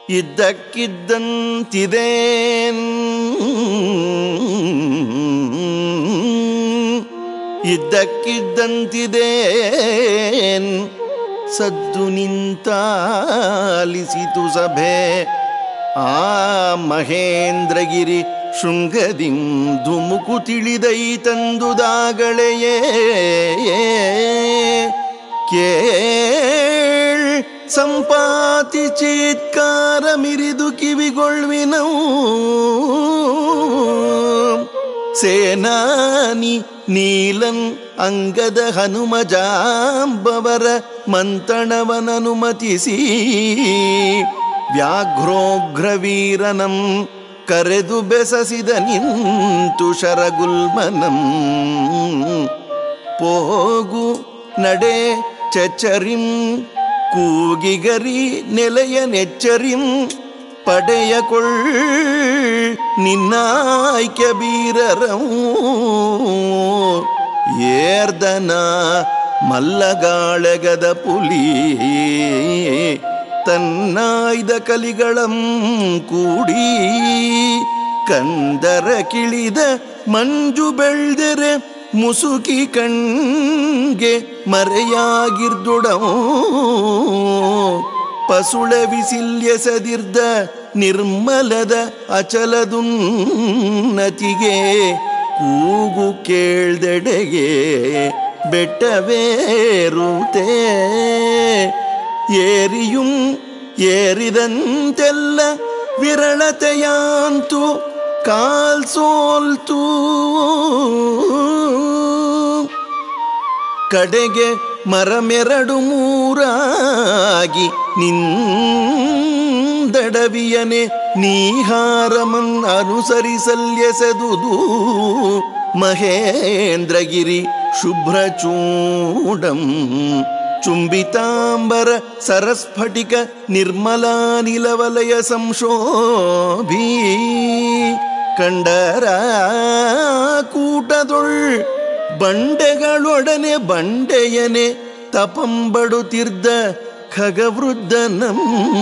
ಇದ್ದಕ್ಕಿದ್ದಂತಿದೆ ಇದ್ದಕ್ಕಿದ್ದಂತಿದೆ ಸದ್ದು ನಿಂತಾಲಿಸಿತು ಸಭೆ ಆ ಮಹೇಂದ್ರಗಿರಿ ಶೃಂಗದಿಂ ಧುಮುಕು ತಿಳಿದೈ ತಂದುದಾಗಳೆಯೇ ಕೇಳ್ ಸಂಪಾತಿ ಚೀತ್ಕಾರ ಮಿರಿದು ಕಿವಿಗೊಳ್ವಿನವು ಸೇನಾನಿ ನೀಲನ್ ಅಂಗದ ಹನುಮ ಜಾಂಬವರ ಮಂತಣವನನುಮತಿಸಿ ವ್ಯಾಘ್ರೋಘ್ರವೀರನಂ ಕರೆದು ಬೆಸಸಿದ ನಿಂತು ಶರಗುಲ್ಮನಂ ಪೋಗು ನಡೆ ಚಚರಿಂ ಕೂಗಿಗರಿ ನೆಲೆಯ ನೆಚ್ಚರಿಂ ಪಡೆಯಕೊಳ್ಳ್ ನಿನ್ನಾಯ್ಕ ಬೀರರಂ ಏರ್ದನ ಮಲ್ಲಗಾಳೆಗದ ಪುಲಿ ತನ್ನಾಯ್ದ ಕಲಿಗಳಂ ಕೂಡಿ ಕಂದರ ಕಿಳಿದ ಮಂಜು ಬೆಳ್ದರೆ ಮುಸುಕಿ ಕಣ್ಗೆ ಮರೆಯಾಗಿರ್ದುಡವು ಪಸುಳ ವಿಸಿಲ್ಯಸದಿರ್ದ ನಿರ್ಮಲದ ಅಚಲದುನ್ನತಿಗೆ ಕೂಗು ಕೇಳ್ದೆಡೆಗೆ ಬೆಟ್ಟವೇರುತೆ ಏರಿಯುಂ ಏರಿದಂತೆಲ್ಲ ವಿರಳತೆಯಾಂತು ಕಾಲ್ ಸೋಲ್ತು ಕಡೆಗೆ ಮರಮೆರಡು ಮೂರಾಗಿ ನಿಂದಡವಿಯನೆ ನೀಹಾರಮನ್ ಅನುಸರಿಸಲ್ಯಸದುದು ಮಹೇಂದ್ರಗಿರಿ ಶುಭ್ರಚೂಡಂ ಚುಂಬಿತಾಂಬರ ಸರಸ್ಫಟಿಕ ನಿರ್ಮಲಾನಿಲವಲಯ ಸಂಶೋಭಿ ಕಂಡರ ಕೂಟದೊಳ್ ಬಂಡೆಗಳೊಡನೆ ಬಂಡೆಯನೆ ತಪಂಬಡುತ್ತಿರ್ದ ಖಗವೃದ್ಧನಂ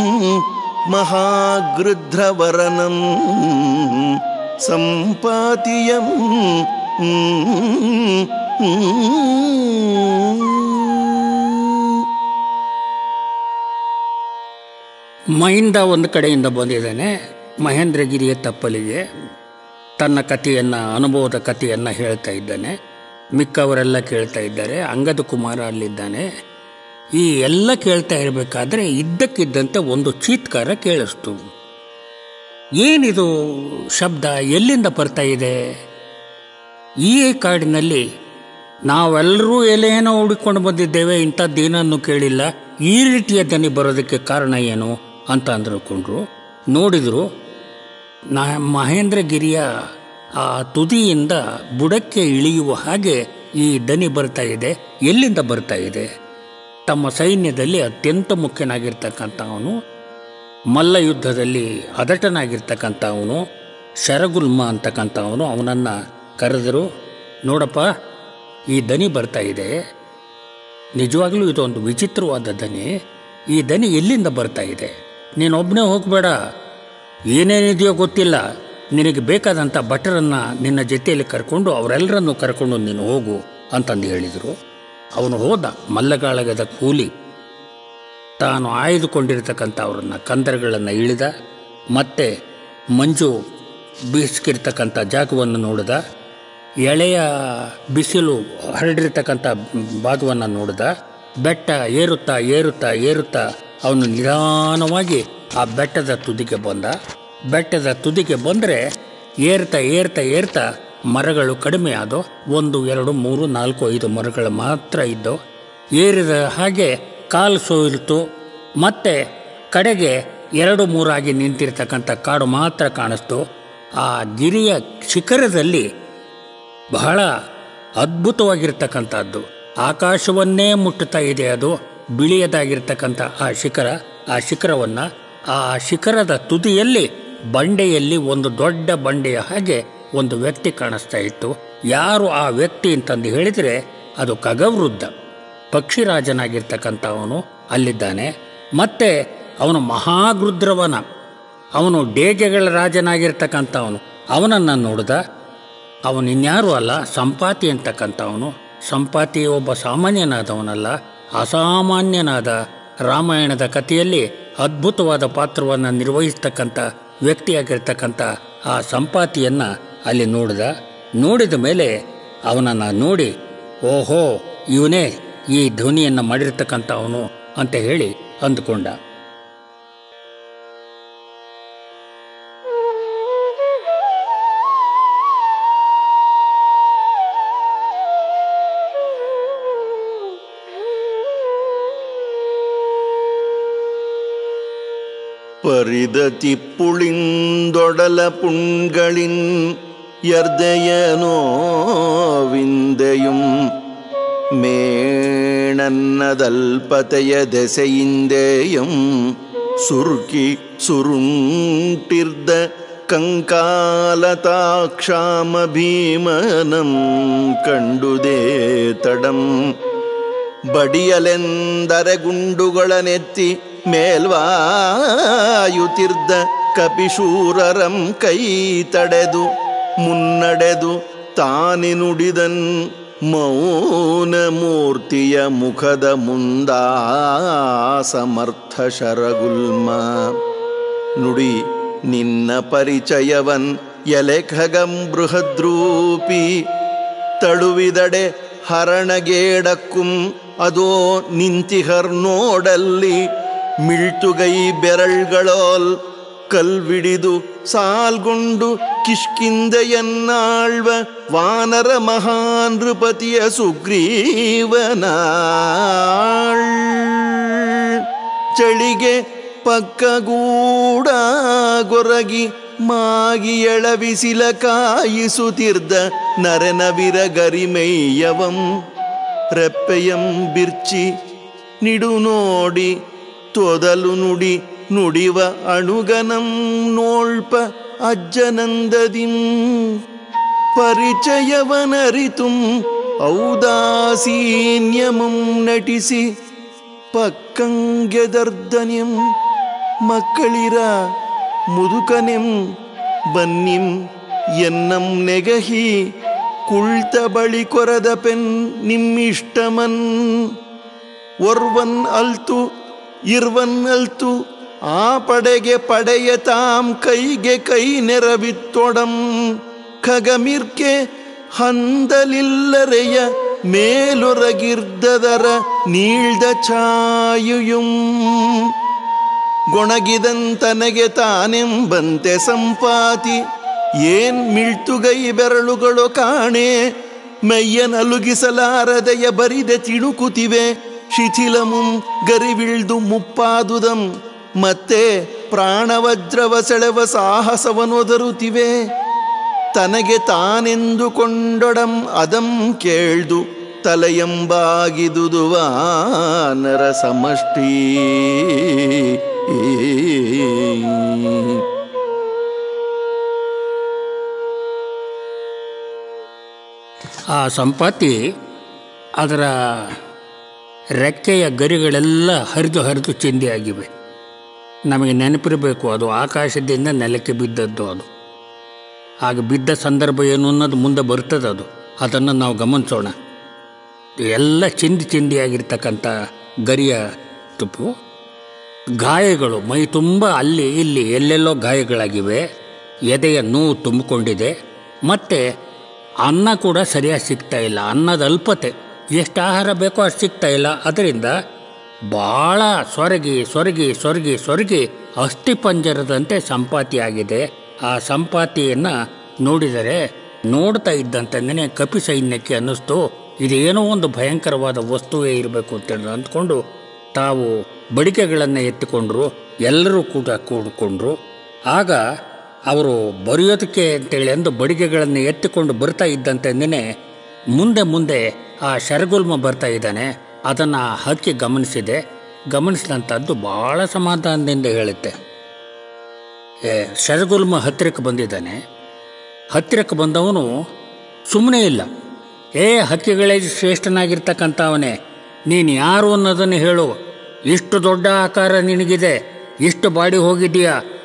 ಮಹಾಗೃಧ್ರವರನಂ ಸಂಪಾತಿಯಂ ಮೈಂದ ಒಂದು ಕಡೆಯಿಂದ ಬಂದಿದ್ದಾನೆ ಮಹೇಂದ್ರಗಿರಿಯ ತಪ್ಪಲಿಗೆ ತನ್ನ ಕಥೆಯನ್ನು ಅನುಭವದ ಕಥೆಯನ್ನು ಹೇಳ್ತಾ ಇದ್ದಾನೆ ಮಿಕ್ಕವರೆಲ್ಲ ಕೇಳ್ತಾ ಇದ್ದಾರೆ ಅಂಗದ ಕುಮಾರ ಅಲ್ಲಿದ್ದಾನೆ ಈ ಎಲ್ಲ ಕೇಳ್ತಾ ಇರಬೇಕಾದ್ರೆ ಇದ್ದಕ್ಕಿದ್ದಂತೆ ಒಂದು ಚೀತ್ಕಾರ ಕೇಳಿಸ್ತು ಏನಿದು ಶಬ್ದ ಎಲ್ಲಿಂದ ಬರ್ತಾ ಇದೆ ಈ ಕಾಡಿನಲ್ಲಿ ನಾವೆಲ್ಲರೂ ಎಲೆಯನ್ನು ಹುಡುಕೊಂಡು ಬಂದಿದ್ದೇವೆ ಇಂಥದ್ದೇನನ್ನು ಕೇಳಿಲ್ಲ ಈ ರೀತಿಯ ದನಿ ಬರೋದಕ್ಕೆ ಕಾರಣ ಏನು ಅಂತ ಅಂದ್ಕೊಂಡ್ರು ನೋಡಿದ್ರು ನಾ ಮಹೇಂದ್ರಗಿರಿಯ ಆ ತುದಿಯಿಂದ ಬುಡಕ್ಕೆ ಇಳಿಯುವ ಹಾಗೆ ಈ ದನಿ ಬರ್ತಾ ಇದೆ ಎಲ್ಲಿಂದ ಬರ್ತಾ ಇದೆ ತಮ್ಮ ಸೈನ್ಯದಲ್ಲಿ ಅತ್ಯಂತ ಮುಖ್ಯನಾಗಿರ್ತಕ್ಕಂಥವನು ಮಲ್ಲ ಯುದ್ಧದಲ್ಲಿ ಅದಟನಾಗಿರ್ತಕ್ಕಂಥವನು ಶರಗುಲ್ಮ ಅಂತಕ್ಕಂಥವನು ಅವನನ್ನು ಕರೆದರು ನೋಡಪ್ಪ ಈ ದನಿ ಬರ್ತಾ ಇದೆ ನಿಜವಾಗ್ಲೂ ಇದೊಂದು ವಿಚಿತ್ರವಾದ ದನಿ ಈ ದನಿ ಎಲ್ಲಿಂದ ಬರ್ತಾ ಇದೆ ನೀನೊಬ್ಬನೇ ಹೋಗಬೇಡ ಏನೇನಿದೆಯೋ ಗೊತ್ತಿಲ್ಲ ನಿನಗೆ ಬೇಕಾದಂಥ ಭಟರನ್ನು ನಿನ್ನ ಜೊತೆಯಲ್ಲಿ ಕರ್ಕೊಂಡು ಅವರೆಲ್ಲರನ್ನು ಕರ್ಕೊಂಡು ನೀನು ಹೋಗು ಅಂತಂದು ಹೇಳಿದರು ಅವನು ಹೋದ ಮಲ್ಲಗಾಳಗದ ಕೂಲಿ ತಾನು ಆಯ್ದುಕೊಂಡಿರ್ತಕ್ಕಂಥ ಅವರನ್ನು ಕಂದರಗಳನ್ನು ಇಳಿದ ಮತ್ತೆ ಮಂಜು ಬೀಸ್ಕಿರ್ತಕ್ಕಂಥ ಜಾಗವನ್ನು ನೋಡಿದ ಎಳೆಯ ಬಿಸಿಲು ಹರಡಿರ್ತಕ್ಕಂಥ ಭಾಗವನ್ನು ನೋಡಿದ ಬೆಟ್ಟ ಏರುತ್ತಾ ಏರುತ್ತಾ ಏರುತ್ತಾ ಅವನು ನಿಧಾನವಾಗಿ ಆ ಬೆಟ್ಟದ ತುದಿಗೆ ಬಂದ ಬೆಟ್ಟದ ತುದಿಗೆ ಬಂದರೆ ಏರ್ತಾ ಏರ್ತಾ ಏರ್ತಾ ಮರಗಳು ಕಡಿಮೆ ಆದವು ಒಂದು ಎರಡು ಮೂರು ನಾಲ್ಕು ಐದು ಮರಗಳು ಮಾತ್ರ ಇದ್ದವು ಏರಿದ ಹಾಗೆ ಕಾಲು ಸೋಯಿಲ್ತು ಮತ್ತೆ ಕಡೆಗೆ ಎರಡು ಮೂರಾಗಿ ನಿಂತಿರ್ತಕ್ಕಂಥ ಕಾಡು ಮಾತ್ರ ಕಾಣಿಸ್ತು ಆ ಗಿರಿಯ ಶಿಖರದಲ್ಲಿ ಬಹಳ ಅದ್ಭುತವಾಗಿರ್ತಕ್ಕಂಥದ್ದು ಆಕಾಶವನ್ನೇ ಮುಟ್ಟುತ್ತಾ ಇದೆ ಅದು ಬಿಳಿಯದಾಗಿರ್ತಕ್ಕಂಥ ಆ ಶಿಖರ ಆ ಶಿಖರವನ್ನು ಆ ಶಿಖರದ ತುದಿಯಲ್ಲಿ ಬಂಡೆಯಲ್ಲಿ ಒಂದು ದೊಡ್ಡ ಬಂಡೆಯ ಹಾಗೆ ಒಂದು ವ್ಯಕ್ತಿ ಕಾಣಿಸ್ತಾ ಇತ್ತು ಯಾರು ಆ ವ್ಯಕ್ತಿ ಅಂತಂದು ಹೇಳಿದರೆ ಅದು ಖಗವೃದ್ಧ ಪಕ್ಷಿರಾಜನಾಗಿರ್ತಕ್ಕಂಥವನು ಅಲ್ಲಿದ್ದಾನೆ ಮತ್ತೆ ಅವನು ಮಹಾಗೃದ್ರವನ ಅವನು ಡೇಜೆಗಳ ರಾಜನಾಗಿರ್ತಕ್ಕಂಥವನು ಅವನನ್ನು ನೋಡಿದ ಅವನು ಇನ್ಯಾರೂ ಅಲ್ಲ ಸಂಪಾತಿ ಅಂತಕ್ಕಂಥವನು ಸಂಪಾತಿ ಒಬ್ಬ ಸಾಮಾನ್ಯನಾದವನಲ್ಲ ಅಸಾಮಾನ್ಯನಾದ ರಾಮಾಯಣದ ಕಥೆಯಲ್ಲಿ ಅದ್ಭುತವಾದ ಪಾತ್ರವನ್ನು ನಿರ್ವಹಿಸ್ತಕ್ಕಂಥ ವ್ಯಕ್ತಿಯಾಗಿರ್ತಕ್ಕಂಥ ಆ ಸಂಪಾತಿಯನ್ನು ಅಲ್ಲಿ ನೋಡಿದ ನೋಡಿದ ಮೇಲೆ ಅವನನ್ನು ನೋಡಿ ಓಹೋ ಇವನೇ ಈ ಧ್ವನಿಯನ್ನು ಮಾಡಿರ್ತಕ್ಕಂಥವನು ಅಂತ ಹೇಳಿ ಅಂದುಕೊಂಡ പരിതതി പുളിന്തൊടല പുൺകളിൻ യർദയനോ വിന്ദയും മേണന്നതൽപതയ ദശയിന്ദേയം സുർക്കി സുരുണ്ടിർദ ಕಂಕಾಲತಾಕ್ಷಾಮ ಭೀಮನಂ ಕಂಡುದೇ ತಡಂ ಬಡಿಯಲೆಂದರೆ ಗುಂಡುಗಳನೆತ್ತಿ ಮೇಲ್ವಾಯುತಿರ್ದ ಕಪಿಶೂರರಂ ಕೈ ತಡೆದು ಮುನ್ನಡೆದು ತಾನೆ ನುಡಿದನ್ ಮೌನ ಮೂರ್ತಿಯ ಮುಖದ ಮುಂದಾ ಸಮರ್ಥ ಶರಗುಲ್ಮ ನುಡಿ ನಿನ್ನ ಪರಿಚಯವನ್ ಎಲೆ ಖಗಂ ಬೃಹದ್ರೂಪಿ ತಳುವಿದಡೆ ಹರಣಗೇಡಕ್ಕುಂ ಅದೋ ನಿಂತಿಹರ್ ನೋಡಲ್ಲಿ ಮಿಳ್ತುಗೈ ಬೆರಳ್ಗಳೋಲ್ ಕಲ್ವಿಡಿದು ಸಾಲ್ಗೊಂಡು ಕಿಷ್ಕಿಂದೆಯನ್ನಾಳ್ವ ವಾನರ ಮಹಾನ್ ನೃಪತಿಯ ಸುಗ್ರೀವನಾಳ್ ಚಳಿಗೆ ಪಕ್ಕಗೂಡ ಗೊರಗಿ ಮಾಗಿ ಎಳವಿಸಿಲ ಕಾಯಿಸುತ್ತಿರ್ದ ನರೆನವಿರ ಗರಿಮೈಯವಂ ರೆಪ್ಪೆಯಂ ಬಿರ್ಚಿ ನಿಡು ನೋಡಿ ತೊದಲು ನುಡಿ ನುಡಿವ ಅಣುಗನಂ ನೋಳ್ಪ ಅಜ್ಜನಂದದಿಂ ಪರಿಚಯವನರಿತುಂ ಔದಾಸೀನ್ಯಮಂ ನಟಿಸಿ ಪಕ್ಕಂಗೆದರ್ದನ್ಯಂ ಮಕ್ಕಳಿರ ಮುದುಕನೆಂ ಬನ್ನಿಂ ಎನ್ನಂ ನೆಗಹಿ ಕುಳ್ತ ಬಳಿ ಕೊರದ ಪೆನ್ ನಿಮ್ಮಿಷ್ಟಮನ್ ಒರ್ವನ್ ಅಲ್ತು ಇರ್ವನ್ ಅಲ್ತು ಆ ಪಡೆಗೆ ಪಡೆಯ ತಾಂ ಕೈಗೆ ಕೈ ನೆರವಿತ್ತೊಡಂ ಖಗಮಿರ್ಕೆ ಹಂದಲಿಲ್ಲರೆಯ ಮೇಲೊರಗಿರ್ದದರ ನೀಳ್ದ ಛಾಯುಯುಂ ಗೊಣಗಿದಂತನಗೆ ತಾನೆಂಬಂತೆ ಸಂಪಾತಿ ಏನ್ ಮಿಳ್ತುಗೈ ಬೆರಳುಗಳು ಕಾಣೆ ಮೆಯ್ಯನಲುಗಿಸಲಾರದೆಯ ಬರಿದೆ ತಿಳುಕುತಿವೆ ಶಿಥಿಲಮುಂ ಗರಿವಿಳ್ದು ಮುಪ್ಪಾದುದಂ ಮತ್ತೆ ಪ್ರಾಣವಜ್ರವ ಸೆಳೆವ ಸಾಹಸವನೊದರುತ್ತಿವೆ ತನಗೆ ತಾನೆಂದುಕೊಂಡೊಡಂ ಅದಂ ಕೇಳ್ದು ತಲೆಯಂಬಾಗಿದುದುವ ನರ ಸಮಷ್ಟಿ ಆ ಸಂಪಾತಿ ಅದರ ರೆಕ್ಕೆಯ ಗರಿಗಳೆಲ್ಲ ಹರಿದು ಹರಿದು ಚಿಂದಿಯಾಗಿವೆ ನಮಗೆ ನೆನಪಿರಬೇಕು ಅದು ಆಕಾಶದಿಂದ ನೆಲಕ್ಕೆ ಬಿದ್ದದ್ದು ಅದು ಆಗ ಬಿದ್ದ ಸಂದರ್ಭ ಏನು ಅನ್ನೋದು ಮುಂದೆ ಬರ್ತದೆ ಅದು ಅದನ್ನು ನಾವು ಗಮನಿಸೋಣ ಎಲ್ಲ ಚಿಂದಿ ಚಿಂದಿಯಾಗಿರ್ತಕ್ಕಂಥ ಗರಿಯ ತುಪ್ಪು ಗಾಯಗಳು ಮೈ ತುಂಬ ಅಲ್ಲಿ ಇಲ್ಲಿ ಎಲ್ಲೆಲ್ಲೋ ಗಾಯಗಳಾಗಿವೆ ಎದೆಯ ನೋವು ತುಂಬಿಕೊಂಡಿದೆ ಮತ್ತು ಅನ್ನ ಕೂಡ ಸರಿಯಾಗಿ ಸಿಗ್ತಾ ಇಲ್ಲ ಅನ್ನದ ಅಲ್ಪತೆ ಎಷ್ಟು ಆಹಾರ ಬೇಕೋ ಅಷ್ಟು ಸಿಗ್ತಾ ಇಲ್ಲ ಅದರಿಂದ ಭಾಳ ಸೊರಗಿ ಸೊರಗಿ ಸೊರಗಿ ಸೊರಗಿ ಅಸ್ಥಿಪಂಜರದಂತೆ ಸಂಪಾತಿಯಾಗಿದೆ ಆ ಸಂಪಾತಿಯನ್ನು ನೋಡಿದರೆ ನೋಡ್ತಾ ಇದ್ದಂತಂದೇ ಕಪಿ ಸೈನ್ಯಕ್ಕೆ ಅನ್ನಿಸ್ತು ಇದೇನೋ ಒಂದು ಭಯಂಕರವಾದ ವಸ್ತುವೇ ಇರಬೇಕು ಅಂತೇಳಿ ಅಂದ್ಕೊಂಡು ತಾವು ಬಡಿಕೆಗಳನ್ನು ಎತ್ತಿಕೊಂಡ್ರು ಎಲ್ಲರೂ ಕೂಡ ಕೂಡ್ಕೊಂಡ್ರು ಆಗ ಅವರು ಬರೆಯೋದಕ್ಕೆ ಅಂತೇಳಿ ಅಂದು ಬಡಿಗೆಗಳನ್ನು ಎತ್ತಿಕೊಂಡು ಬರ್ತಾ ಇದ್ದಂತೆಂದೇ ಮುಂದೆ ಮುಂದೆ ಆ ಶರಗುಲ್ಮ ಬರ್ತಾ ಇದ್ದಾನೆ ಅದನ್ನು ಹಕ್ಕಿ ಗಮನಿಸಿದೆ ಗಮನಿಸಿದಂಥದ್ದು ಭಾಳ ಸಮಾಧಾನದಿಂದ ಹೇಳುತ್ತೆ ಏ, ಶರಗುಲ್ಮ ಹತ್ತಿರಕ್ಕೆ ಬಂದಿದ್ದಾನೆ ಹತ್ತಿರಕ್ಕೆ ಬಂದವನು ಸುಮ್ಮನೆ ಇಲ್ಲ ಏ ಹಕ್ಕಿಗಳೇ ಶ್ರೇಷ್ಠನಾಗಿರ್ತಕ್ಕಂಥವನೇ ನೀನು ಯಾರು ಅನ್ನೋದನ್ನು ಹೇಳು ಇಷ್ಟು ದೊಡ್ಡ ಆಕಾರ ನಿನಗಿದೆ ಇಷ್ಟು ಬಾಡಿ ಹೋಗಿದೀಯಾ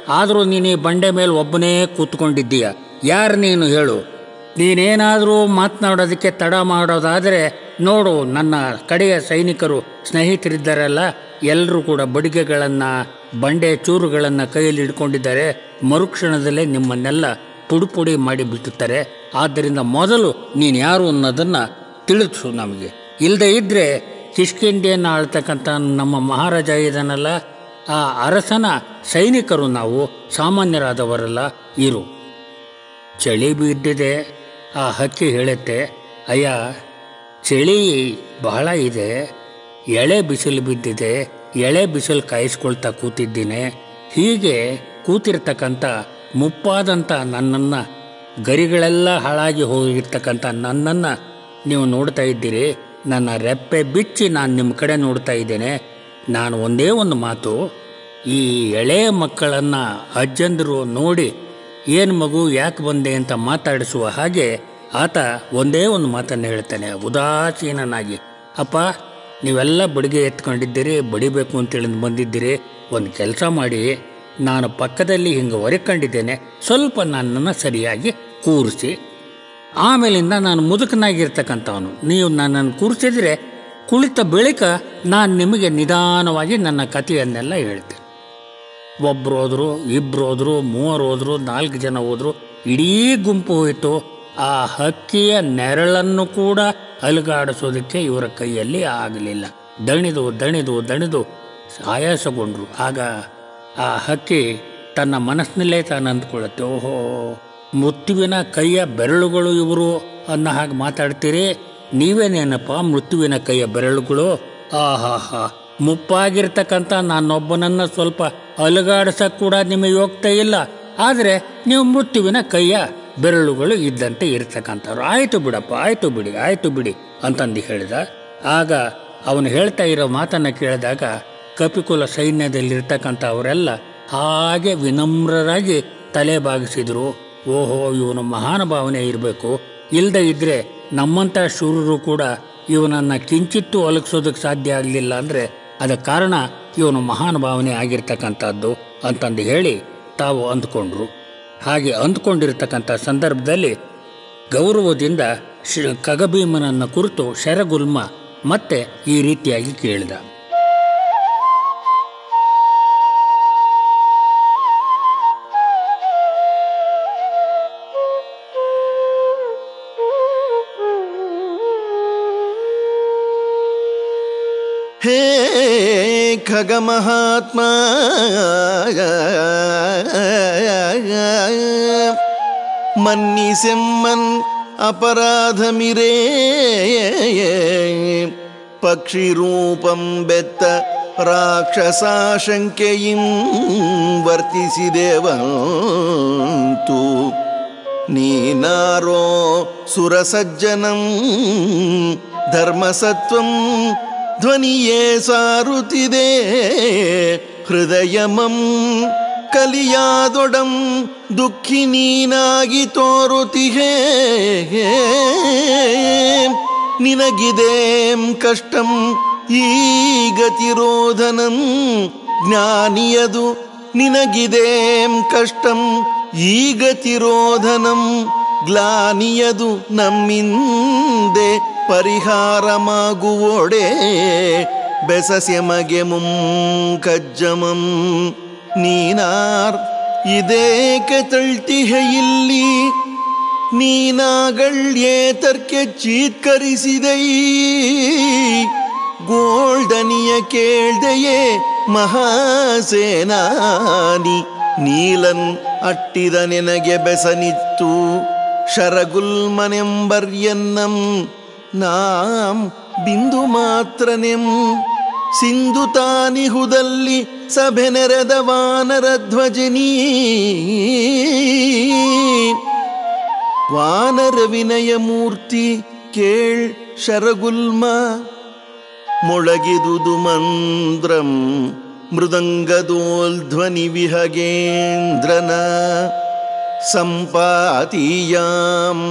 ಆದರೂ ನೀನು ಈ ಬಂಡೆ ಮೇಲೆ ಒಬ್ಬನೇ ಕೂತ್ಕೊಂಡಿದ್ದೀಯ ಯಾರು ನೀನು ಹೇಳು ನೀನೇನಾದರೂ ಮಾತನಾಡೋದಕ್ಕೆ ತಡ ಮಾಡೋದಾದರೆ ನೋಡು ನನ್ನ ಕಡೆಯ ಸೈನಿಕರು ಸ್ನೇಹಿತರಿದ್ದಾರಲ್ಲ ಎಲ್ಲರೂ ಕೂಡ ಬಡಿಗೆಗಳನ್ನು ಬಂಡೆ ಚೂರುಗಳನ್ನು ಕೈಯಲ್ಲಿ ಹಿಡ್ಕೊಂಡಿದ್ದಾರೆ ಮರುಕ್ಷಣದಲ್ಲೇ ನಿಮ್ಮನ್ನೆಲ್ಲ ಪುಡಿ ಪುಡಿ ಮಾಡಿ ಬಿಟ್ಟುತ್ತಾರೆ ಆದ್ದರಿಂದ ಮೊದಲು ನೀನು ಯಾರು ಅನ್ನೋದನ್ನು ತಿಳಿಸು ನಮಗೆ ಇಲ್ಲದೆ ಇದ್ದರೆ ಕಿಷ್ಕಿಂಡಿಯನ್ನು ಆಳ್ತಕ್ಕಂಥ ನಮ್ಮ ಮಹಾರಾಜ ಇದನ್ನಲ್ಲ ಆ ಅರಸನ ಸೈನಿಕರು ನಾವು ಸಾಮಾನ್ಯರಾದವರಲ್ಲ ಇರು ಚಳಿ ಬಿದ್ದಿದೆ ಆ ಹಕ್ಕಿ ಹೇಳುತ್ತೆ ಅಯ್ಯ ಚಳಿ ಬಹಳ ಇದೆ ಎಳೆ ಬಿಸಿಲು ಬಿದ್ದಿದೆ ಎಳೆ ಬಿಸಿಲು ಕಾಯಿಸ್ಕೊಳ್ತಾ ಕೂತಿದ್ದೀನಿ ಹೀಗೆ ಕೂತಿರ್ತಕ್ಕಂಥ ಮುಪ್ಪಾದಂಥ ನನ್ನನ್ನು ಗರಿಗಳೆಲ್ಲ ಹಾಳಾಗಿ ಹೋಗಿರ್ತಕ್ಕಂಥ ನನ್ನನ್ನು ನೀವು ನೋಡ್ತಾ ಇದ್ದೀರಿ ನನ್ನ ರೆಪ್ಪೆ ಬಿಚ್ಚಿ ನಾನು ನಿಮ್ಮ ಕಡೆ ನೋಡ್ತಾ ಇದ್ದೇನೆ ನಾನು ಒಂದೇ ಒಂದು ಮಾತು ಈ ಎಳೆ ಮಕ್ಕಳನ್ನು ಅಜ್ಜಂದರು ನೋಡಿ ಏನು ಮಗು ಯಾಕೆ ಬಂದೆ ಅಂತ ಮಾತಾಡಿಸುವ ಹಾಗೆ ಆತ ಒಂದೇ ಒಂದು ಮಾತನ್ನು ಹೇಳ್ತಾನೆ ಉದಾಸೀನನಾಗಿ ಅಪ್ಪ ನೀವೆಲ್ಲ ಬಡಿಗೆ ಎತ್ಕೊಂಡಿದ್ದೀರಿ ಬಡಿಬೇಕು ಅಂತೇಳಿ ಬಂದಿದ್ದೀರಿ ಒಂದು ಕೆಲಸ ಮಾಡಿ ನಾನು ಪಕ್ಕದಲ್ಲಿ ಹಿಂಗೆ ಹೊರಕೊಂಡಿದ್ದೇನೆ ಸ್ವಲ್ಪ ನನ್ನನ್ನು ಸರಿಯಾಗಿ ಕೂರಿಸಿ ಆಮೇಲಿಂದ ನಾನು ಮುದುಕನಾಗಿರ್ತಕ್ಕಂಥವನು ನೀವು ನನ್ನನ್ನು ಕೂರಿಸಿದ್ರೆ ಕುಳಿತ ಬಳಿಕ ನಾನು ನಿಮಗೆ ನಿಧಾನವಾಗಿ ನನ್ನ ಕಥೆಯನ್ನೆಲ್ಲ ಹೇಳ್ತೇನೆ ಒಬ್ರು ಹೋದ್ರು ಇಬ್ರು ಹೋದ್ರು ಮೂವರು ಹೋದ್ರು ನಾಲ್ಕು ಜನ ಹೋದ್ರು ಇಡೀ ಗುಂಪು ಹೋಯಿತು ಆ ಹಕ್ಕಿಯ ನೆರಳನ್ನು ಕೂಡ ಅಲುಗಾಡಿಸೋದಕ್ಕೆ ಇವರ ಕೈಯಲ್ಲಿ ಆಗಲಿಲ್ಲ ದಣಿದು ದಣಿದು ದಣಿದು ಆಯಾಸಗೊಂಡ್ರು ಆಗ ಆ ಹಕ್ಕಿ ತನ್ನ ಮನಸ್ಸಿನಲ್ಲೇ ತಾನು ಅಂದ್ಕೊಳ್ಳುತ್ತೆ ಓಹೋ ಮೃತ್ಯುವಿನ ಕೈಯ ಬೆರಳುಗಳು ಇವರು ಅನ್ನೋ ಹಾಗೆ ಮಾತಾಡ್ತೀರಿ ನೀವೇನೇನಪ್ಪ ಮೃತ್ಯುವಿನ ಕೈಯ ಬೆರಳುಗಳು ಆಹಾ ಹಾ ಮುಪ್ಪಾಗಿರ್ತಕ್ಕಂಥ ನಾನೊಬ್ಬನನ್ನು ಸ್ವಲ್ಪ ಅಲುಗಾಡಿಸಕ್ಕೆ ಕೂಡ ನಿಮಗೆ ಹೋಗ್ತಾ ಇಲ್ಲ ಆದರೆ ನೀವು ಮೃತ್ಯುವಿನ ಕೈಯ ಬೆರಳುಗಳು ಇದ್ದಂತೆ ಇರ್ತಕ್ಕಂಥವ್ರು ಆಯಿತು ಬಿಡಪ್ಪ ಆಯಿತು ಬಿಡಿ ಆಯಿತು ಬಿಡಿ ಅಂತಂದು ಹೇಳಿದ ಆಗ ಅವನು ಹೇಳ್ತಾ ಇರೋ ಮಾತನ್ನು ಕೇಳಿದಾಗ ಕಪಿಕುಲ ಸೈನ್ಯದಲ್ಲಿರ್ತಕ್ಕಂಥ ಅವರೆಲ್ಲ ಹಾಗೆ ವಿನಮ್ರರಾಗಿ ತಲೆ ಬಾಗಿಸಿದ್ರು ಓಹೋ ಇವನು ಮಹಾನುಭಾವನೆ ಇರಬೇಕು ಇಲ್ಲದೆ ಇದ್ದರೆ ನಮ್ಮಂಥ ಶೂರರು ಕೂಡ ಇವನನ್ನು ಕಿಂಚಿತ್ತೂ ಒಲಗಿಸೋದಕ್ಕೆ ಸಾಧ್ಯ ಆಗಲಿಲ್ಲ ಅಂದರೆ ಅದಕ್ಕೆ ಕಾರಣ ಇವನು ಮಹಾನುಭಾವನೆ ಆಗಿರ್ತಕ್ಕಂಥದ್ದು ಅಂತಂದು ಹೇಳಿ ತಾವು ಅಂದ್ಕೊಂಡ್ರು ಹಾಗೆ ಅಂದ್ಕೊಂಡಿರ್ತಕ್ಕಂಥ ಸಂದರ್ಭದಲ್ಲಿ ಗೌರವದಿಂದ ಶ್ರೀ ಖಗಭೀಮನನ್ನು ಕುರಿತು ಶರಗುಲ್ಮ ಮತ್ತೆ ಈ ರೀತಿಯಾಗಿ ಕೇಳಿದ ಹೇ ಖಗಮಹಾತ್ಮ ಮನ್ನಿಸೆಮ್ಮನ್ ಅಪರಾಧಮಿರೇ ಪಕ್ಷಿರೂಪಂ ಬೆತ್ತ ರಾಕ್ಷಸಾಶಂಕೆಯಿಂ ವರ್ತಿಸಿದೇವಂತು ನೀನಾರೋ ಸುರಸಜ್ಜನಂ ಧರ್ಮಸತ್ವಂ ಧ್ವನಿಯೇ ಸಾರುತ್ತಿದೆ ಹೃದಯಮಂ ಕಲಿಯಾದೊಡಂ ದುಃಖಿ ನೀನಾಗಿ ತೋರುತಿಹೇ ನಿನಗಿದೇಂ ಕಷ್ಟಂ ಈ ಗತಿರೋಧನಂ ಜ್ಞಾನಿಯದು ನಿನಗಿದೇಂ ಕಷ್ಟಂ ಈ ಗತಿರೋಧನಂ ಗ್ಲಾನಿಯದು ನಮ್ಮಿಂದೆ ಪರಿಹಾರಮಾಗುವೊಡೆ ಬೆಸಸ್ಯಮಗೆ ಮುಂಕಜ್ಜಮಂ ನೀನಾರ್ ಇದೇಕೆ ತಳ್ತಿಹ ಇಲ್ಲಿ ನೀನಾಗಳ್ ಏತರ್ಕೆ ಚೀತ್ಕರಿಸಿದೈ ಗೋಲ್ಡನಿಯ ಕೇಳ್ದೆಯೇ ಮಹಾಸೇನಾನಿ ನೀಲನ್ ಅಟ್ಟಿದ ನೆನಗೆ ಬೆಸನಿತ್ತು ಶರಗುಲ್ಮನೆಂಬರ್ಯನ್ನಂ ನಾಂ ಬಿಂದು ಮಾತ್ರನೆಂ ಸಿಂಧು ತಾನಿಹುದಲ್ಲಿ ಸಭೆ ನೆರೆದ ವಾನರ ಧ್ವಜನೀ ವಾನರ ವಿನಯ ಮೂರ್ತಿ ಕೇಳ್ ಶರಗುಲ್ಮ ಮೊಳಗಿದುದು ಮಂದ್ರಂ ಮೃದಂಗದೋಲ್ಧ್ವನಿ ವಿಹಗೇಂದ್ರನ ಸಂಪಾತೀಯಾಂ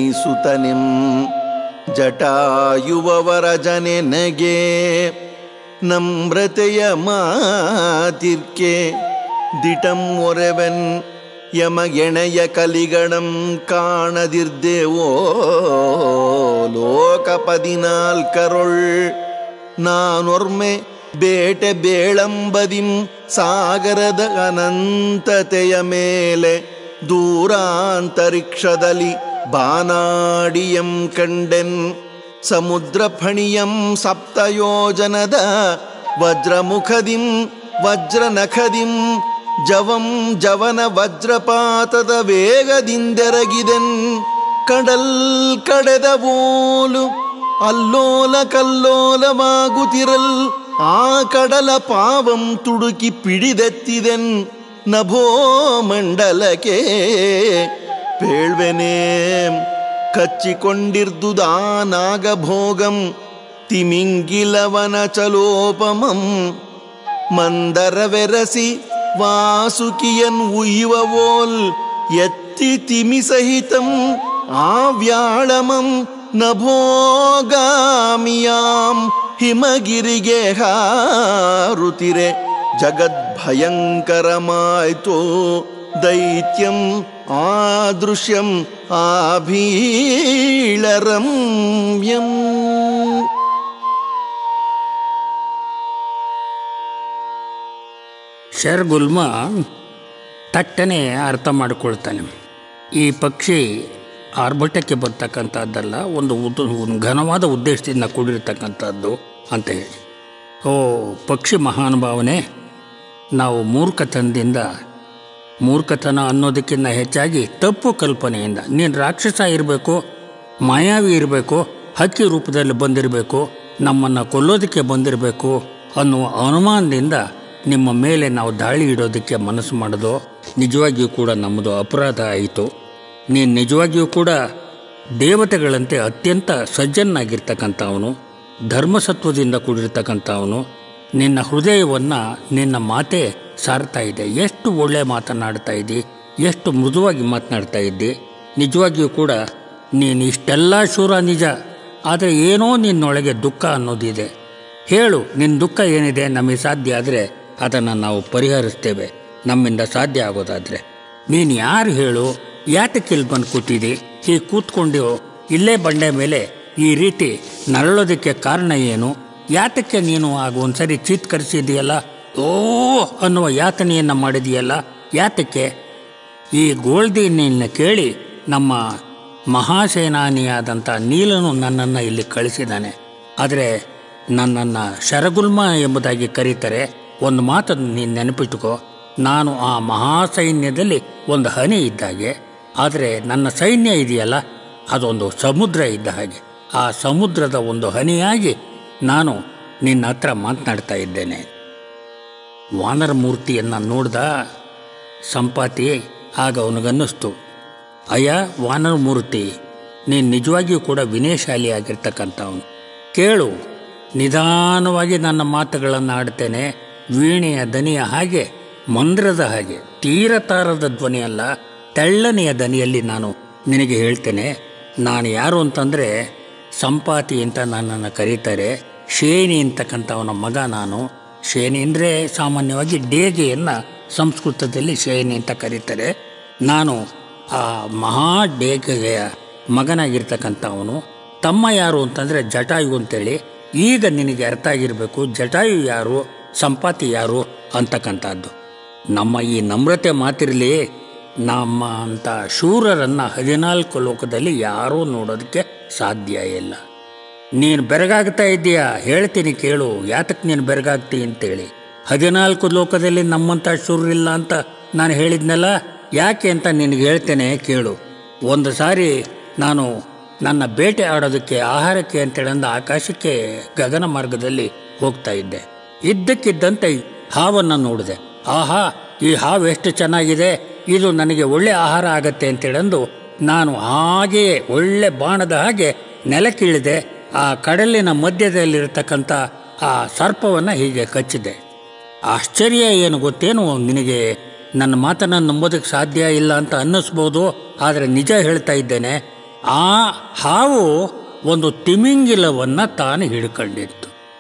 ಶೇನಿಸುತನೆಂ ಜಟಾಯುವವರ ಜನೆನಗೆ ನಮ್ರತೆಯ ಮಾತಿರ್ಕೆ ದಿಟಂ ಒರೆವನ್ ಯಮಗೆಣೆಯ ಕಲಿಗಣಂ ಕಾಣದಿರ್ದೇವೋ ಲೋಕ ಪದಿನಾಲ್ಕರೊಳ್ ನಾನೊರ್ಮೆ ಬೇಟೆ ಬೇಳಂಬದಿಂ ಸಾಗರದ ಅನಂತತೆಯ ಮೇಲೆ ದೂರಾಂತರಿಕ್ಷದಲ್ಲಿ ಬಾನಾಡಿಯಂ ಕಂಡೆನ್ ಸಮುದ್ರ ಫಣಿಯಂ ಸಪ್ತಯೋಜನದ ವಜ್ರಮುಖದಿಂ ವಜ್ರನಖದಿಂ ಜವಂ ಜವನ ವಜ್ರಪಾತದ ವೇಗದಿಂದೆರಗಿದೆನ್ ಕಡಲ್ ಕಡೆದ ಬೋಲು ಅಲ್ಲೋಲ ಕಲ್ಲೋಲವಾಗುತ್ತಿರಲ್ ಆ ಕಡಲ ಪಾವಂ ತುಡುಕಿ ಪಿಡಿದೆತ್ತಿದೆನ್ ನಭೋ ಮಂಡಲಕ್ಕೆ ಪೇಳ್ವೆನೇ ಕಚ್ಚಿಕೊಂಡಿರ್ದುದಾ ನಾಗಭೋಗಂ ತಿಮಿಂಗಿಲವನ ಚಲೋಪಮಂ ಮಂದರವೆರಸಿ ವಾಸುಕಿಯನ್ ಉಯ್ಯುವವೋಲ್ ಎತ್ತಿ ತಿಮಿಸಹಿತಂ ಆ ವ್ಯಾಳಮಂ ನಭೋಗಾಮಿಯಾಂ ಹಿಮಗಿರಿಗೆ ಹಾರುತಿರೆ ಜಗದ್ಭಯಂಕರಮಾಯ್ತು ದೈತ್ಯಂ ಆದೃಶ್ಯಂ ಆಭೀಳರಮ್ಯಂ ಶರ್ಗುಲ್ಮ ತಟ್ಟನೆ ಅರ್ಥ ಮಾಡಿಕೊಳ್ತಾನೆ ಈ ಪಕ್ಷಿ ಆರ್ಭಟಕ್ಕೆ ಬರ್ತಕ್ಕಂಥದ್ದಲ್ಲ ಒಂದು ಉದ್ ಒಂದು ಘನವಾದ ಉದ್ದೇಶದಿಂದ ಕೂಡಿರ್ತಕ್ಕಂಥದ್ದು ಅಂತ ಹೇಳಿ ಓ ಪಕ್ಷಿ ಮಹಾನುಭಾವನೆ ನಾವು ಮೂರ್ಖತನದಿಂದ ಮೂರ್ಖತನ ಅನ್ನೋದಕ್ಕಿಂತ ಹೆಚ್ಚಾಗಿ ತಪ್ಪು ಕಲ್ಪನೆಯಿಂದ ನೀನು ರಾಕ್ಷಸ ಇರಬೇಕು ಮಾಯಾವಿ ಇರಬೇಕು ಹಕ್ಕಿ ರೂಪದಲ್ಲಿ ಬಂದಿರಬೇಕು ನಮ್ಮನ್ನು ಕೊಲ್ಲೋದಕ್ಕೆ ಬಂದಿರಬೇಕು ಅನ್ನುವ ಅನುಮಾನದಿಂದ ನಿಮ್ಮ ಮೇಲೆ ನಾವು ದಾಳಿ ಇಡೋದಕ್ಕೆ ಮನಸ್ಸು ಮಾಡೋದು ನಿಜವಾಗಿಯೂ ಕೂಡ ನಮ್ಮದು ಅಪರಾಧ ಆಯಿತು ನೀನು ನಿಜವಾಗಿಯೂ ಕೂಡ ದೇವತೆಗಳಂತೆ ಅತ್ಯಂತ ಸಜ್ಜನಾಗಿರ್ತಕ್ಕಂಥವನು ಧರ್ಮಸತ್ವದಿಂದ ಕೂಡಿರ್ತಕ್ಕಂಥವನು ನಿನ್ನ ಹೃದಯವನ್ನು ನಿನ್ನ ಮಾತೆ ಸಾರ್ತಾ ಇದೆ ಎಷ್ಟು ಒಳ್ಳೆ ಮಾತನಾಡ್ತಾ ಇದ್ದಿ ಎಷ್ಟು ಮೃದುವಾಗಿ ಮಾತನಾಡ್ತಾ ಇದ್ದಿ ನಿಜವಾಗಿಯೂ ಕೂಡ ನೀನು ಇಷ್ಟೆಲ್ಲ ಶೂರ ನಿಜ ಆದರೆ ಏನೋ ನಿನ್ನೊಳಗೆ ದುಃಖ ಅನ್ನೋದಿದೆ ಹೇಳು ನಿನ್ನ ದುಃಖ ಏನಿದೆ ನಮಗೆ ಸಾಧ್ಯ ಆದರೆ ಅದನ್ನು ನಾವು ಪರಿಹರಿಸ್ತೇವೆ ನಮ್ಮಿಂದ ಸಾಧ್ಯ ಆಗೋದಾದರೆ ನೀನು ಯಾರು ಹೇಳು ಯಾತಕ್ಕೆ ಇಲ್ಲಿ ಬಂದು ಕೂತಿದ್ದಿ ಹೀಗೆ ಕೂತ್ಕೊಂಡು ಇಲ್ಲೇ ಬಂಡೆ ಮೇಲೆ ಈ ರೀತಿ ನರಳೋದಕ್ಕೆ ಕಾರಣ ಏನು ಯಾತಕ್ಕೆ ನೀನು ಆಗ ಒಂದ್ಸರಿ ಚೀತ್ಕರಿಸಿದೆಯಲ್ಲ ಓ ಅನ್ನುವ ಯಾತನೆಯನ್ನು ಮಾಡಿದೆಯಲ್ಲ ಯಾತಕ್ಕೆ ಈ ಗೋಲ್ದಿನ ಕೇಳಿ ನಮ್ಮ ಮಹಾಸೇನಾನಿಯಾದಂಥ ನೀಲನು ನನ್ನನ್ನು ಇಲ್ಲಿ ಕಳಿಸಿದ್ದಾನೆ ಆದರೆ ನನ್ನನ್ನು ಶರಗುಲ್ಮ ಎಂಬುದಾಗಿ ಕರೀತಾರೆ ಒಂದು ಮಾತನ್ನು ನೀನು ನೆನಪಿಟ್ಟುಕೋ ನಾನು ಆ ಮಹಾಸೈನ್ಯದಲ್ಲಿ ಒಂದು ಹನಿ ಇದ್ದಾಗೆ ಆದರೆ ನನ್ನ ಸೈನ್ಯ ಇದೆಯಲ್ಲ ಅದೊಂದು ಸಮುದ್ರ ಇದ್ದ ಹಾಗೆ ಆ ಸಮುದ್ರದ ಒಂದು ಹನಿಯಾಗಿ ನಾನು ನಿನ್ನ ಹತ್ರ ಮಾತನಾಡ್ತಾ ಇದ್ದೇನೆ ವಾನರ ಮೂರ್ತಿಯನ್ನು ನೋಡ್ದ ಸಂಪಾತಿ ಆಗ ಅವನಿಗನ್ನಿಸ್ತು ಅಯ್ಯ ವಾನರ ಮೂರ್ತಿ ನೀನು ನಿಜವಾಗಿಯೂ ಕೂಡ ವಿನಯಶಾಲಿಯಾಗಿರ್ತಕ್ಕಂಥವನು ಕೇಳು ನಿಧಾನವಾಗಿ ನನ್ನ ಮಾತುಗಳನ್ನು ಆಡ್ತೇನೆ ವೀಣೆಯ ದನಿಯ ಹಾಗೆ ಮಂದ್ರದ ಹಾಗೆ ತೀರತಾರದ ಧ್ವನಿಯಲ್ಲ ತೆಳ್ಳನೆಯ ದನಿಯಲ್ಲಿ ನಾನು ನಿನಗೆ ಹೇಳ್ತೇನೆ ನಾನು ಯಾರು ಅಂತಂದರೆ ಸಂಪಾತಿ ಅಂತ ನನ್ನನ್ನು ಕರೀತಾರೆ ಶೇನಿ ಅಂತಕ್ಕಂಥವನ ಮಗ ನಾನು ಶೇನಿ ಅಂದರೆ ಸಾಮಾನ್ಯವಾಗಿ ಡೇಗೆಯನ್ನು ಸಂಸ್ಕೃತದಲ್ಲಿ ಶೇನಿ ಅಂತ ಕರೀತಾರೆ ನಾನು ಆ ಮಹಾ ಡೇಗೆಯ ಮಗನಾಗಿರ್ತಕ್ಕಂಥವನು ತಮ್ಮ ಯಾರು ಅಂತಂದರೆ ಜಟಾಯು ಅಂತೇಳಿ ಈಗ ನಿನಗೆ ಅರ್ಥ ಆಗಿರಬೇಕು ಜಟಾಯು ಯಾರು ಸಂಪಾತಿ ಯಾರು ಅಂತಕ್ಕಂಥದ್ದು ನಮ್ಮ ಈ ನಮ್ರತೆ ಮಾತಿರಲಿ ನಮ್ಮ ಅಂಥ ಶೂರರನ್ನು ಹದಿನಾಲ್ಕು ಲೋಕದಲ್ಲಿ ಯಾರೂ ನೋಡೋದಕ್ಕೆ ಸಾಧ್ಯ ಇಲ್ಲ ನೀನು ಬೆರಗಾಗ್ತಾ ಇದ್ದೀಯಾ ಹೇಳ್ತೀನಿ ಕೇಳು ಯಾತಕ್ಕೆ ನೀನು ಬೆರಗಾಗ್ತಿ ಅಂತೇಳಿ ಹದಿನಾಲ್ಕು ಲೋಕದಲ್ಲಿ ನಮ್ಮಂಥ ಶೂರರಿಲ್ಲ ಅಂತ ನಾನು ಹೇಳಿದ್ನಲ್ಲ ಯಾಕೆ ಅಂತ ನಿನಗೆ ಹೇಳ್ತೇನೆ ಕೇಳು ಒಂದು ಸಾರಿ ನಾನು ನನ್ನ ಬೇಟೆ ಆಡೋದಕ್ಕೆ ಆಹಾರಕ್ಕೆ ಅಂತೇಳಂದ ಆಕಾಶಕ್ಕೆ ಗಗನ ಮಾರ್ಗದಲ್ಲಿ ಹೋಗ್ತಾ ಇದ್ದೆ ಇದ್ದಕ್ಕಿದ್ದಂತೆ ಹಾವನ್ನು ನೋಡಿದೆ ಆಹಾ ಈ ಹಾವು ಎಷ್ಟು ಚೆನ್ನಾಗಿದೆ ಇದು ನನಗೆ ಒಳ್ಳೆ ಆಹಾರ ಆಗತ್ತೆ ಅಂತೇಳಂದು ನಾನು ಹಾಗೆಯೇ ಒಳ್ಳೆ ಬಾಣದ ಹಾಗೆ ನೆಲಕ್ಕಿಳಿದೆ ಆ ಕಡಲಿನ ಮಧ್ಯದಲ್ಲಿರತಕ್ಕಂಥ ಆ ಸರ್ಪವನ್ನು ಹೀಗೆ ಕಚ್ಚಿದೆ ಆಶ್ಚರ್ಯ ಏನು ಗೊತ್ತೇನು ನಿನಗೆ ನನ್ನ ಮಾತನ್ನು ನಂಬೋದಕ್ಕೆ ಸಾಧ್ಯ ಇಲ್ಲ ಅಂತ ಅನ್ನಿಸ್ಬೋದು ಆದರೆ ನಿಜ ಹೇಳ್ತಾ ಇದ್ದೇನೆ ಆ ಹಾವು ಒಂದು ತಿಮಿಂಗಿಲವನ್ನು ತಾನು ಹಿಡ್ಕೊಂಡಿತ್ತು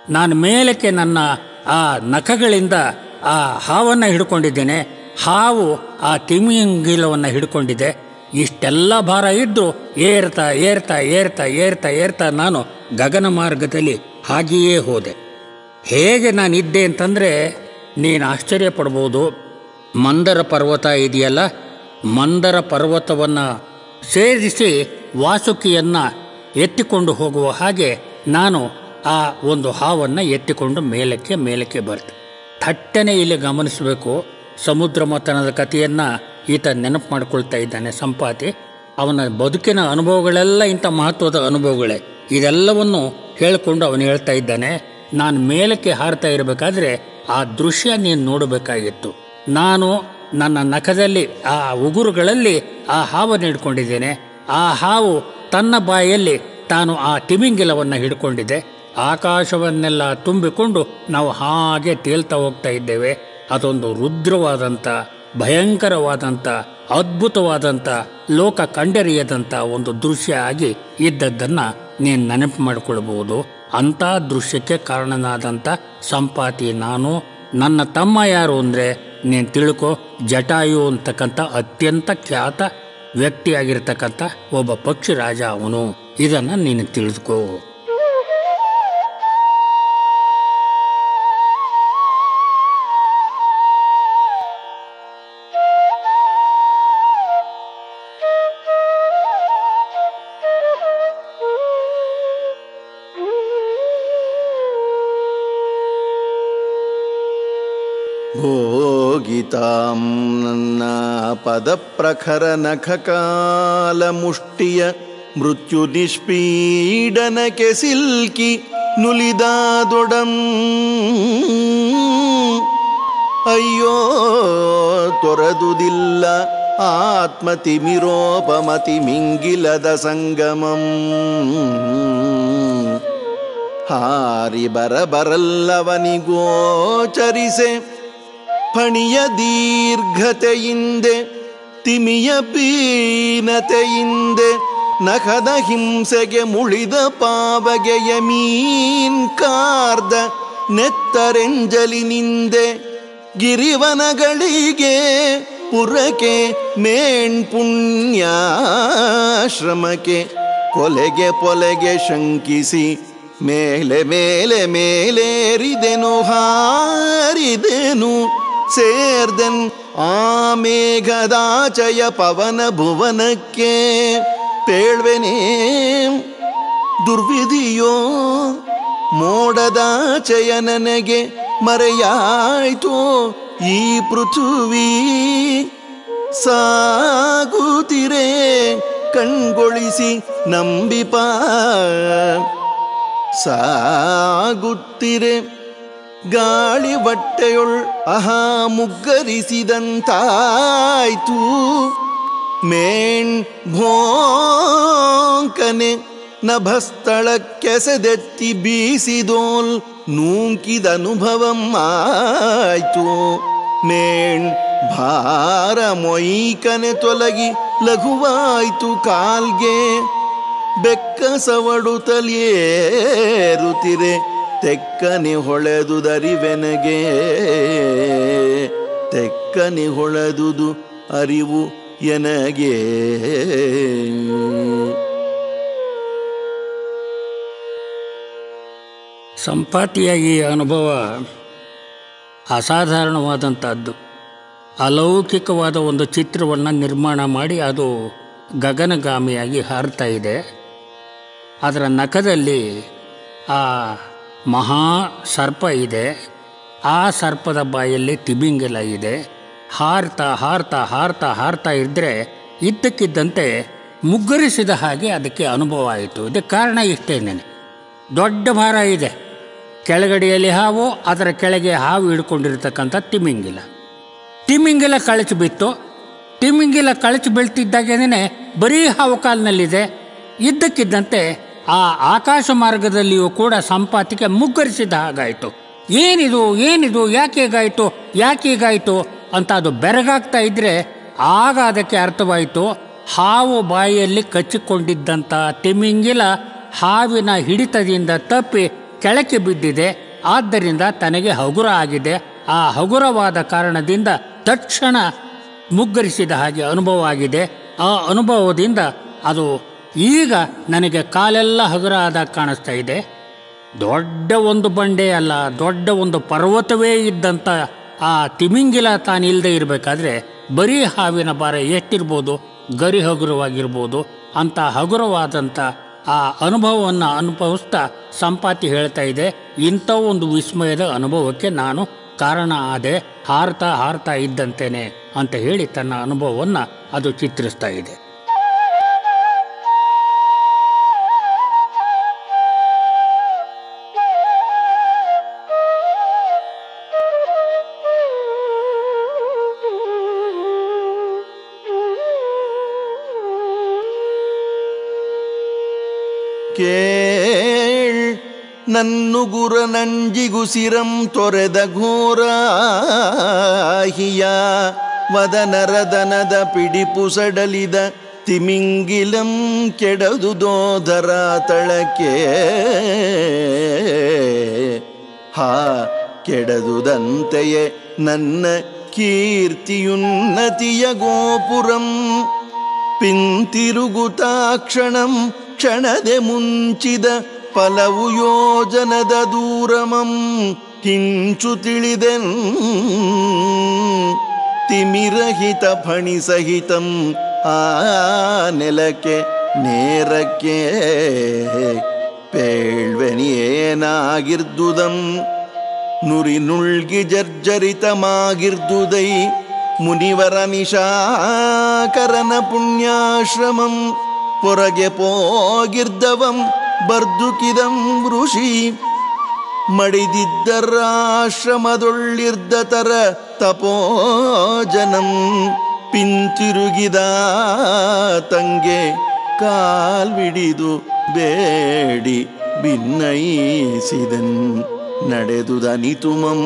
ನಾನು ಮೇಲಕ್ಕೆ ನನ್ನ ಆ ನಖಗಳಿಂದ ಆ ಹಾವನ್ನು ಹಿಡ್ಕೊಂಡಿದ್ದೇನೆ ಹಾವು ಆ ತಿಮಿಂಗಿಲವನ್ನು ಹಿಡ್ಕೊಂಡಿದೆ ಇಷ್ಟೆಲ್ಲ ಭಾರ ಇದ್ದು ಏರ್ತಾ ಏರ್ತಾ ಏರ್ತಾ ಏರ್ತಾ ಏರ್ತಾ ನಾನು ಗಗನ ಮಾರ್ಗದಲ್ಲಿ ಹಾಗೆಯೇ ಹೋದೆ ಹೇಗೆ ನಾನಿದ್ದೆ ಅಂತಂದರೆ ನೀನು ಆಶ್ಚರ್ಯ ಪಡ್ಬೋದು ಮಂದರ ಪರ್ವತ ಇದೆಯಲ್ಲ ಮಂದರ ಪರ್ವತವನ್ನು ಸೇರಿಸಿ ವಾಸುಕಿಯನ್ನು ಎತ್ತಿಕೊಂಡು ಹೋಗುವ ಹಾಗೆ ನಾನು ಆ ಒಂದು ಹಾವನ್ನು ಎತ್ತಿಕೊಂಡು ಮೇಲಕ್ಕೆ ಮೇಲಕ್ಕೆ ಬರ್ತೆ ಥಟ್ಟನೆ ಇಲ್ಲಿ ಗಮನಿಸಬೇಕು ಸಮುದ್ರ ಮಥನದ ಕಥೆಯನ್ನು ಈತ ನೆನಪು ಮಾಡ್ಕೊಳ್ತಾ ಇದ್ದಾನೆ ಸಂಪಾತಿ ಅವನ ಬದುಕಿನ ಅನುಭವಗಳೆಲ್ಲ ಇಂಥ ಮಹತ್ವದ ಅನುಭವಗಳೇ ಇದೆಲ್ಲವನ್ನು ಹೇಳಿಕೊಂಡು ಅವನು ಹೇಳ್ತಾ ಇದ್ದಾನೆ ನಾನು ಮೇಲಕ್ಕೆ ಹಾರ್ತಾ ಇರಬೇಕಾದ್ರೆ ಆ ದೃಶ್ಯ ನೀನು ನೋಡಬೇಕಾಗಿತ್ತು ನಾನು ನನ್ನ ನಖದಲ್ಲಿ ಆ ಉಗುರುಗಳಲ್ಲಿ ಆ ಹಾವನ್ನು ಹಿಡ್ಕೊಂಡಿದ್ದೇನೆ ಆ ಹಾವು ತನ್ನ ಬಾಯಲ್ಲಿ ತಾನು ಆ ತಿಮಿಂಗಿಲವನ್ನು ಹಿಡ್ಕೊಂಡಿದೆ ಆಕಾಶವನ್ನೆಲ್ಲ ತುಂಬಿಕೊಂಡು ನಾವು ಹಾಗೆ ತೇಲ್ತಾ ಹೋಗ್ತಾ ಇದ್ದೇವೆ ಅದೊಂದು ರುದ್ರವಾದಂಥ ಭಯಂಕರವಾದಂಥ ಅದ್ಭುತವಾದಂಥ ಲೋಕ ಕಂಡರಿಯದಂಥ ಒಂದು ದೃಶ್ಯ ಆಗಿ ಇದ್ದದ್ದನ್ನು ನೀನು ನೆನಪು ಮಾಡಿಕೊಳ್ಬಹುದು ಅಂಥ ದೃಶ್ಯಕ್ಕೆ ಕಾರಣನಾದಂಥ ಸಂಪಾತಿ ನಾನು ನನ್ನ ತಮ್ಮ ಯಾರು ಅಂದರೆ ನೀನು ತಿಳ್ಕೊ ಜಟಾಯು ಅಂತಕ್ಕಂಥ ಅತ್ಯಂತ ಖ್ಯಾತ ವ್ಯಕ್ತಿಯಾಗಿರ್ತಕ್ಕಂಥ ಒಬ್ಬ ಪಕ್ಷಿ ರಾಜ ಅವನು ಇದನ್ನು ನೀನು ತಿಳಿದುಕೋ ಭೋಗಿತಾಂ ನನ್ನ ಪದಪ್ರಖರ ನಖಕಾಲ ಮುಷ್ಟಿಯ ಮೃತ್ಯು ನಿಷ್ಪೀಡನಕ್ಕೆ ಸಿಲ್ಕಿ ನುಲಿದಾದೊಡಂ ಅಯ್ಯೋ ತೊರದುದಿಲ್ಲ ಆತ್ಮತಿಮಿರೋಪಮತಿ ಮಿಂಗಿಲದ ಸಂಗಮಂ ಹಾರಿ ಬರಬರಲ್ಲವನಿಗೋಚರಿಸೆ ಫಣಿಯ ದೀರ್ಘತೆಯಿಂದೆ ತಿಮಿಯ ಪೀನತೆಯಿಂದೆ ನಖದ ಹಿಂಸೆಗೆ ಮುಳಿದ ಪಾವಗೆಯ ಮೀನ್ ಕಾರ್ದ ನೆತ್ತರೆಂಜಲಿನಿಂದೆ ಗಿರಿವನಗಳಿಗೆ ಪುರಕ್ಕೆ ಮೇಣ್ ಪುಣ್ಯಾಶ್ರಮಕ್ಕೆ ಕೊಲೆಗೆ ಪೊಲೆಗೆ ಶಂಕಿಸಿ ಮೇಲೆ ಮೇಲೆ ಮೇಲೇರಿದೆನು ಹಾರಿದೆನು ಸೇರ್ದೆನ್ ಆ ಮೇಘದಾಚಯ ಪವನ ಭುವನಕ್ಕೆ ಪೇಳ್ವೆನೇ ದುರ್ವಿಧಿಯೋ ಮೋಡದಾಚಯ ನನಗೆ ಮರೆಯಾಯ್ತು ಈ ಪೃಥ್ವಿ ಸಾಗುತ್ತಿರೆ ಕಣ್ಗೊಳಿಸಿ ನಂಬಿಪ ಸಾಗುತ್ತಿರೆ ಗಾಳಿ ಬಟ್ಟೆಯೊಳ್ ಅಹಾ ಮುಗ್ಗರಿಸಿದಂತಾಯ್ತು ಮೇಣ್ ಭೋಂಕನೆ ನಭಸ್ಥಳಕ್ಕೆಸೆದೆತ್ತಿ ಬೀಸಿದೋಲ್ ನೂಂಕಿದನುಭವಂ ಆಯ್ತು ಮೇಣ್ ಭಾರ ಮೊಯ್ಕನೆ ತೊಲಗಿ ಲಘುವಾಯ್ತು ಕಾಲ್ಗೆ ಬೆಕ್ಕ ಸವಡುತ್ತಲಿಯೇರುತ್ತಿರೆ ತೆಕ್ಕನೆ ಹೊಳೆದುದರಿವೆನಗೆ ತೆಕ್ಕನೆ ಹೊಳೆದುದು ಅರಿವು ಎನಗೆ ಸಂಪಾತಿಯ ಈ ಅನುಭವ ಅಸಾಧಾರಣವಾದಂಥದ್ದು ಅಲೌಕಿಕವಾದ ಒಂದು ಚಿತ್ರವನ್ನು ನಿರ್ಮಾಣ ಮಾಡಿ ಅದು ಗಗನಗಾಮಿಯಾಗಿ ಹಾರ್ತಾ ಇದೆ ಅದರ ನಖದಲ್ಲಿ ಆ ಮಹಾ ಸರ್ಪ ಇದೆ ಆ ಸರ್ಪದ ಬಾಯಲ್ಲಿ ತಿಮಿಂಗಿಲ ಇದೆ ಹಾರ್ತಾ ಹಾರ್ತಾ ಹಾರ್ತಾ ಹಾರ್ತಾ ಇದ್ದರೆ ಇದ್ದಕ್ಕಿದ್ದಂತೆ ಮುಗ್ಗರಿಸಿದ ಹಾಗೆ ಅದಕ್ಕೆ ಅನುಭವ ಆಯಿತು ಇದಕ್ಕೆ ಕಾರಣ ಇಷ್ಟೇನೇನೆ ದೊಡ್ಡ ಭಾರ ಇದೆ ಕೆಳಗಡೆಯಲ್ಲಿ ಹಾವು ಅದರ ಕೆಳಗೆ ಹಾವು ಹಿಡ್ಕೊಂಡಿರ್ತಕ್ಕಂಥ ತಿಮಿಂಗಿಲ ತಿಮಿಂಗಿಲ ಕಳಚಿ ಬಿತ್ತು ತಿಮಿಂಗಿಲ ಕಳಚಿ ಬೀಳ್ತಿದ್ದಾಗೇನೆ ಬರೀ ಹಾವು ಕಾಲಿನಲ್ಲಿದೆ ಇದ್ದಕ್ಕಿದ್ದಂತೆ ಆ ಆಕಾಶ ಮಾರ್ಗದಲ್ಲಿಯೂ ಕೂಡ ಸಂಪಾತಿಗೆ ಮುಗ್ಗರಿಸಿದ ಹಾಗಾಯಿತು ಏನಿದು ಏನಿದು ಯಾಕೆ ಹೀಗಾಯಿತು ಯಾಕೆ ಹೀಗಾಯಿತು ಅಂತ ಅದು ಬೆರಗಾಗ್ತಾ ಇದ್ರೆ ಆಗ ಅದಕ್ಕೆ ಅರ್ಥವಾಯಿತು ಹಾವು ಬಾಯಿಯಲ್ಲಿ ಕಚ್ಚಿಕೊಂಡಿದ್ದಂಥ ತಿಮಿಂಗಿಲ ಹಾವಿನ ಹಿಡಿತದಿಂದ ತಪ್ಪಿ ಕೆಳಕ್ಕೆ ಬಿದ್ದಿದೆ ಆದ್ದರಿಂದ ತನಗೆ ಹಗುರ ಆಗಿದೆ ಆ ಹಗುರವಾದ ಕಾರಣದಿಂದ ತಕ್ಷಣ ಮುಗ್ಗರಿಸಿದ ಹಾಗೆ ಅನುಭವ ಆಗಿದೆ ಆ ಅನುಭವದಿಂದ ಅದು ಈಗ ನನಗೆ ಕಾಲೆಲ್ಲ ಹಗುರ ಆದಾಗ ಕಾಣಿಸ್ತಾ ಇದೆ ದೊಡ್ಡ ಒಂದು ಬಂಡೆ ಅಲ್ಲ ದೊಡ್ಡ ಒಂದು ಪರ್ವತವೇ ಇದ್ದಂಥ ಆ ತಿಮಿಂಗಿಲ ತಾನಿಲ್ಲದೆ ಇರಬೇಕಾದ್ರೆ ಬರೀ ಹಾವಿನ ಭಾರ ಎಷ್ಟಿರ್ಬೋದು ಗರಿ ಹಗುರವಾಗಿರ್ಬೋದು ಅಂತ ಹಗುರವಾದಂಥ ಆ ಅನುಭವವನ್ನು ಅನುಭವಿಸ್ತಾ ಸಂಪಾತಿ ಹೇಳ್ತಾ ಇದೆ ಇಂಥ ಒಂದು ವಿಸ್ಮಯದ ಅನುಭವಕ್ಕೆ ನಾನು ಕಾರಣ ಆದೆ ಹಾರ್ತಾ ಹಾರ್ತಾ ಇದ್ದಂತೇನೆ ಅಂತ ಹೇಳಿ ತನ್ನ ಅನುಭವವನ್ನು ಅದು ಚಿತ್ರಿಸ್ತಾ ಇದೆ ಕೇಳ್ ನನ್ನುಗುರ ನಂಜಿಗುಸಿರಂ ತೊರೆದ ಘೋರಾಹಿಯ ವದನರದನದ ಪಿಡಿಪು ಸಡಲಿದ ತಿಮಿಂಗಿಲಂ ಕೆಡದು ದೋಧರ ತಳಕ್ಕೆ ಹಾ ಕೆಡದುದಂತೆಯೇ ನನ್ನ ಕೀರ್ತಿಯುನ್ನತಿಯ ಗೋಪುರಂ ಪಿಂತಿರುಗುತಾಕ್ಷಣಂ ಕ್ಷಣದೆ ಮುಂಚಿದ ಫಲವು ಯೋಜನದ ದೂರಮಂ ಕಿಂಚು ತಿಳಿದೆನ್ ತಿಮಿರಹಿತ ಫಣಿಸಹಿತಂ ಆ ನೆಲಕ್ಕೆ ನೇರಕ್ಕೆ ಪೇಳ್ವೆನಿಯೇನಾಗಿರ್ದುದಂ ನುರಿ ನುಳ್ಗಿ ಜರ್ಜರಿತಮಾಗಿರ್ದುದೈ ಮುನಿವರ ನಿಶಾಕರನ ಪುಣ್ಯಾಶ್ರಮಂ ಪೊರಗೆ ಪೋಗಿರ್ದವಂ ಬರ್ದುಕಿದಂ ಋಷಿ ಮಡಿದಿದ್ದರಾಶ್ರಮದೊಳ್ಳಿರ್ದತರ ತಪೋಜನಂ ಪಿಂತಿರುಗಿದ ತಂಗೆ ಕಾಲ್ವಿಡಿದು ಬೇಡಿ ಭಿನ್ನಯಿಸಿದನ್ ನಡೆದುದನಿತುಮಂ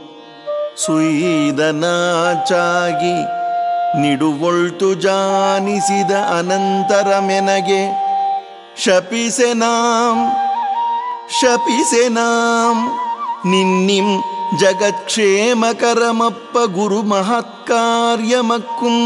ಸುಯ್ದನಾಚಾಗಿ ನಿಡುವೊಳ್ತು ಜಾನಿಸಿದ ಅನಂತರ ಮೆನಗೆ ಶಪಿಸೆನಾಂ ಶಪಿಸೆನಾಂ ನಿನ್ನಿಂ ಜಗತ್ಕ್ಷೇಮಕರಮಪ್ಪ ಗುರು ಮಹತ್ಕಾರ್ಯಮಕ್ಕುಂ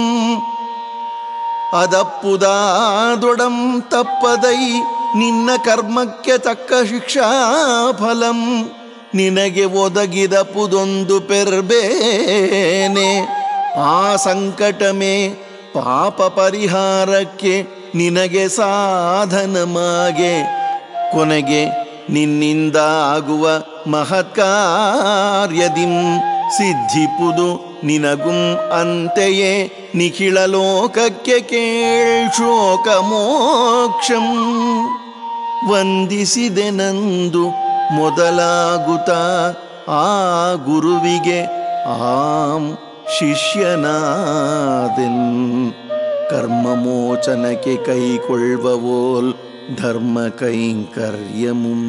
ಅದಪ್ಪುದಾದೊಡಂ ತಪ್ಪದೈ ನಿನ್ನ ಕರ್ಮಕ್ಕೆ ತಕ್ಕ ಶಿಕ್ಷಾಫಲಂ ನಿನಗೆ ಒದಗಿದ ಪುದೊಂದು ಪೆರ್ಬೇನೆ ಆ ಸಂಕಟಮೇ ಪಾಪ ಪರಿಹಾರಕ್ಕೆ ನಿನಗೆ ಸಾಧನಮಾಗೆ ಕೊನೆಗೆ ನಿನ್ನಿಂದ ಆಗುವ ಮಹತ್ಕಾರ್ಯದಿಂ ಸಿದ್ಧಿಪುದು ನಿನಗುಂ ಅಂತೆಯೇ ನಿಖಿಳ ಲೋಕಕ್ಕೆ ಕೇಳ್ ಶೋಕ ಮೋಕ್ಷಂ ವಂದಿಸಿದೆನಂದು ಮೊದಲಾಗುತ್ತ ಆ ಗುರುವಿಗೆ ಆಂ ಶಿಷ್ಯನಾದೆನ್ ಕರ್ಮಮೋಚನಕ್ಕೆ ಕೈಕೊಳ್ಳುವವೋಲ್ ಧರ್ಮ ಕೈಂಕರ್ಯಮುಂ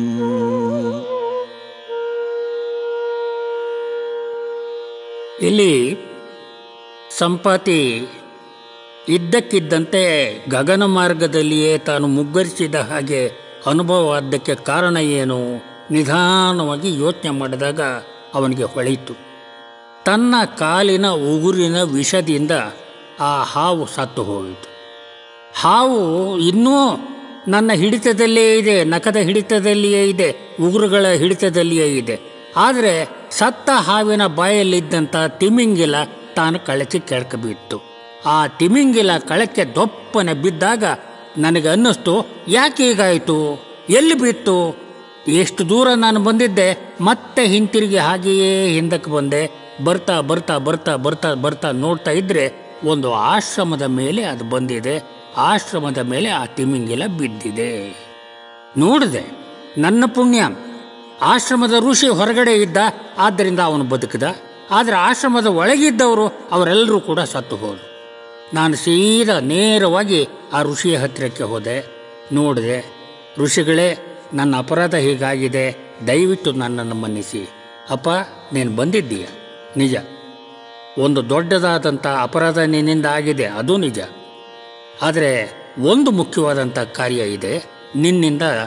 ಇಲ್ಲಿ ಸಂಪಾತಿ ಇದ್ದಕ್ಕಿದ್ದಂತೆ ಗಗನ ಮಾರ್ಗದಲ್ಲಿಯೇ ತಾನು ಮುಗ್ಗರಿಸಿದ ಹಾಗೆ ಅನುಭವವಾದ್ದಕ್ಕೆ ಕಾರಣ ಏನು ನಿಧಾನವಾಗಿ ಯೋಚನೆ ಮಾಡಿದಾಗ ಅವನಿಗೆ ಹೊಳೆಯಿತು ತನ್ನ ಕಾಲಿನ ಉಗುರಿನ ವಿಷದಿಂದ ಆ ಹಾವು ಸತ್ತು ಹೋಯಿತು ಹಾವು ಇನ್ನೂ ನನ್ನ ಹಿಡಿತದಲ್ಲೇ ಇದೆ ನಖದ ಹಿಡಿತದಲ್ಲಿಯೇ ಇದೆ ಉಗುರುಗಳ ಹಿಡಿತದಲ್ಲಿಯೇ ಇದೆ ಆದರೆ ಸತ್ತ ಹಾವಿನ ಬಾಯಲ್ಲಿದ್ದಂಥ ತಿಮಿಂಗಿಲ ತಾನು ಕಳಚಿ ಕೆಳಕ್ಕೆ ಆ ತಿಮಿಂಗಿಲ ಕಳಕ್ಕೆ ದೊಪ್ಪನೆ ಬಿದ್ದಾಗ ನನಗೆ ಅನ್ನಿಸ್ತು ಯಾಕೆ ಹೀಗಾಯಿತು ಎಲ್ಲಿ ಬಿತ್ತು ಎಷ್ಟು ದೂರ ನಾನು ಬಂದಿದ್ದೆ ಮತ್ತೆ ಹಿಂತಿರುಗಿ ಹಾಗೆಯೇ ಹಿಂದಕ್ಕೆ ಬಂದೆ ಬರ್ತಾ ಬರ್ತಾ ಬರ್ತಾ ಬರ್ತಾ ಬರ್ತಾ ನೋಡ್ತಾ ಇದ್ರೆ ಒಂದು ಆಶ್ರಮದ ಮೇಲೆ ಅದು ಬಂದಿದೆ ಆಶ್ರಮದ ಮೇಲೆ ಆ ತಿಮಿಂಗಿಲ ಬಿದ್ದಿದೆ ನೋಡಿದೆ ನನ್ನ ಪುಣ್ಯ ಆಶ್ರಮದ ಋಷಿ ಹೊರಗಡೆ ಇದ್ದ ಆದ್ದರಿಂದ ಅವನು ಬದುಕಿದ ಆದರೆ ಆಶ್ರಮದ ಒಳಗಿದ್ದವರು ಅವರೆಲ್ಲರೂ ಕೂಡ ಸತ್ತು ಹೋದರು ನಾನು ಸೀದಾ ನೇರವಾಗಿ ಆ ಋಷಿಯ ಹತ್ತಿರಕ್ಕೆ ಹೋದೆ ನೋಡಿದೆ ಋಷಿಗಳೇ ನನ್ನ ಅಪರಾಧ ಹೀಗಾಗಿದೆ ದಯವಿಟ್ಟು ನನ್ನನ್ನು ಮನ್ನಿಸಿ ಅಪ್ಪ ನೀನು ಬಂದಿದ್ದೀಯ ನಿಜ ಒಂದು ದೊಡ್ಡದಾದಂಥ ಅಪರಾಧ ನಿನ್ನಿಂದ ಆಗಿದೆ ಅದು ನಿಜ ಆದರೆ ಒಂದು ಮುಖ್ಯವಾದಂಥ ಕಾರ್ಯ ಇದೆ ನಿನ್ನಿಂದ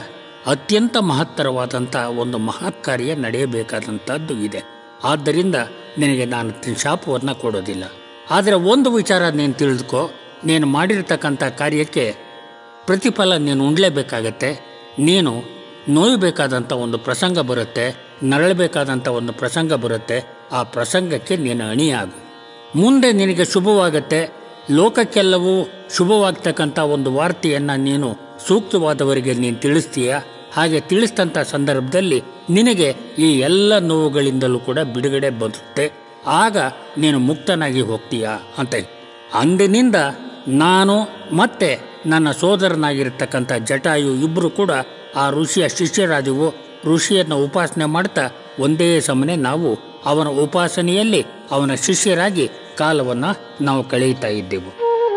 ಅತ್ಯಂತ ಮಹತ್ತರವಾದಂಥ ಒಂದು ಮಹತ್ ಕಾರ್ಯ ನಡೆಯಬೇಕಾದಂಥದ್ದು ಇದೆ ಆದ್ದರಿಂದ ನಿನಗೆ ನಾನು ತಿ- ಶಾಪವನ್ನು ಕೊಡೋದಿಲ್ಲ ಆದರೆ ಒಂದು ವಿಚಾರ ನೀನು ತಿಳಿದುಕೋ ನೀನು ಮಾಡಿರ್ತಕ್ಕಂಥ ಕಾರ್ಯಕ್ಕೆ ಪ್ರತಿಫಲ ನೀನು ಉಣ್ಲೇಬೇಕಾಗತ್ತೆ ನೀನು ನೋಯಬೇಕಾದಂಥ ಒಂದು ಪ್ರಸಂಗ ಬರುತ್ತೆ ನರಳಬೇಕಾದಂಥ ಒಂದು ಪ್ರಸಂಗ ಬರುತ್ತೆ ಆ ಪ್ರಸಂಗಕ್ಕೆ ನೀನು ಅಣಿಯಾಗು ಮುಂದೆ ನಿನಗೆ ಶುಭವಾಗತ್ತೆ ಲೋಕಕ್ಕೆಲ್ಲವೂ ಶುಭವಾಗ್ತಕ್ಕಂಥ ಒಂದು ವಾರ್ತೆಯನ್ನು ನೀನು ಸೂಕ್ತವಾದವರಿಗೆ ನೀನು ತಿಳಿಸ್ತೀಯ ಹಾಗೆ ತಿಳಿಸಿದಂಥ ಸಂದರ್ಭದಲ್ಲಿ ನಿನಗೆ ಈ ಎಲ್ಲ ನೋವುಗಳಿಂದಲೂ ಕೂಡ ಬಿಡುಗಡೆ ಬರುತ್ತೆ ಆಗ ನೀನು ಮುಕ್ತನಾಗಿ ಹೋಗ್ತೀಯಾ ಅಂತ ಅಂದಿನಿಂದ ನಾನು ಮತ್ತೆ ನನ್ನ ಸೋದರನಾಗಿರ್ತಕ್ಕಂಥ ಜಟಾಯು ಇಬ್ಬರು ಕೂಡ ಆ ಋಷಿಯ ಶಿಷ್ಯರಾದೆವು ಋಷಿಯನ್ನು ಉಪಾಸನೆ ಮಾಡ್ತಾ ಒಂದೇ ಸಮನೆ ನಾವು ಅವನ ಉಪಾಸನೆಯಲ್ಲಿ ಅವನ ಶಿಷ್ಯರಾಗಿ ಕಾಲವನ್ನು ನಾವು ಕಳೆಯುತ್ತಾ ಇದ್ದೆವು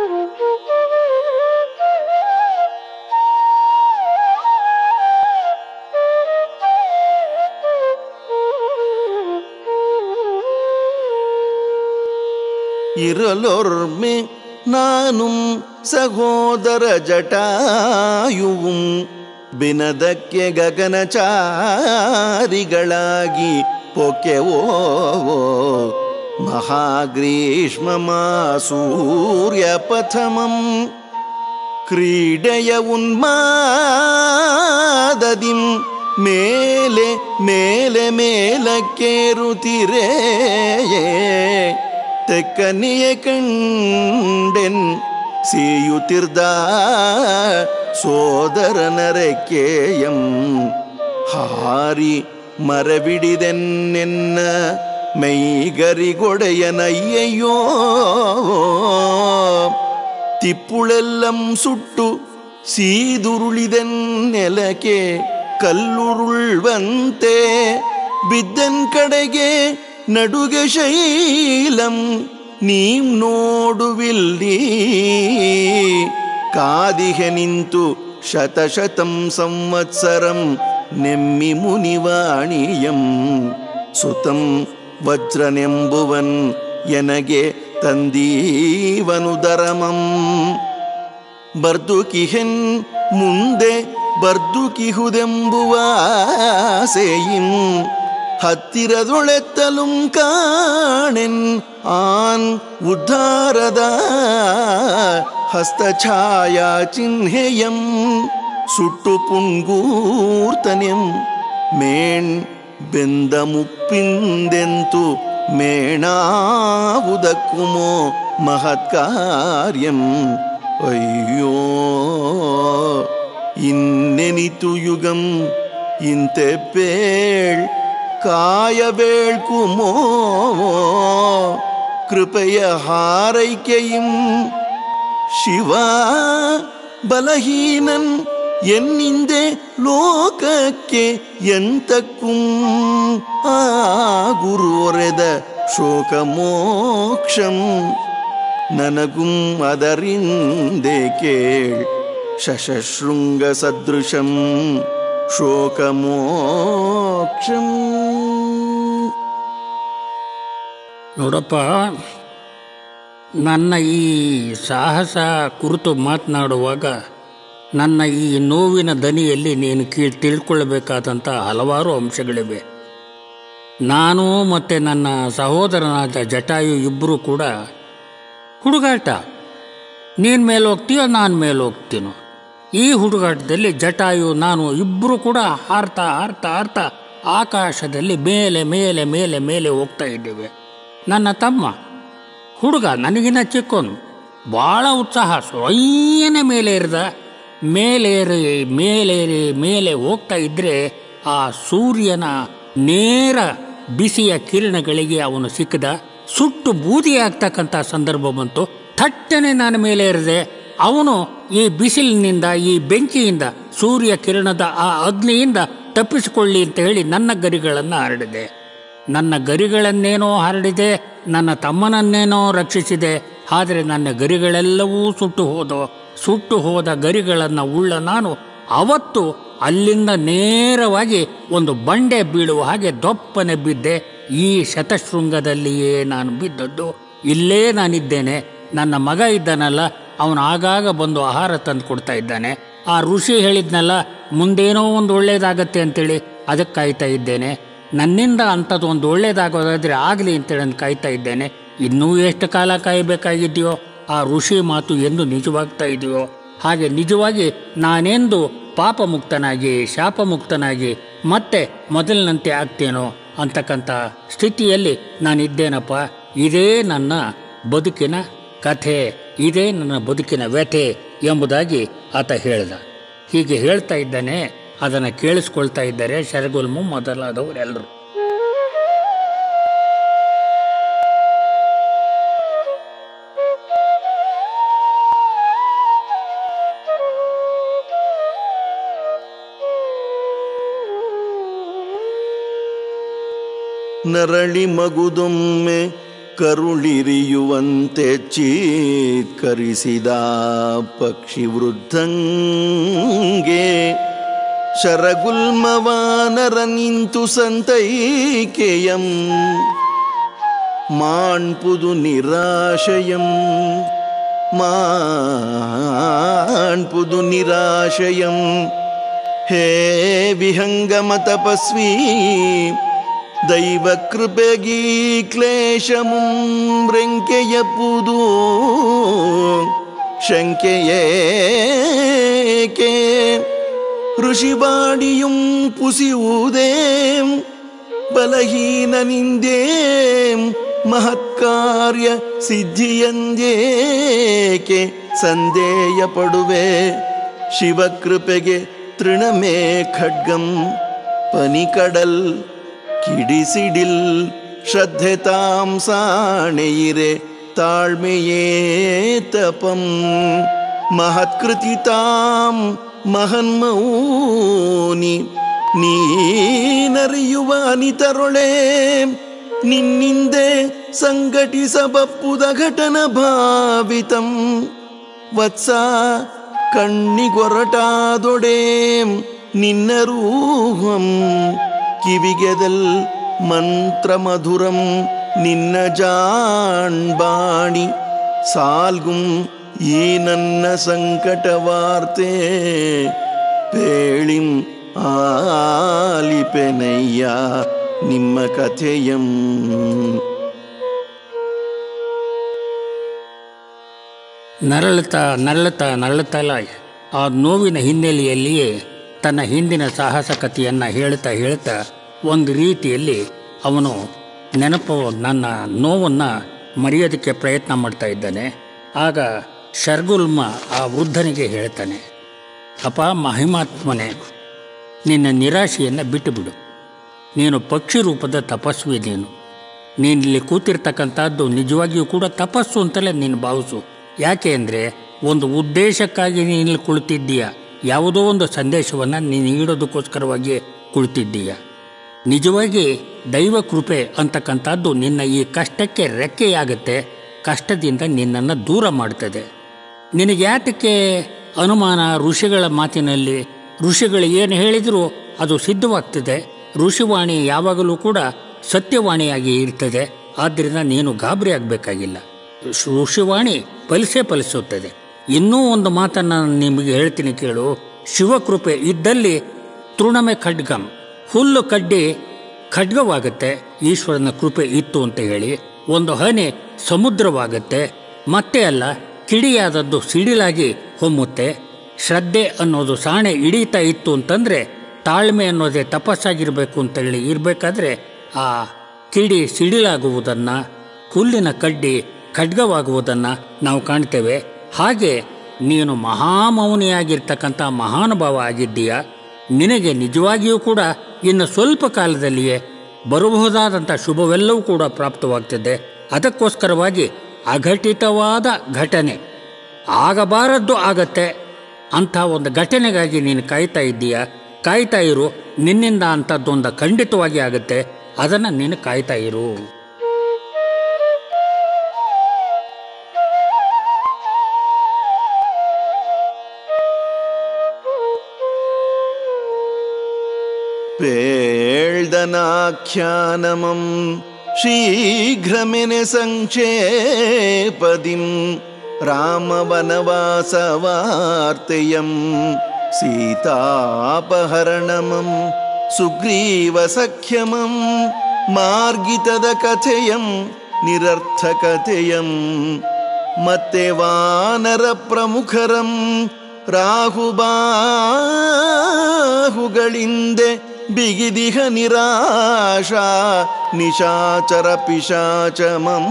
ഇരലൊർമ്മെ നാനും സഹോദര ജടായുവും ಬಿನದಕ್ಕೆ ಗಗನಚಾರಿಗಳಾಗಿ ಪೊಕೆವೋ ಮಹಾಗ್ರೀಷ್ಮ ಸೂರ್ಯ ಪಥಮಂ ಕ್ರೀಡೆಯ ಉನ್ಮಾದದಿಂ ಮೇಲೆ ಮೇಲೆ ಮೇಲಕ್ಕೇರುತ್ತಿರೇ ತೆಕ್ಕನಿಯ ಕಂಡೆನ್ ಸೀಯುತ್ತಿರ್ದ ಸೋದರನರೆಕ್ಕೇಯಂ ಹಾರಿ ಮರಬಿಡಿದೆನ್ನೆನ್ನ ಮೈಗರಿಗೊಡೆಯನಯ್ಯಯ್ಯೋ ತಿಪ್ಪುಳೆಲ್ಲಂ ಸುಟ್ಟು ಸೀದುರುಳಿದೆನ್ ನೆಲಕ್ಕೆ ಕಲ್ಲುರುಳ್ವಂತೆ ಬಿದ್ದನ್ ಕಡೆಗೆ ನಡುಗೆ ಶೈಲಂ ನೀಂ ನೋಡುವಿಲ್ಲಿ ಕಾದಿಗೆ ನಿಂತು ಶತಶತಂ ಸಂವತ್ಸರಂ ನೆಮ್ಮಿ ಮುನಿವಾಣಿಯಂ ಸುತಂ ವಜ್ರನೆಂಬುವನ್ ಎನಗೆ ತಂದೀವನು ದರಮಂ ಬರ್ದುಕಿಹೆನ್ ಮುಂದೆ ಬರ್ದುಕಿಹುದೆಂಬುವ ಆಸೆಯಿಂ ಹತ್ತಿರದೊಳೆತ್ತಲುಂ ಕಾಣೆನ್ ಆನ್ ಉದ್ಧಾರದ ಹಸ್ತಛಾಯಾ ಚಿಹ್ನೆಯಂ ಸುಟ್ಟು ಪುಂಗೂರ್ತನೆಂ ಮೇಣ್ ಬೆಂದ ಮುಪ್ಪಿಂದೆಂತು ಮೇಣಾವುದಕ್ಕುಮೋ ಮಹತ್ಕಾರ್ಯಂ ಅಯ್ಯೋ ಇನ್ನೆನಿತು ಯುಗಂ ಇಂತೆಪ್ಪೇಳ್ ಕಾಯಬೇಳ್ಕುಮೋ ಕೃಪೆಯ ಹಾರೈಕೆയും ಶಿವ ಬಲಹೀನನ್ ಎನ್ನಿಂದೆ ಲೋಕಕ್ಕೆ ಎಂತಕ್ಕುಂ ಆ ಗುರುವೊರೆದ ಶೋಕ ಮೋಕ್ಷಂ ನನಗುಂ ಅದರಿಂದೆ ಕೇಳ್ ಶಶಶೃಂಗ ಸದೃಶಂ ಶೋಕ ಮೋಕ್ಷಂ ನೋಡಪ್ಪ ನನ್ನ ಈ ಸಾಹಸ ಕುರಿತು ಮಾತನಾಡುವಾಗ ನನ್ನ ಈ ನೋವಿನ ದನಿಯಲ್ಲಿ ನೀನು ಕೀಳ್ ತಿಳ್ಕೊಳ್ಬೇಕಾದಂಥ ಹಲವಾರು ಅಂಶಗಳಿವೆ ನಾನು ಮತ್ತು ನನ್ನ ಸಹೋದರನಾದ ಜಟಾಯು ಇಬ್ಬರು ಕೂಡ ಹುಡುಗಾಟ ನೀನು ಮೇಲೆ ಹೋಗ್ತೀಯೋ ನಾನು ಮೇಲೆ ಹೋಗ್ತೀನೋ ಈ ಹುಡುಗಾಟದಲ್ಲಿ ಜಟಾಯು ನಾನು ಇಬ್ಬರು ಕೂಡ ಹಾರ್ತಾ ಹಾರ್ತಾ ಹಾರ್ತಾ ಆಕಾಶದಲ್ಲಿ ಮೇಲೆ ಮೇಲೆ ಮೇಲೆ ಮೇಲೆ ಹೋಗ್ತಾ ಇದ್ದೇವೆ ನನ್ನ ತಮ್ಮ ಹುಡುಗ ನನಗಿನ್ನ ಚಿಕ್ಕವನು ಭಾಳ ಉತ್ಸಾಹ ಸ್ವಯನೇ ಮೇಲೆ ಇರ್ದ ಮೇಲೇರಿ ಮೇಲೇರಿ ಮೇಲೆ ಹೋಗ್ತಾ ಇದ್ದರೆ ಆ ಸೂರ್ಯನ ನೇರ ಬಿಸಿಯ ಕಿರಣಗಳಿಗೆ ಅವನು ಸಿಕ್ಕದ ಸುಟ್ಟು ಬೂದಿಯಾಗ್ತಕ್ಕಂಥ ಸಂದರ್ಭ ಬಂತು ಥಟ್ಟನೆ ನಾನು ಮೇಲೆ ಇರಿದೆ ಅವನು ಈ ಬಿಸಿಲಿನಿಂದ ಈ ಬೆಂಕಿಯಿಂದ ಸೂರ್ಯ ಕಿರಣದ ಆ ಅಗ್ನಿಯಿಂದ ತಪ್ಪಿಸಿಕೊಳ್ಳಿ ಅಂತ ಹೇಳಿ ನನ್ನ ಗರಿಗಳನ್ನು ಹರಡಿದೆ ನನ್ನ ಗರಿಗಳನ್ನೇನೋ ಹರಡಿದೆ ನನ್ನ ತಮ್ಮನನ್ನೇನೋ ರಕ್ಷಿಸಿದೆ ಆದರೆ ನನ್ನ ಗರಿಗಳೆಲ್ಲವೂ ಸುಟ್ಟು ಹೋದವು ಸುಟ್ಟು ಹೋದ ಗರಿಗಳನ್ನು ಉಳ್ಳ ನಾನು ಅವತ್ತು ಅಲ್ಲಿಂದ ನೇರವಾಗಿ ಒಂದು ಬಂಡೆ ಬೀಳುವ ಹಾಗೆ ದೊಪ್ಪನೆ ಬಿದ್ದೆ ಈ ಶತಶೃಂಗದಲ್ಲಿಯೇ ನಾನು ಬಿದ್ದದ್ದು ಇಲ್ಲೇ ನಾನಿದ್ದೇನೆ ನನ್ನ ಮಗ ಇದ್ದಾನಲ್ಲ ಅವನು ಆಗಾಗ ಬಂದು ಆಹಾರ ತಂದು ಕೊಡ್ತಾ ಇದ್ದಾನೆ ಆ ಋಷಿ ಹೇಳಿದ್ನಲ್ಲ ಮುಂದೇನೋ ಒಂದು ಒಳ್ಳೇದಾಗತ್ತೆ ಅಂತೇಳಿ ಅದಕ್ಕೆ ಕಾಯ್ತಾ ಇದ್ದೇನೆ ನನ್ನಿಂದ ಅಂಥದ್ದು ಒಂದು ಒಳ್ಳೇದಾಗೋದಾದರೆ ಆಗಲಿ ಅಂತೇಳಿ ನಾನು ಕಾಯ್ತಾ ಇದ್ದೇನೆ ಇನ್ನೂ ಎಷ್ಟು ಕಾಲ ಕಾಯಬೇಕಾಗಿದೆಯೋ ಆ ಋಷಿ ಮಾತು ಎಂದು ನಿಜವಾಗ್ತಾ ಇದೆಯೋ ಹಾಗೆ ನಿಜವಾಗಿ ನಾನೆಂದು ಪಾಪ ಮುಕ್ತನಾಗಿ ಶಾಪ ಮುಕ್ತನಾಗಿ ಮತ್ತೆ ಮೊದಲಿನಂತೆ ಆಗ್ತೇನೋ ಅಂತಕ್ಕಂಥ ಸ್ಥಿತಿಯಲ್ಲಿ ನಾನಿದ್ದೇನಪ್ಪ ಇದೇ ನನ್ನ ಬದುಕಿನ ಕಥೆ ಇದೇ ನನ್ನ ಬದುಕಿನ ವ್ಯಥೆ ಎಂಬುದಾಗಿ ಆತ ಹೇಳ್ದ ಹೀಗೆ ಹೇಳ್ತಾ ಇದ್ದಾನೆ ಅದನ್ನು ಕೇಳಿಸ್ಕೊಳ್ತಾ ಇದ್ದಾರೆ ಶರಗುಲ್ಮು ಮೊದಲಾದವರೆಲ್ಲರೂ ನರಳಿ ಮಗುದೊಮ್ಮೆ ಕರುಳಿರಿಯುವಂತೆ ಚೀತ್ಕರಿಸಿದ ಪಕ್ಷಿ ವೃದ್ಧಂಗೆ ಶರಗುಲ್ಮವಾನರ ನಿಂತು ಸಂತೈಕೆಯಂ ಮಾಣ್ಪುದು ನಿರಾಶಯಂ ಮಾಣ್ಪುದು ನಿರಾಶಯಂ ಹೇ ವಿಹಂಗಮ ತಪಸ್ವಿ ದೈವ ಕೃಪೆಗೀ ಕ್ಲೇಶಮುಂ ರೆಂಕೆಯಪ್ಪುದು ಶಂಕೆಯೇಕೆ ಋಷಿವಾಡಿಯುಂ ಪುಸಿಯುವುದೇ ಬಲಹೀನನಿಂದೇ ಮಹತ್ಕಾರ್ಯ ಸಿದ್ಧಿಯಂದೇಕೆ ಸಂದೇಯ ಪಡುವೆ ಶಿವಕೃಪೆಗೆ ತೃಣಮೇ ಖಡ್ಗಂ ಪನಿಕಡಲ್ ಕಿಡಿಸಿಡಿಲ್ ಶ್ರದ್ಧೆ ತಾಂ ಸಾಣೆಯಿರೆ ತಾಳ್ಮೆಯೇ ತಪಂ ಮಹತ್ಕೃತಿ ತಾಂ ಮಹನ್ಮೌನಿ ನೀನರಿಯುವ ಅನಿತರೊಳೆ ನಿನ್ನಿಂದೆ ಸಂಘಟಿಸಬಪ್ಪುದ ಘಟನ ಭಾವಿತಂ ವತ್ಸ ಕಣ್ಣಿಗೊರಟಾದೊಡೆ ನಿನ್ನ ರೂಹಂ ಕಿವಿಗೆದಲ್ ಮಂತ್ರ ಮಧುರಂ ನಿನ್ನ ಜಾಣ್ಬಾಣಿ ಸಾಲ್ಗುಂ ಈ ನನ್ನ ಸಂಕಟ ವಾರ್ತೆ ಪೇಳಿಂ ಆಲಿಪೆನಯ್ಯ ನಿಮ್ಮ ಕಥೆಯಂ ನರಳುತ್ತಾ ನರಳುತ್ತಾ ನರಳುತ್ತಲ್ಲ ಆ ನೋವಿನ ಹಿನ್ನೆಲೆಯಲ್ಲಿಯೇ ತನ್ನ ಹಿಂದಿನ ಸಾಹಸ ಕಥೆಯನ್ನು ಹೇಳ್ತಾ ಹೇಳ್ತಾ ಒಂದು ರೀತಿಯಲ್ಲಿ ಅವನು ನೆನಪು ನನ್ನ ನೋವನ್ನು ಮರೆಯೋದಕ್ಕೆ ಪ್ರಯತ್ನ ಮಾಡ್ತಾ ಇದ್ದಾನೆ ಆಗ ಶರ್ಗುಲ್ಮ ಆ ವೃದ್ಧನಿಗೆ ಹೇಳ್ತಾನೆ ಅಪ ಮಹಿಮಾತ್ಮನೆ ನಿನ್ನ ನಿರಾಶೆಯನ್ನು ಬಿಟ್ಟು ಬಿಡು ನೀನು ಪಕ್ಷಿ ರೂಪದ ತಪಸ್ವಿ ನೀನು ನೀನಿಲ್ಲಿ ಕೂತಿರ್ತಕ್ಕಂಥದ್ದು ನಿಜವಾಗಿಯೂ ಕೂಡ ತಪಸ್ಸು ಅಂತಲೇ ನೀನು ಭಾವಿಸು ಯಾಕೆ ಅಂದರೆ ಒಂದು ಉದ್ದೇಶಕ್ಕಾಗಿ ನೀನು ಕುಳಿತಿದ್ದೀಯ ಯಾವುದೋ ಒಂದು ಸಂದೇಶವನ್ನು ನೀನು ನೀಡೋದಕ್ಕೋಸ್ಕರವಾಗಿ ಕುಳಿತಿದ್ದೀಯ ನಿಜವಾಗಿ ದೈವ ಕೃಪೆ ಅಂತಕ್ಕಂಥದ್ದು ನಿನ್ನ ಈ ಕಷ್ಟಕ್ಕೆ ರೆಕ್ಕೆಯಾಗುತ್ತೆ ಕಷ್ಟದಿಂದ ನಿನ್ನನ್ನು ದೂರ ಮಾಡ್ತದೆ ನಿನಗೆ ಯಾತಕ್ಕೆ ಅನುಮಾನ ಋಷಿಗಳ ಮಾತಿನಲ್ಲಿ ಋಷಿಗಳು ಏನು ಹೇಳಿದರೂ ಅದು ಸಿದ್ಧವಾಗ್ತದೆ ಋಷಿವಾಣಿ ಯಾವಾಗಲೂ ಕೂಡ ಸತ್ಯವಾಣಿಯಾಗಿ ಇರ್ತದೆ ಆದ್ದರಿಂದ ನೀನು ಗಾಬರಿ ಆಗಬೇಕಾಗಿಲ್ಲ ಋಷಿವಾಣಿ ಫಲಿಸೇ ಫಲಿಸುತ್ತದೆ ಇನ್ನೂ ಒಂದು ಮಾತನ್ನು ನಾನು ನಿಮಗೆ ಹೇಳ್ತೀನಿ ಕೇಳು ಶಿವಕೃಪೆ ಇದ್ದಲ್ಲಿ ತೃಣಮೆ ಖಡ್ಗಂ ಹುಲ್ಲು ಕಡ್ಡಿ ಖಡ್ಗವಾಗುತ್ತೆ ಈಶ್ವರನ ಕೃಪೆ ಇತ್ತು ಅಂತ ಹೇಳಿ ಒಂದು ಹನಿ ಸಮುದ್ರವಾಗುತ್ತೆ ಮತ್ತೆ ಅಲ್ಲ ಕಿಡಿಯಾದದ್ದು ಸಿಡಿಲಾಗಿ ಹೊಮ್ಮುತ್ತೆ ಶ್ರದ್ಧೆ ಅನ್ನೋದು ಸಾಣೆ ಹಿಡೀತಾ ಇತ್ತು ಅಂತಂದರೆ ತಾಳ್ಮೆ ಅನ್ನೋದೇ ತಪಸ್ಸಾಗಿರಬೇಕು ಅಂತೇಳಿ ಇರಬೇಕಾದ್ರೆ ಆ ಕಿಡಿ ಸಿಡಿಲಾಗುವುದನ್ನು ಹುಲ್ಲಿನ ಕಡ್ಡಿ ಖಡ್ಗವಾಗುವುದನ್ನು ನಾವು ಕಾಣ್ತೇವೆ ಹಾಗೆ ನೀನು ಮಹಾಮೌನಿಯಾಗಿರ್ತಕ್ಕಂಥ ಮಹಾನುಭಾವ ಆಗಿದ್ದೀಯ ನಿನಗೆ ನಿಜವಾಗಿಯೂ ಕೂಡ ಇನ್ನು ಸ್ವಲ್ಪ ಕಾಲದಲ್ಲಿಯೇ ಬರಬಹುದಾದಂಥ ಶುಭವೆಲ್ಲವೂ ಕೂಡ ಪ್ರಾಪ್ತವಾಗ್ತದೆ ಅದಕ್ಕೋಸ್ಕರವಾಗಿ ಅಘಟಿತವಾದ ಘಟನೆ ಆಗಬಾರದ್ದು ಆಗತ್ತೆ ಅಂಥ ಒಂದು ಘಟನೆಗಾಗಿ ನೀನು ಕಾಯ್ತಾ ಇದ್ದೀಯ ಕಾಯ್ತಾ ಇರು ನಿನ್ನಿಂದ ಅಂಥದ್ದೊಂದು ಖಂಡಿತವಾಗಿ ಆಗುತ್ತೆ ಅದನ್ನು ನೀನು ಕಾಯ್ತಾ ಇರು പേഴ്ദനാഖ്യാനമം ശീഘ്രമെനെ സംക്ഷേപതിം രാമവനവാസവാർത്തയം ಸೀತಾಪಹರಣಮಂ ಸುಗ್ರೀವಸಖ್ಯಮಂ ಮಾರ್ಗಿತದ ಕಥೆಯಂ ನಿರರ್ಥಕತೆಯಂ ಮತ್ತೆ ವಾನರ ಪ್ರಮುಖರಂ ರಾಹುಬಾಹುಗಳಿಂದೆ ಬಿಗಿದಿಹ ನಿರಾಶಾ ನಿಶಾಚರ ಪಿಶಾಚಮಂ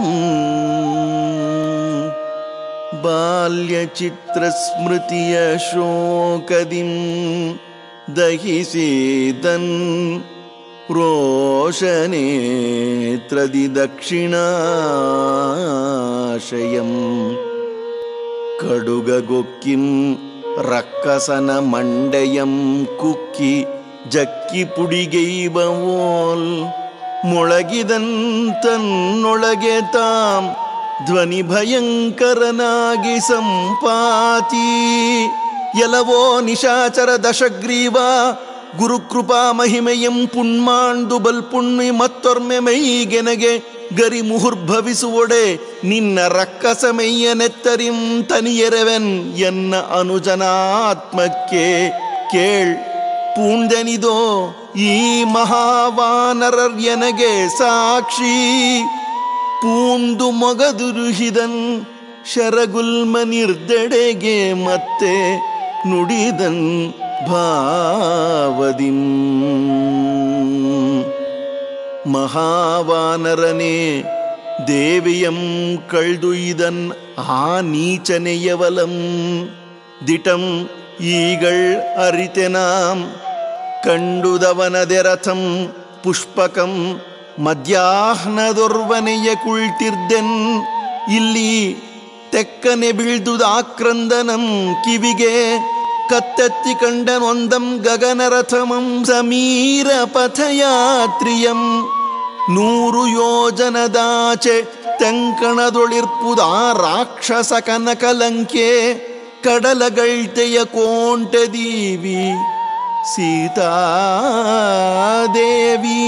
ಬಾಲ್ಯಚಿತ್ರಸ್ಮೃತಿಯ ಶೋಕದಿಂ ದಹಿಸಿದನ್ ರೋಷನೇತ್ರದಿ ದಕ್ಷಿಣಾಶಯಂ ಕಡುಗಗೊಕ್ಕಿಂ ರಕ್ಕಸನ ಮಂಡಯಂ ಕುಕ್ಕಿ ಜಕ್ಕಿ ಪುಡಿಗೈಬವೋಲ್ ಮೊಳಗಿದನ್ ತನ್ನೊಳಗೆ ತಾಂ ಧ್ವನಿ ಭಯಂಕರನಾಗಿ ಸಂಪಾತಿ ಎಲವೋ ನಿಶಾಚರ ದಶಗ್ರೀವ ಗುರುಕೃಪಾ ಮಹಿಮೆಯಂ ಪುಣ್ಮಾಂಡು ಬಲ್ಪುಣ್ಮಿ ಮತ್ತೊರ್ಮೆ ಮೈಗೆನಗೆ ಗರಿ ಮುಹುರ್ಭವಿಸುವೊಡೆ ನಿನ್ನ ರಕ್ಕಸ ಮೈಯನೆತ್ತರಿಂ ತನಿಯೆರವೆನ್ ಎನ್ನ ಅನುಜನಾತ್ಮಕ್ಕೆ ಕೇಳ್ ಪೂಂದೆನಿದೋ ಈ ಮಹಾವಾನರರ್ ಎನಗೆ ಸಾಕ್ಷಿ ಪೂಂದು ಮೊಗದುರುಹಿದನ್ ಶರಗುಲ್ಮ ನಿರ್ದೆಡೆಗೆ ಮತ್ತೆ ನುಡಿದನ್ ಭಾವದಿಂ ಮಹಾವಾನರನೇ ದೇವಿಯಂ ಕಳ್ದುಯ್ದನ್ ಆ ನೀಚನೆಯವಲಂ ದಿಟಂ ಈಗಳ್ ಅರಿತೆನಾಂ ಕಂಡುದವನದೆರಥಂ ಪುಷ್ಪಕಂ ಮಧ್ಯಾಹ್ನದೊರ್ವನೆಯ ಕುಳ್ತಿರ್ದೆನ್ ಇಲ್ಲಿ ತೆಕ್ಕನೆ ಬೀಳ್ದುದಾಕ್ರಂದನಂ ಕಿವಿಗೆ ಕತ್ತೆತ್ತಿ ಕಂಡನೊಂದಂ ಗಗನರಥಮಂ ಸಮೀರ ಪಥಯಾತ್ರಿಯಂ ನೂರು ಯೋಜನದಾಚೆ ತೆಂಕಣದೊಳಿರ್ಪುದಾ ರಾಕ್ಷಸ ಕನಕಲಂಕೆ ಕಡಲಗಳ್ತೆಯ ಕೋಂಟದೀವಿ ಸೀತಾದೇವಿ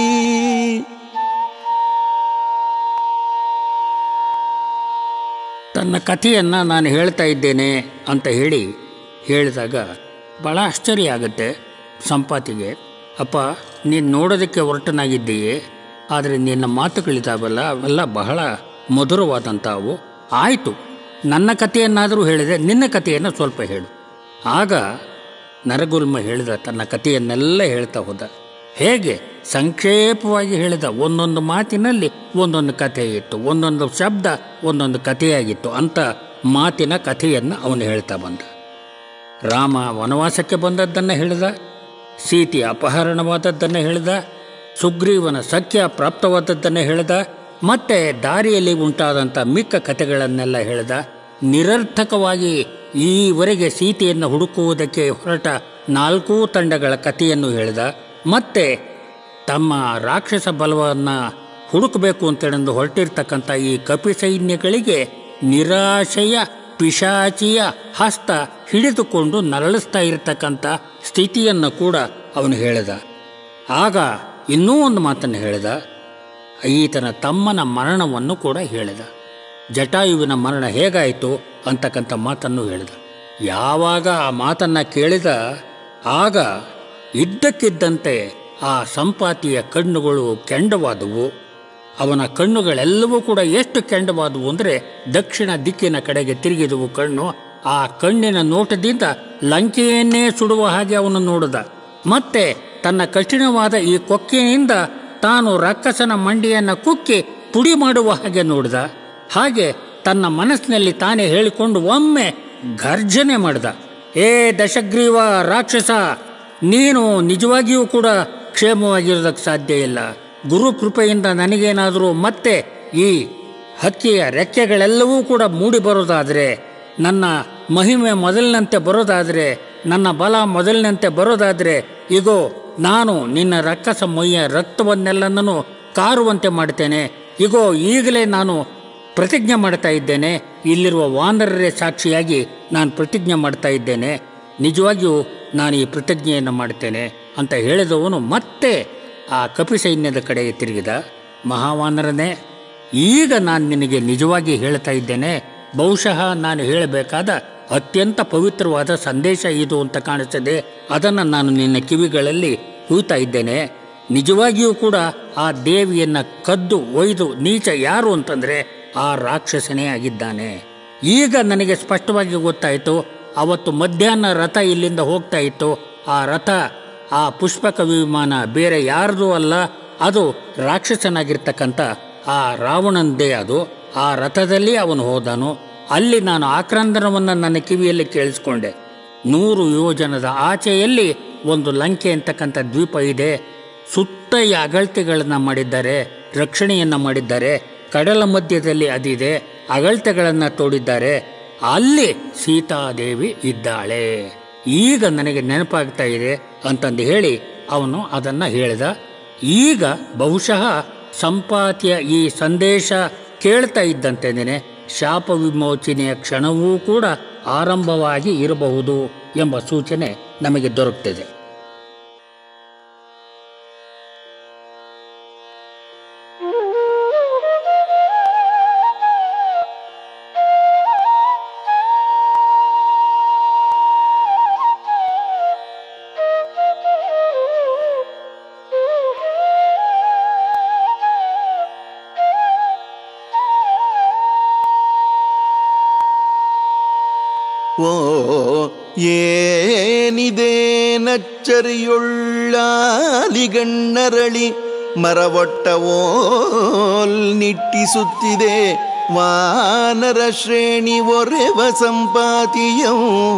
ತನ್ನ ಕಥೆಯನ್ನು ನಾನು ಹೇಳ್ತಾ ಇದ್ದೇನೆ ಅಂತ ಹೇಳಿ ಹೇಳಿದಾಗ ಭಾಳ ಆಶ್ಚರ್ಯ ಆಗುತ್ತೆ ಸಂಪಾತಿಗೆ ಅಪ್ಪ ನೀನು ನೋಡೋದಕ್ಕೆ ಹೊರಟನಾಗಿದ್ದೀಯೇ ಆದರೆ ನಿನ್ನ ಮಾತುಗಳಿದ್ದಾವಲ್ಲ ಅವೆಲ್ಲ ಬಹಳ ಮಧುರವಾದಂಥವು ಆಯಿತು ನನ್ನ ಕಥೆಯನ್ನಾದರೂ ಹೇಳಿದೆ ನಿನ್ನ ಕಥೆಯನ್ನು ಸ್ವಲ್ಪ ಹೇಳು ಆಗ ನರಗುಲ್ಮ ಹೇಳಿದ ತನ್ನ ಕಥೆಯನ್ನೆಲ್ಲ ಹೇಳ್ತಾ ಹೋದ ಹೇಗೆ ಸಂಕ್ಷೇಪವಾಗಿ ಹೇಳಿದ ಒಂದೊಂದು ಮಾತಿನಲ್ಲಿ ಒಂದೊಂದು ಕಥೆ ಇತ್ತು ಒಂದೊಂದು ಶಬ್ದ ಒಂದೊಂದು ಕಥೆಯಾಗಿತ್ತು ಅಂತ ಮಾತಿನ ಕಥೆಯನ್ನು ಅವನು ಹೇಳ್ತಾ ಬಂದ ರಾಮ ವನವಾಸಕ್ಕೆ ಬಂದದ್ದನ್ನು ಹೇಳಿದ ಸೀತೆ ಅಪಹರಣವಾದದ್ದನ್ನು ಹೇಳಿದ ಸುಗ್ರೀವನ ಸಖ್ಯ ಪ್ರಾಪ್ತವಾದದ್ದನ್ನು ಹೇಳಿದ ಮತ್ತೆ ದಾರಿಯಲ್ಲಿ ಉಂಟಾದಂಥ ಮಿಕ್ಕ ಕಥೆಗಳನ್ನೆಲ್ಲ ಹೇಳಿದ ನಿರರ್ಥಕವಾಗಿ ಈವರೆಗೆ ಸೀತೆಯನ್ನು ಹುಡುಕುವುದಕ್ಕೆ ಹೊರಟ ನಾಲ್ಕೂ ತಂಡಗಳ ಕಥೆಯನ್ನು ಹೇಳಿದ ಮತ್ತೆ ತಮ್ಮ ರಾಕ್ಷಸ ಬಲವನ್ನು ಹುಡುಕಬೇಕು ಅಂತೇಳೆಂದು ಹೊರಟಿರ್ತಕ್ಕಂಥ ಈ ಕಪಿ ಸೈನ್ಯಗಳಿಗೆ ನಿರಾಶೆಯ ಪಿಶಾಚಿಯ ಹಸ್ತ ಹಿಡಿದುಕೊಂಡು ನರಳಿಸ್ತಾ ಇರತಕ್ಕಂಥ ಸ್ಥಿತಿಯನ್ನು ಕೂಡ ಅವನು ಹೇಳಿದ ಆಗ ಇನ್ನೂ ಒಂದು ಮಾತನ್ನು ಹೇಳಿದ ಈತನ ತಮ್ಮನ ಮರಣವನ್ನು ಕೂಡ ಹೇಳಿದ ಜಟಾಯುವಿನ ಮರಣ ಹೇಗಾಯಿತು ಅಂತಕ್ಕಂಥ ಮಾತನ್ನು ಹೇಳಿದ ಯಾವಾಗ ಆ ಮಾತನ್ನು ಕೇಳಿದ ಆಗ ಇದ್ದಕ್ಕಿದ್ದಂತೆ ಆ ಸಂಪಾತಿಯ ಕಣ್ಣುಗಳು ಕೆಂಡವಾದವು ಅವನ ಕಣ್ಣುಗಳೆಲ್ಲವೂ ಕೂಡ ಎಷ್ಟು ಕೆಂಡವಾದವು ಅಂದರೆ ದಕ್ಷಿಣ ದಿಕ್ಕಿನ ಕಡೆಗೆ ತಿರುಗಿದವು ಕಣ್ಣು ಆ ಕಣ್ಣಿನ ನೋಟದಿಂದ ಲಂಕೆಯನ್ನೇ ಸುಡುವ ಹಾಗೆ ಅವನು ನೋಡಿದ ಮತ್ತೆ ತನ್ನ ಕಠಿಣವಾದ ಈ ಕೊಕ್ಕಿನಿಂದ ತಾನು ರಕ್ಕಸನ ಮಂಡಿಯನ್ನು ಕುಕ್ಕಿ ಪುಡಿ ಮಾಡುವ ಹಾಗೆ ನೋಡಿದ ಹಾಗೆ ತನ್ನ ಮನಸ್ಸಿನಲ್ಲಿ ತಾನೇ ಹೇಳಿಕೊಂಡು ಒಮ್ಮೆ ಗರ್ಜನೆ ಮಾಡಿದ ಏ ದಶಗ್ರೀವ ರಾಕ್ಷಸ ನೀನು ನಿಜವಾಗಿಯೂ ಕೂಡ ಕ್ಷೇಮವಾಗಿರೋದಕ್ಕೆ ಸಾಧ್ಯ ಇಲ್ಲ ಗುರು ಕೃಪೆಯಿಂದ ನನಗೇನಾದರೂ ಮತ್ತೆ ಈ ಹಕ್ಕಿಯ ರೆಕ್ಕೆಗಳೆಲ್ಲವೂ ಕೂಡ ಮೂಡಿ ಬರೋದಾದರೆ ನನ್ನ ಮಹಿಮೆ ಮೊದಲಿನಂತೆ ಬರೋದಾದರೆ ನನ್ನ ಬಲ ಮೊದಲಿನಂತೆ ಬರೋದಾದರೆ ಈಗೋ ನಾನು ನಿನ್ನ ರಕ್ಕಸ ಮೊಯ್ಯ ರಕ್ತವನ್ನೆಲ್ಲನೂ ಕಾರುವಂತೆ ಮಾಡ್ತೇನೆ ಈಗೋ ಈಗಲೇ ನಾನು ಪ್ರತಿಜ್ಞೆ ಮಾಡ್ತಾ ಇದ್ದೇನೆ ಇಲ್ಲಿರುವ ವಾನರರೇ ಸಾಕ್ಷಿಯಾಗಿ ನಾನು ಪ್ರತಿಜ್ಞೆ ಮಾಡ್ತಾ ಇದ್ದೇನೆ ನಿಜವಾಗಿಯೂ ನಾನು ಈ ಪ್ರತಿಜ್ಞೆಯನ್ನು ಮಾಡ್ತೇನೆ ಅಂತ ಹೇಳಿದವನು ಮತ್ತೆ ಆ ಕಪಿ ಸೈನ್ಯದ ಕಡೆಗೆ ತಿರುಗಿದ ಮಹಾವಾನರನೇ ಈಗ ನಾನು ನಿನಗೆ ನಿಜವಾಗಿ ಹೇಳ್ತಾ ಇದ್ದೇನೆ ಬಹುಶಃ ನಾನು ಹೇಳಬೇಕಾದ ಅತ್ಯಂತ ಪವಿತ್ರವಾದ ಸಂದೇಶ ಇದು ಅಂತ ಕಾಣಿಸ್ತದೆ ಅದನ್ನು ನಾನು ನಿನ್ನ ಕಿವಿಗಳಲ್ಲಿ ಹುಯ್ತಾ ಇದ್ದೇನೆ ನಿಜವಾಗಿಯೂ ಕೂಡ ಆ ದೇವಿಯನ್ನು ಕದ್ದು ಒಯ್ದು ನೀಚ ಯಾರು ಅಂತಂದರೆ ಆ ರಾಕ್ಷಸನೇ ಆಗಿದ್ದಾನೆ ಈಗ ನನಗೆ ಸ್ಪಷ್ಟವಾಗಿ ಗೊತ್ತಾಯಿತು ಅವತ್ತು ಮಧ್ಯಾಹ್ನ ರಥ ಇಲ್ಲಿಂದ ಹೋಗ್ತಾ ಇತ್ತು ಆ ರಥ ಆ ಪುಷ್ಪಕ ವಿಮಾನ ಬೇರೆ ಯಾರ್ದೂ ಅಲ್ಲ ಅದು ರಾಕ್ಷಸನಾಗಿರ್ತಕ್ಕಂಥ ಆ ರಾವಣಂದೇ ಅದು ಆ ರಥದಲ್ಲಿ ಅವನು ಹೋದನು ಅಲ್ಲಿ ನಾನು ಆಕ್ರಂದನವನ್ನು ನನ್ನ ಕಿವಿಯಲ್ಲಿ ಕೇಳಿಸ್ಕೊಂಡೆ ನೂರು ಯೋಜನದ ಆಚೆಯಲ್ಲಿ ಒಂದು ಲಂಕೆ ಅಂತಕ್ಕಂಥ ದ್ವೀಪ ಇದೆ ಸುತ್ತ ಈ ಅಗಳ್ತೆಗಳನ್ನು ಮಾಡಿದ್ದಾರೆ ರಕ್ಷಣೆಯನ್ನು ಮಾಡಿದ್ದಾರೆ ಕಡಲ ಮಧ್ಯದಲ್ಲಿ ಅದಿದೆ ಅಗಳ್ತೆಗಳನ್ನು ತೋಡಿದ್ದಾರೆ ಅಲ್ಲಿ ಸೀತಾದೇವಿ ಇದ್ದಾಳೆ ಈಗ ನನಗೆ ನೆನಪಾಗ್ತಾ ಇದೆ ಅಂತಂದು ಹೇಳಿ ಅವನು ಅದನ್ನು ಹೇಳಿದ ಈಗ ಬಹುಶಃ ಸಂಪಾತಿಯ ಈ ಸಂದೇಶ ಕೇಳ್ತಾ ಇದ್ದಂತೆಯೇ ಶಾಪ ವಿಮೋಚನೆಯ ಕ್ಷಣವೂ ಕೂಡ ಆರಂಭವಾಗಿ ಇರಬಹುದು ಎಂಬ ಸೂಚನೆ ನಮಗೆ ದೊರಕ್ತದೆ ಓ ಏನಿದೆ ನಚ್ಚರಿಯೊಳ್ಳಾಲಿಗಣ್ಣರಳಿ ಮರವೊಟ್ಟವೋಲ್ ನಿಟ್ಟಿಸುತ್ತಿದೆ ವಾನರ ಶ್ರೇಣಿ ಒರೆವ ಸಂಪಾತಿಯಂ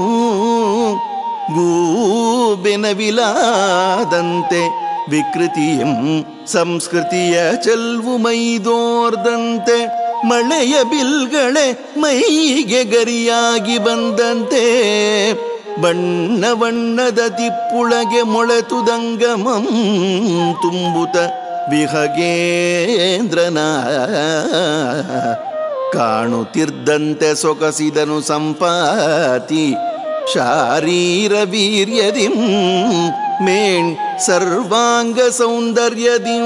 ಗೂಬೆನವಿಲಾದಂತೆ ವಿಕೃತಿಯಂ ಸಂಸ್ಕೃತಿಯ ಚೆಲ್ವು ಮೈದೋರ್ದಂತೆ ಮಳೆಯ ಬಿಲ್ಗಳೆ ಮೈಗೆ ಗರಿಯಾಗಿ ಬಂದಂತೆ ಬಣ್ಣ ಬಣ್ಣದ ತಿಪ್ಪುಳಗೆ ಮೊಳೆತುದಂಗಮಂ ತುಂಬುತ ವಿಹಗೇಂದ್ರನ ಕಾಣುತ್ತಿರ್ದಂತೆ ಸೊಗಸಿದನು ಸಂಪಾತಿ ಶಾರೀರ ವೀರ್ಯದಿಂ ಮೇಣ್ ಸರ್ವಾಂಗ ಸೌಂದರ್ಯದಿಂ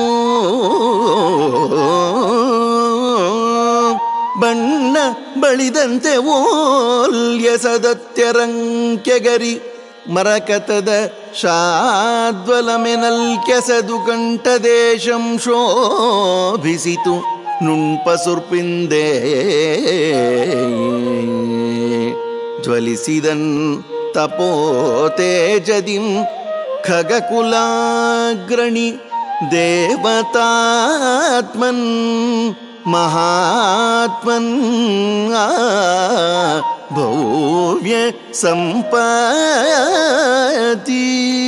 ಬಣ್ಣ ಬಳಿದಂತೆ ಓಲ್ಯ ಸದತ್ಯರಂಕ್ಯಗರಿ ಮರಕತದ ಶಾದ್ವಲಮೆನಲ್ ಕೆಸದು ಕಂಠದೇಶಂ ಶೋಭಿಸಿತು ನುಣ್ಪಸುರ್ಪಿಂದೇ ಜ್ವಲಿಸಿದನ್ ತಪೋತೇಜದಿಂ ಖಗಕುಲಾಗ್ರಣಿ ದೇವತಾತ್ಮನ್ ಮಹಾತ್ಮನ್ ಆ ಭವ್ಯ ಸಂಪತಿ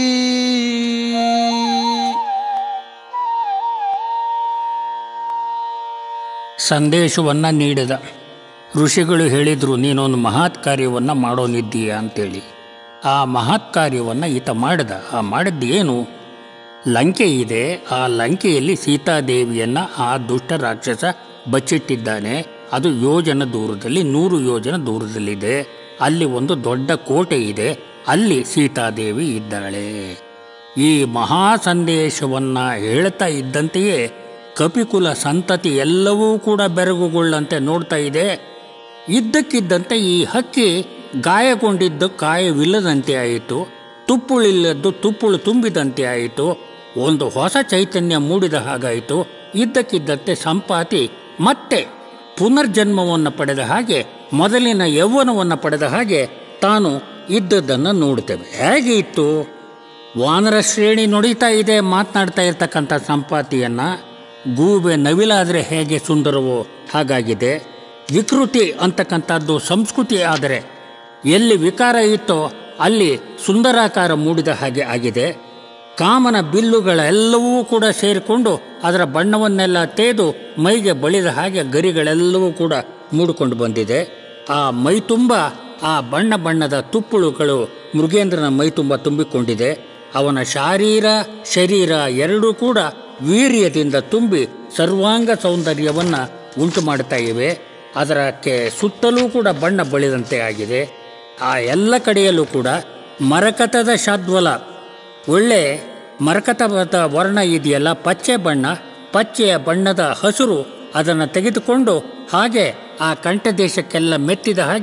ಸಂದೇಶವನ್ನು ನೀಡಿದ ಋಷಿಗಳು ಹೇಳಿದರು ನೀನೊಂದು ಮಹತ್ ಕಾರ್ಯವನ್ನು ಮಾಡೋನಿದ್ದೀಯ ಅಂತೇಳಿ ಆ ಮಹತ್ ಕಾರ್ಯವನ್ನು ಈತ ಮಾಡಿದ ಆ ಮಾಡಿದ್ದು ಏನು ಲಂಕೆ ಇದೆ ಆ ಲಂಕೆಯಲ್ಲಿ ಸೀತಾದೇವಿಯನ್ನು ಆ ದುಷ್ಟ ರಾಕ್ಷಸ ಬಚ್ಚಿಟ್ಟಿದ್ದಾನೆ ಅದು ಯೋಜನ ದೂರದಲ್ಲಿ ನೂರು ಯೋಜನ ದೂರದಲ್ಲಿದೆ ಅಲ್ಲಿ ಒಂದು ದೊಡ್ಡ ಕೋಟೆ ಇದೆ ಅಲ್ಲಿ ಸೀತಾದೇವಿ ಇದ್ದಾಳೆ ಈ ಮಹಾ ಸಂದೇಶವನ್ನು ಹೇಳ್ತಾ ಇದ್ದಂತೆಯೇ ಕಪಿಕುಲ ಸಂತತಿ ಎಲ್ಲವೂ ಕೂಡ ಬೆರಗುಗೊಳ್ಳಂತೆ ನೋಡ್ತಾ ಇದೆ ಇದ್ದಕ್ಕಿದ್ದಂತೆ ಈ ಹಕ್ಕಿ ಗಾಯಗೊಂಡಿದ್ದು ಕಾಯವಿಲ್ಲದಂತೆ ಆಯಿತು ತುಪ್ಪುಳಿಲ್ಲದ್ದು ತುಪ್ಪುಳು ತುಂಬಿದಂತೆ ಆಯಿತು ಒಂದು ಹೊಸ ಚೈತನ್ಯ ಮೂಡಿದ ಹಾಗಾಯಿತು ಇದ್ದಕ್ಕಿದ್ದಂತೆ ಸಂಪಾತಿ ಮತ್ತೆ ಪುನರ್ಜನ್ಮವನ್ನು ಪಡೆದ ಹಾಗೆ ಮೊದಲಿನ ಯೌವನವನ್ನು ಪಡೆದ ಹಾಗೆ ತಾನು ಇದ್ದದ್ದನ್ನು ನೋಡುತ್ತೇವೆ ಹೇಗೆ ಇತ್ತು ವಾನರ ಶ್ರೇಣಿ ನುಡಿತಾ ಇದೆ ಮಾತನಾಡ್ತಾ ಇರ್ತಕ್ಕಂಥ ಸಂಪಾತಿಯನ್ನು ಗೂಬೆ ನವಿಲಾದರೆ ಹೇಗೆ ಸುಂದರವೋ ಹಾಗಾಗಿದೆ ವಿಕೃತಿ ಅಂತಕ್ಕಂಥದ್ದು ಸಂಸ್ಕೃತಿ ಆದರೆ ಎಲ್ಲಿ ವಿಕಾರ ಇತ್ತೋ ಅಲ್ಲಿ ಸುಂದರಾಕಾರ ಮೂಡಿದ ಹಾಗೆ ಆಗಿದೆ ಕಾಮನ ಬಿಲ್ಲುಗಳೆಲ್ಲವೂ ಕೂಡ ಸೇರಿಕೊಂಡು ಅದರ ಬಣ್ಣವನ್ನೆಲ್ಲ ತೇದು ಮೈಗೆ ಬಳಿದ ಹಾಗೆ ಗರಿಗಳೆಲ್ಲವೂ ಕೂಡ ಮೂಡಿಕೊಂಡು ಬಂದಿದೆ ಆ ಮೈ ತುಂಬ ಆ ಬಣ್ಣ ಬಣ್ಣದ ತುಪ್ಪುಳುಗಳು ಮೃಗೇಂದ್ರನ ಮೈ ತುಂಬ ತುಂಬಿಕೊಂಡಿದೆ ಅವನ ಶಾರೀರ ಶರೀರ ಎರಡೂ ಕೂಡ ವೀರ್ಯದಿಂದ ತುಂಬಿ ಸರ್ವಾಂಗ ಸೌಂದರ್ಯವನ್ನು ಉಂಟು ಮಾಡ್ತಾ ಇವೆ ಅದರಕ್ಕೆ ಸುತ್ತಲೂ ಕೂಡ ಬಣ್ಣ ಬಳಿದಂತೆ ಆಗಿದೆ ಆ ಎಲ್ಲ ಕಡೆಯಲ್ಲೂ ಕೂಡ ಮರಕತದ ಶಾದ್ವಲ ಒಳ್ಳೆ ಮರಕತದ ವರ್ಣ ಇದೆಯಲ್ಲ ಪಚ್ಚೆ ಬಣ್ಣ ಪಚ್ಚೆಯ ಬಣ್ಣದ ಹಸುರು ಅದನ್ನು ತೆಗೆದುಕೊಂಡು ಹಾಗೆ ಆ ಕಂಠದೇಶಕ್ಕೆಲ್ಲ ಮೆತ್ತಿದ ಹಾಗೆ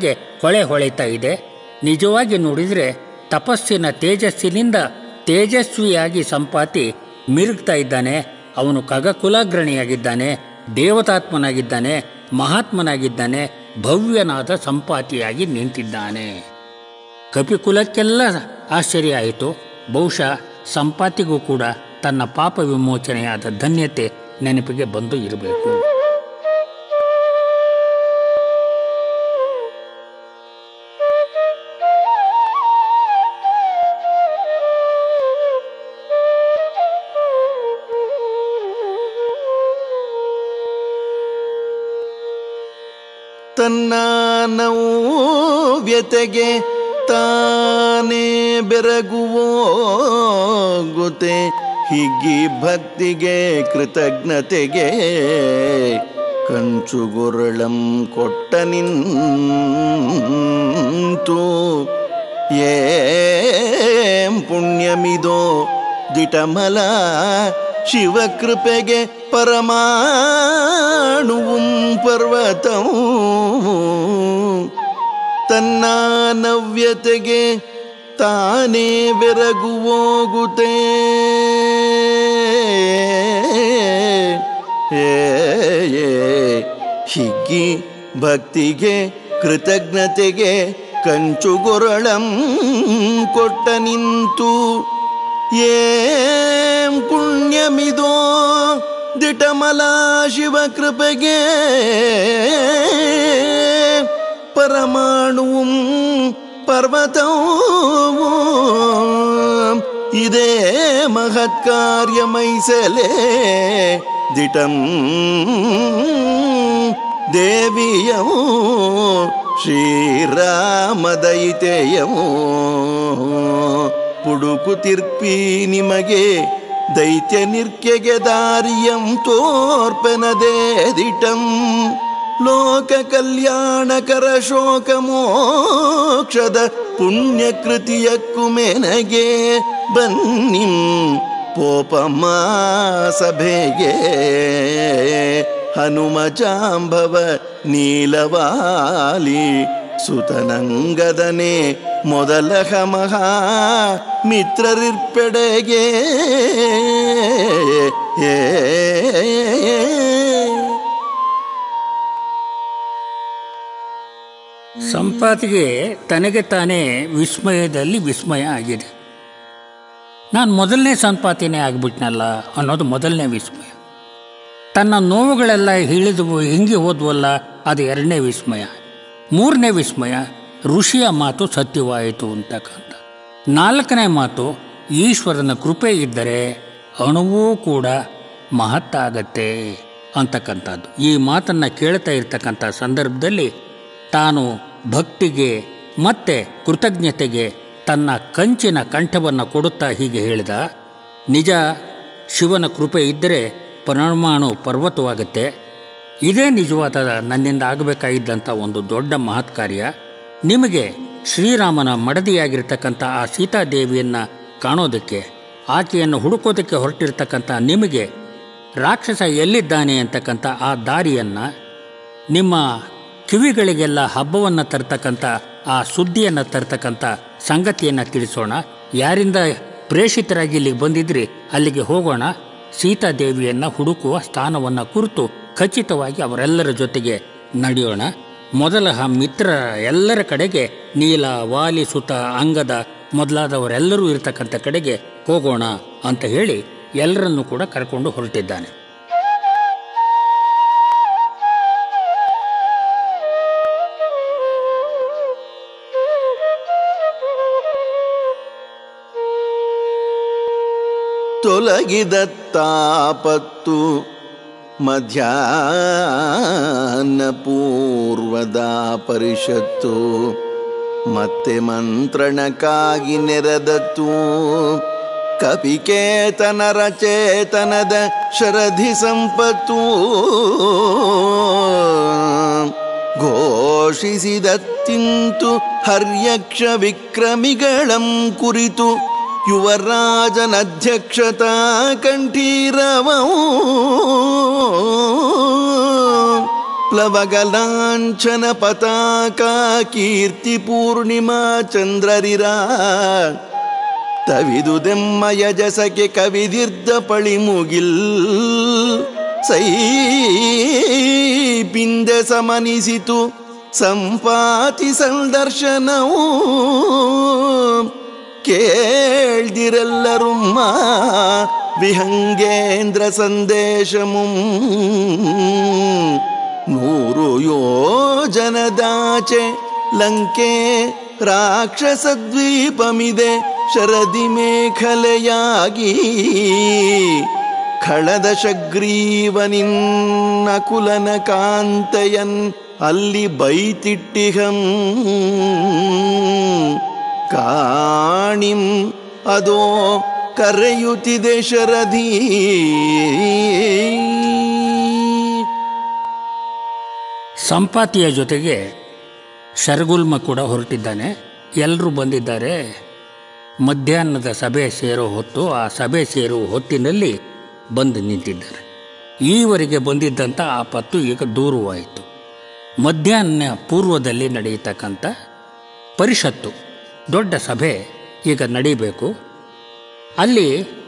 ಹೊಳೆ ಹೊಳೆತಾ ಇದೆ ನಿಜವಾಗಿ ನೋಡಿದರೆ ತಪಸ್ಸಿನ ತೇಜಸ್ಸಿನಿಂದ ತೇಜಸ್ವಿಯಾಗಿ ಸಂಪಾತಿ ಮಿರುಗ್ತಾ ಇದ್ದಾನೆ ಅವನು ಖಗಕುಲಾಗ್ರಣಿಯಾಗಿದ್ದಾನೆ ದೇವತಾತ್ಮನಾಗಿದ್ದಾನೆ ಮಹಾತ್ಮನಾಗಿದ್ದಾನೆ ಭವ್ಯನಾದ ಸಂಪಾತಿಯಾಗಿ ನಿಂತಿದ್ದಾನೆ ಕಪಿಕುಲಕ್ಕೆಲ್ಲ ಆಶ್ಚರ್ಯ ಆಯಿತು ಬಹುಶಃ ಸಂಪಾತಿಗೂ ಕೂಡ ತನ್ನ ಪಾಪ ವಿಮೋಚನೆಯಾದ ಧನ್ಯತೆ ನೆನಪಿಗೆ ಬಂದು ಇರಬೇಕು ತನ್ನ ನವ್ಯತೆಗೆ ತಾನೇ ಬೆರಗುವೋಗುತೆ ಹಿಗ್ಗಿ ಭಕ್ತಿಗೆ ಕೃತಜ್ಞತೆಗೆ ಕಂಚುಗುರುಳಂ ಕೊಟ್ಟ ನಿಂತು ಏಂ ಪುಣ್ಯಮಿದೋ ದಿಟಮಲ ಶಿವಕೃಪೆಗೆ ಪರಮಾಣುವುಂ ಪರ್ವತಂ ತನ್ನ ನವ್ಯತೆಗೆ ತಾನೇ ಬೆರಗುವೋಗುತ್ತೇ ಏ ಏ, ಹಿಗ್ಗಿ ಭಕ್ತಿಗೆ ಕೃತಜ್ಞತೆಗೆ ಕಂಚುಗೊರಳಂ ಕೊಟ್ಟ ನಿಂತು ಏಂ ಪುಣ್ಯಮಿದೋ ದಿಟಮಲ ಶಿವಕೃಪೆಗೆ ಪರಮಾಣುവും ಪರ್ವತവും ಇದೇ ಮಹತ್ಕಾರ್ಯಮೈಸಲೇ ದಿಟಂ ದೇವಿಯವು ಶ್ರೀರಾಮದಯಿತೆಯವು ಪುಡುಕುತಿರ್ಪಿ ನಿಮಗೆ ದೈತ್ಯ ನಿರ್ಕೆಗೆ ದಾರಿಯಂ ತೋರ್ಪೆನದೇ ದಿಟಂ ಲೋಕ ಕಲ್ಯಾಣಕರ ಶೋಕ ಮೋಕ್ಷದ ಪುಣ್ಯಕೃತಿಯಕ್ಕೂ ಮೆನಗೆ ಬನ್ನಿಂ ಪೋಪಮ್ಮ ಸಭೆಗೆ ಹನುಮ ಜಾಂಬವ ನೀಲವಾಲಿ ಸುತನಂಗದನೆ ಮೊದಲ ಮಹಾ ಮಿತ್ರರಿರ್ಪೆಡೆಗೆ ಏ ಸಂಪಾತಿಗೆ ತನಗೆ ತಾನೇ ವಿಸ್ಮಯದಲ್ಲಿ ವಿಸ್ಮಯ ಆಗಿದೆ ನಾನು ಮೊದಲನೇ ಸಂಪಾತಿನೇ ಆಗಿಬಿಟ್ನಲ್ಲ ಅನ್ನೋದು ಮೊದಲನೇ ವಿಸ್ಮಯ ತನ್ನ ನೋವುಗಳೆಲ್ಲ ಹಿಳಿದು ಹಿಂಗೆ ಹೋದ್ವಲ್ಲ ಅದು ಎರಡನೇ ವಿಸ್ಮಯ ಮೂರನೇ ವಿಸ್ಮಯ ಋಷಿಯ ಮಾತು ಸತ್ಯವಾಯಿತು ಅಂತಕ್ಕಂಥ ನಾಲ್ಕನೇ ಮಾತು ಈಶ್ವರನ ಕೃಪೆ ಇದ್ದರೆ ಅಣುವೂ ಕೂಡ ಮಹತ್ತಾಗತ್ತೆ ಅಂತಕ್ಕಂಥದ್ದು ಈ ಮಾತನ್ನು ಕೇಳ್ತಾ ಇರ್ತಕ್ಕಂಥ ಸಂದರ್ಭದಲ್ಲಿ ತಾನು ಭಕ್ತಿಗೆ ಮತ್ತೆ ಕೃತಜ್ಞತೆಗೆ ತನ್ನ ಕಂಚಿನ ಕಂಠವನ್ನು ಕೊಡುತ್ತಾ ಹೀಗೆ ಹೇಳಿದ ನಿಜ ಶಿವನ ಕೃಪೆ ಇದ್ದರೆ ಪರಮಾಣು ಪರ್ವತವಾಗುತ್ತೆ ಇದೇ ನಿಜವಾದ ನನ್ನಿಂದ ಆಗಬೇಕಾಗಿದ್ದಂಥ ಒಂದು ದೊಡ್ಡ ಮಹತ್ ಕಾರ್ಯ ನಿಮಗೆ ಶ್ರೀರಾಮನ ಮಡದಿಯಾಗಿರ್ತಕ್ಕಂಥ ಆ ಸೀತಾದೇವಿಯನ್ನು ಕಾಣೋದಕ್ಕೆ ಆಕೆಯನ್ನು ಹುಡುಕೋದಕ್ಕೆ ಹೊರಟಿರ್ತಕ್ಕಂಥ ನಿಮಗೆ ರಾಕ್ಷಸ ಎಲ್ಲಿದ್ದಾನೆ ಅಂತಕ್ಕಂಥ ಆ ದಾರಿಯನ್ನು ನಿಮ್ಮ ಕಿವಿಗಳಿಗೆಲ್ಲ ಹಬ್ಬವನ್ನು ತರ್ತಕ್ಕಂಥ ಆ ಸುದ್ದಿಯನ್ನು ತರ್ತಕ್ಕಂಥ ಸಂಗತಿಯನ್ನು ತಿಳಿಸೋಣ ಯಾರಿಂದ ಪ್ರೇಷಿತರಾಗಿ ಇಲ್ಲಿಗೆ ಬಂದಿದ್ರಿ ಅಲ್ಲಿಗೆ ಹೋಗೋಣ ಸೀತಾದೇವಿಯನ್ನು ಹುಡುಕುವ ಸ್ಥಾನವನ್ನು ಕುರಿತು ಖಚಿತವಾಗಿ ಅವರೆಲ್ಲರ ಜೊತೆಗೆ ನಡೆಯೋಣ ಮೊದಲ ಆ ಮಿತ್ರ ಎಲ್ಲರ ಕಡೆಗೆ ನೀಲ ವಾಲಿ ಸುತ ಅಂಗದ ಮೊದಲಾದವರೆಲ್ಲರೂ ಇರತಕ್ಕಂಥ ಕಡೆಗೆ ಹೋಗೋಣ ಅಂತ ಹೇಳಿ ಎಲ್ಲರನ್ನೂ ಕೂಡ ಕರ್ಕೊಂಡು ಹೊರಟಿದ್ದಾನೆ ತೊಲಗಿದ ತಾಪತ್ತು ಮಧ್ಯಾಹ್ನ ಪೂರ್ವದ ಪರಿಷತ್ತು ಮತ್ತೆ ಮಂತ್ರಣಕ್ಕಾಗಿ ನೆರೆದತ್ತು ಕಪಿಕೇತನ ರಚೇತನದ ಶರಧಿ ಸಂಪತ್ತು ಘೋಷಿಸಿದತ್ತಿಂತು ಹರ್ಯಕ್ಷ ವಿಕ್ರಮಿಗಳಂ ಕುರಿತು ಪ್ಲವಗಲಾಂಛನ ಪತಾಕ ಕೀರ್ತಿ ಪೂರ್ಣಿಮಾ ಚಂದ್ರರಿರಾ ತವಿದುದೆಮ್ಮಯ ಜಸಕ್ಕೆ ಕವಿದಿರ್ದ ಪಳಿಮುಗಿಲ್ ಸೈ ಪಿಂದೆ ಸಮನಿಸಿತು ಸಂಪಾತಿ ಸಂದರ್ಶನವು ಕೇಳ್ದಿರೆಲ್ಲರುಮ್ಮ ವಿಹಂಗೇಂದ್ರ ಸಂದೇಶಮು ನೂರು ಯೋಜನದಾಚೆ ಲಂಕೆ ರಾಕ್ಷಸದ್ವೀಪಮಿದೆ ಶರದಿ ಮೇಖಲೆಯಾಗಿ ಖಳದ ಶಗ್ರೀವನಿನ್ನ ಕುಲನ ಕಾಂತೆಯನ್ ಅಲ್ಲಿ ಬೈತಿಟ್ಟಿಹಂ ಕಾಣಿಂ ಅದೋ ಕರೆಯುತ್ತಿದೆ ಶರಧಿ ಸಂಪಾತಿಯ ಜೊತೆಗೆ ಶರಗುಲ್ಮ ಕೂಡ ಹೊರಟಿದ್ದಾನೆ ಎಲ್ಲರೂ ಬಂದಿದ್ದಾರೆ ಮಧ್ಯಾಹ್ನದ ಸಭೆ ಸೇರೋ ಹೊತ್ತು ಆ ಸಭೆ ಸೇರುವ ಹೊತ್ತಿನಲ್ಲಿ ಬಂದು ನಿಂತಿದ್ದಾರೆ ಈವರೆಗೆ ಬಂದಿದ್ದಂಥ ಆ ಪತ್ತು ಈಗ ದೂರವಾಯಿತು ಮಧ್ಯಾಹ್ನ ಪೂರ್ವದಲ್ಲಿ ನಡೆಯತಕ್ಕಂಥ ಪರಿಷತ್ತು ದೊಡ್ಡ ಸಭೆ ಈಗ ನಡೀಬೇಕು ಅಲ್ಲಿ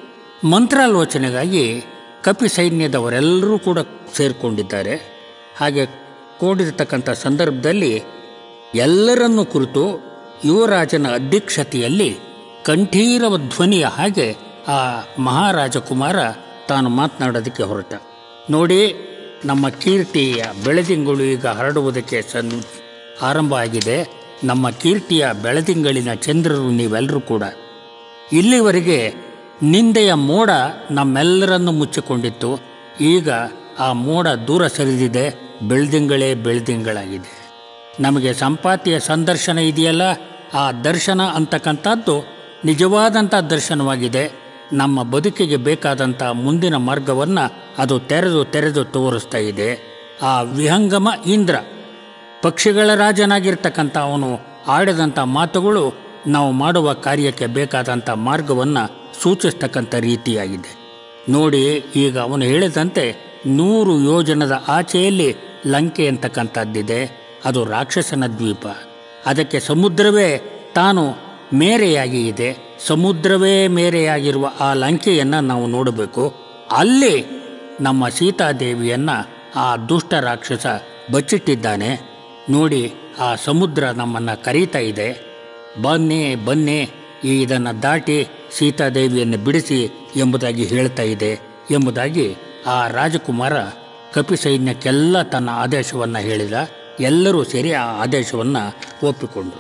ಮಂತ್ರಾಲೋಚನೆಗಾಗಿ ಕಪಿ ಸೈನ್ಯದವರೆಲ್ಲರೂ ಕೂಡ ಸೇರಿಕೊಂಡಿದ್ದಾರೆ ಹಾಗೆ ಕೂಡಿರತಕ್ಕಂಥ ಸಂದರ್ಭದಲ್ಲಿ ಎಲ್ಲರನ್ನೂ ಕುರಿತು ಯುವರಾಜನ ಅಧ್ಯಕ್ಷತೆಯಲ್ಲಿ ಕಂಠೀರವ ಧ್ವನಿಯ ಹಾಗೆ ಆ ಮಹಾರಾಜ ಕುಮಾರ ತಾನು ಮಾತನಾಡೋದಕ್ಕೆ ಹೊರಟ ನೋಡಿ ನಮ್ಮ ಕೀರ್ತಿಯ ಬೆಳದಿಂಗಳು ಈಗ ಹರಡುವುದಕ್ಕೆ ಸನ್ ಆರಂಭ ಆಗಿದೆ ನಮ್ಮ ಕೀರ್ತಿಯ ಬೆಳದಿಂಗಳಿನ ಚಂದ್ರರು ನೀವೆಲ್ಲರೂ ಕೂಡ ಇಲ್ಲಿವರೆಗೆ ನಿಂದೆಯ ಮೋಡ ನಮ್ಮೆಲ್ಲರನ್ನು ಮುಚ್ಚಿಕೊಂಡಿತ್ತು ಈಗ ಆ ಮೋಡ ದೂರ ಸರಿದಿದೆ ಬೆಳ್ದಿಂಗಳೇ ಬೆಳ್ದಿಂಗಳಾಗಿದೆ ನಮಗೆ ಸಂಪಾತಿಯ ಸಂದರ್ಶನ ಇದೆಯಲ್ಲ ಆ ದರ್ಶನ ಅಂತಕ್ಕಂಥದ್ದು ನಿಜವಾದಂಥ ದರ್ಶನವಾಗಿದೆ ನಮ್ಮ ಬದುಕಿಗೆ ಬೇಕಾದಂಥ ಮುಂದಿನ ಮಾರ್ಗವನ್ನು ಅದು ತೆರೆದು ತೆರೆದು ತೋರಿಸ್ತಾ ಇದೆ ಆ ವಿಹಂಗಮ ಇಂದ್ರ ಪಕ್ಷಿಗಳ ರಾಜನಾಗಿರ್ತಕ್ಕಂಥ ಅವನು ಆಡಿದಂಥ ಮಾತುಗಳು ನಾವು ಮಾಡುವ ಕಾರ್ಯಕ್ಕೆ ಬೇಕಾದಂಥ ಮಾರ್ಗವನ್ನು ಸೂಚಿಸ್ತಕ್ಕಂಥ ರೀತಿಯಾಗಿದೆ ನೋಡಿ ಈಗ ಅವನು ಹೇಳಿದಂತೆ ನೂರು ಯೋಜನದ ಆಚೆಯಲ್ಲಿ ಲಂಕೆ ಅಂತಕ್ಕಂಥದ್ದಿದೆ ಅದು ರಾಕ್ಷಸನ ದ್ವೀಪ ಅದಕ್ಕೆ ಸಮುದ್ರವೇ ತಾನು ಮೇರೆಯಾಗಿ ಇದೆ ಸಮುದ್ರವೇ ಮೇರೆಯಾಗಿರುವ ಆ ಲಂಕೆಯನ್ನು ನಾವು ನೋಡಬೇಕು ಅಲ್ಲಿ ನಮ್ಮ ಸೀತಾದೇವಿಯನ್ನು ಆ ದುಷ್ಟ ರಾಕ್ಷಸ ಬಚ್ಚಿಟ್ಟಿದ್ದಾನೆ ನೋಡಿ ಆ ಸಮುದ್ರ ನಮ್ಮನ್ನು ಕರೀತಾ ಇದೆ ಬನ್ನಿ ಬನ್ನಿ ಈ ಇದನ್ನು ದಾಟಿ ಸೀತಾದೇವಿಯನ್ನು ಬಿಡಿಸಿ ಎಂಬುದಾಗಿ ಹೇಳ್ತಾ ಇದೆ ಎಂಬುದಾಗಿ ಆ ರಾಜಕುಮಾರ ಕಪಿ ಸೈನ್ಯಕ್ಕೆಲ್ಲ ತನ್ನ ಆದೇಶವನ್ನು ಹೇಳಿದ ಎಲ್ಲರೂ ಸೇರಿ ಆ ಆದೇಶವನ್ನು ಒಪ್ಪಿಕೊಂಡರು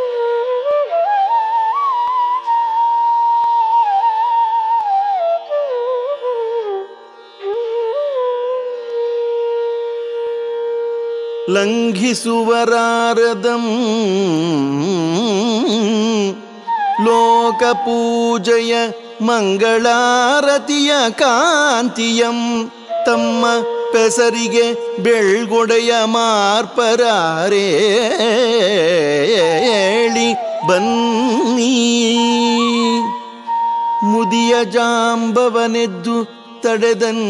ಲಂಘಿಸುವರಾರದಂ ಲೋಕಪೂಜಯ ಮಂಗಳಾರತಿಯ ಕಾಂತಿಯಂ ತಮ್ಮ ಪೆಸರಿಗೆ ಬೆಳ್ಗೊಡೆಯ ಮಾರ್ಪರಾರೇಳಿ ಬನ್ನಿ ಮುದಿಯ ಜಾಂಬವನೆದ್ದು ತಡೆದನ್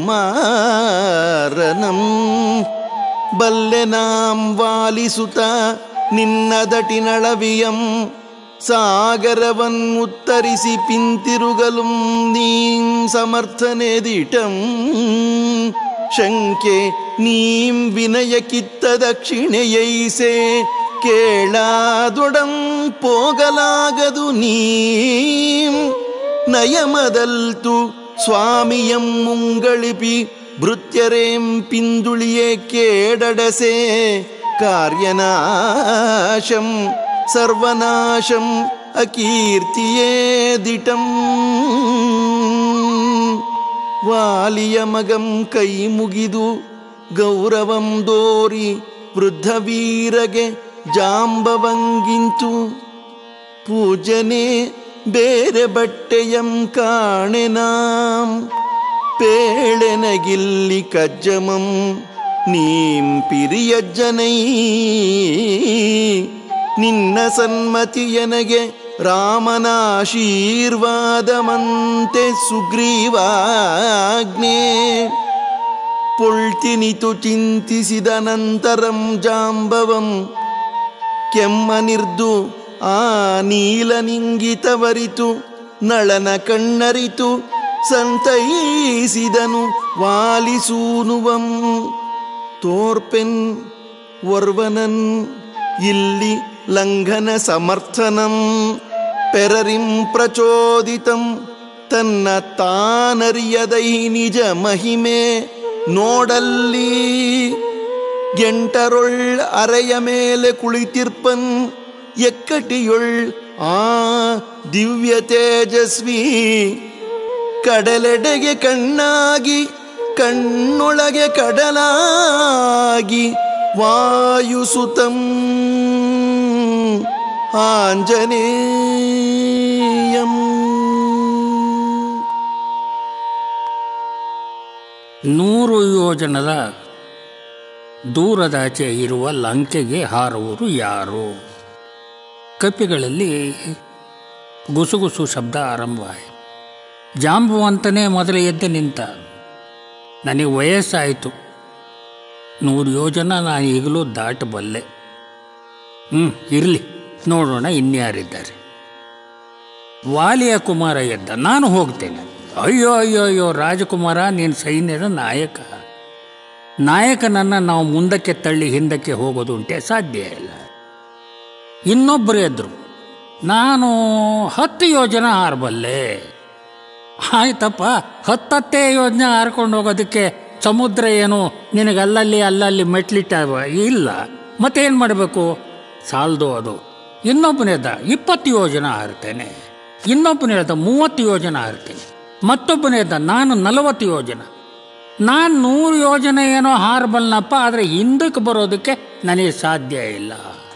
ಕುಮಾರನಂ ಬಲ್ಲೆನಾಂ ವಾಲಿಸುತ್ತ ನಿನ್ನದಟಿನಳವಿಯಂ ಸಾಗರವನ್ನುತ್ತರಿಸಿ ಪಿಂತಿರುಗಲುಂ ನೀಂ ಸಮರ್ಥನೆದಿಟಂ ಶಂಕೆ ನೀಂ ವಿನಯಕಿತ್ತ ದಕ್ಷಿಣೆಯೈಸೆ ಕೇಳಾದೊಡಂ ಪೋಗಲಾಗದು ನೀಂ ನಯಮದಲ್ತು ಸ್ವಾಮಿಯಂ ಮುಂಗಳಿಪಿ ಭೃತ್ಯರೇಂ ಪಿಂದುಳಿಯೇ ಕೇಡಡಸೆ ಕಾರ್ಯನಾಶಂ ಸರ್ವನಾಶಂ ಅಕೀರ್ತಿಯೇ ದಿಟಂ ವಾಲಿಯ ಮಗಂ ಕೈ ಮುಗಿದು ಗೌರವಂ ದೋರಿ ವೃದ್ಧ ವೀರಗೆ ಜಾಂಬವಂಗಿಂತು ಪೂಜನೆ ಬೇರೆ ಬಟ್ಟೆಯಂ ಕಾಣೆನಾಂ ಪೇಳೆನಗಿಲ್ಲಿ ಕಜ್ಜಮಂ ನೀಂ ಪಿರಿಯಜ್ಜನೈ ನಿನ್ನ ಸನ್ಮತಿಯನಗೆ ರಾಮನಾಶೀರ್ವಾದಮಂತೆ ಸುಗ್ರೀವಾಜ್ಞೆ ಪೊಳ್ತಿನಿತು ಚಿಂತಿಸಿದ ನಂತರಂ ಜಾಂಬವಂ ಕೆಮ್ಮನಿರ್ದು ಆ ನೀಲನಿಂಗಿತವರಿತು ನಳನ ಕಣ್ಣರಿತು ಸಂತೈಸಿದನು ವಾಲಿಸೂನುವಂ ತೋರ್ಪೆನ್ ವರ್ವನನ್ ಇಲ್ಲಿ ಲಂಘನ ಸಮರ್ಥನಂ ಪೆರರಿಂ ಪ್ರಚೋದಿತಂ ತನ್ನ ತಾನರಿಯದೈ ನಿಜ ಮಹಿಮೆ ನೋಡಲ್ಲಿ ಎಂಟರೊಳ್ ಅರೆಯ ಮೇಲೆ ಕುಳಿತಿರ್ಪನ್ ಎಕ್ಕಟಿಯೊಳ್ ಆ ದಿವ್ಯ ತೇಜಸ್ವಿ ಕಡಲೆಡೆಗೆ ಕಣ್ಣಾಗಿ ಕಣ್ಣೊಳಗೆ ಕಡಲಾಗಿ ವಾಯುಸುತಂ ಆಂಜನೇಯಂ ನೂರು ಯೋಜನದ ದೂರದಾಚೆ ಇರುವ ಲಂಕೆಗೆ ಹಾರುವರು ಯಾರು ಕಪಿಗಳಲ್ಲಿ ಗುಸುಗುಸು ಶಬ್ದ ಆರಂಭವಾಯಿತು ಜಾಂಬುವಂತನೇ ಮೊದಲು ಎದ್ದು ನಿಂತ ನನಗೆ ವಯಸ್ಸಾಯಿತು ನೂರು ಯೋಜನ ನಾನು ಈಗಲೂ ದಾಟಬಲ್ಲೆ ಹ್ಞೂ ಇರಲಿ ನೋಡೋಣ ಇನ್ಯಾರಿದ್ದಾರೆ ವಾಲಿಯ ಕುಮಾರ ಎದ್ದ ನಾನು ಹೋಗ್ತೇನೆ ಅಯ್ಯೋ ಅಯ್ಯೋ ಅಯ್ಯೋ ರಾಜಕುಮಾರ ನೀನು ಸೈನ್ಯದ ನಾಯಕ ನಾಯಕನನ್ನು ನಾವು ಮುಂದಕ್ಕೆ ತಳ್ಳಿ ಹಿಂದಕ್ಕೆ ಹೋಗೋದುಂಟೆ ಸಾಧ್ಯ ಇಲ್ಲ ಇನ್ನೊಬ್ಬರು ಎದ್ರು ನಾನು ಹತ್ತು ಯೋಜನೆ ಹಾರಬಲ್ಲೆ ಆಯ್ತಪ್ಪ ಹತ್ತತ್ತೇ ಯೋಜನೆ ಹಾರ್ಕೊಂಡು ಹೋಗೋದಕ್ಕೆ ಸಮುದ್ರ ಏನು ನಿನಗೆ ಅಲ್ಲಲ್ಲಿ ಅಲ್ಲಲ್ಲಿ ಮೆಟ್ಲಿಟ್ಟ ಇಲ್ಲ ಮತ್ತೇನು ಮಾಡಬೇಕು ಸಾಲದು ಅದು ಇನ್ನೊಬ್ಬನೇದ ಇಪ್ಪತ್ತು ಯೋಜನೆ ಹಾರ್ತೇನೆ ಇನ್ನೊಬ್ಬನೇದ ಮೂವತ್ತು ಯೋಜನೆ ಹಾರ್ತೇನೆ ಮತ್ತೊಬ್ಬನೇದ ನಾನು ನಲವತ್ತು ಯೋಜನೆ ನಾನು ನೂರು ಯೋಜನೆ ಏನೋ ಹಾರಬಲ್ನಪ್ಪ ಆದರೆ ಹಿಂದಕ್ಕೆ ಬರೋದಕ್ಕೆ ನನಗೆ ಸಾಧ್ಯ ಇಲ್ಲ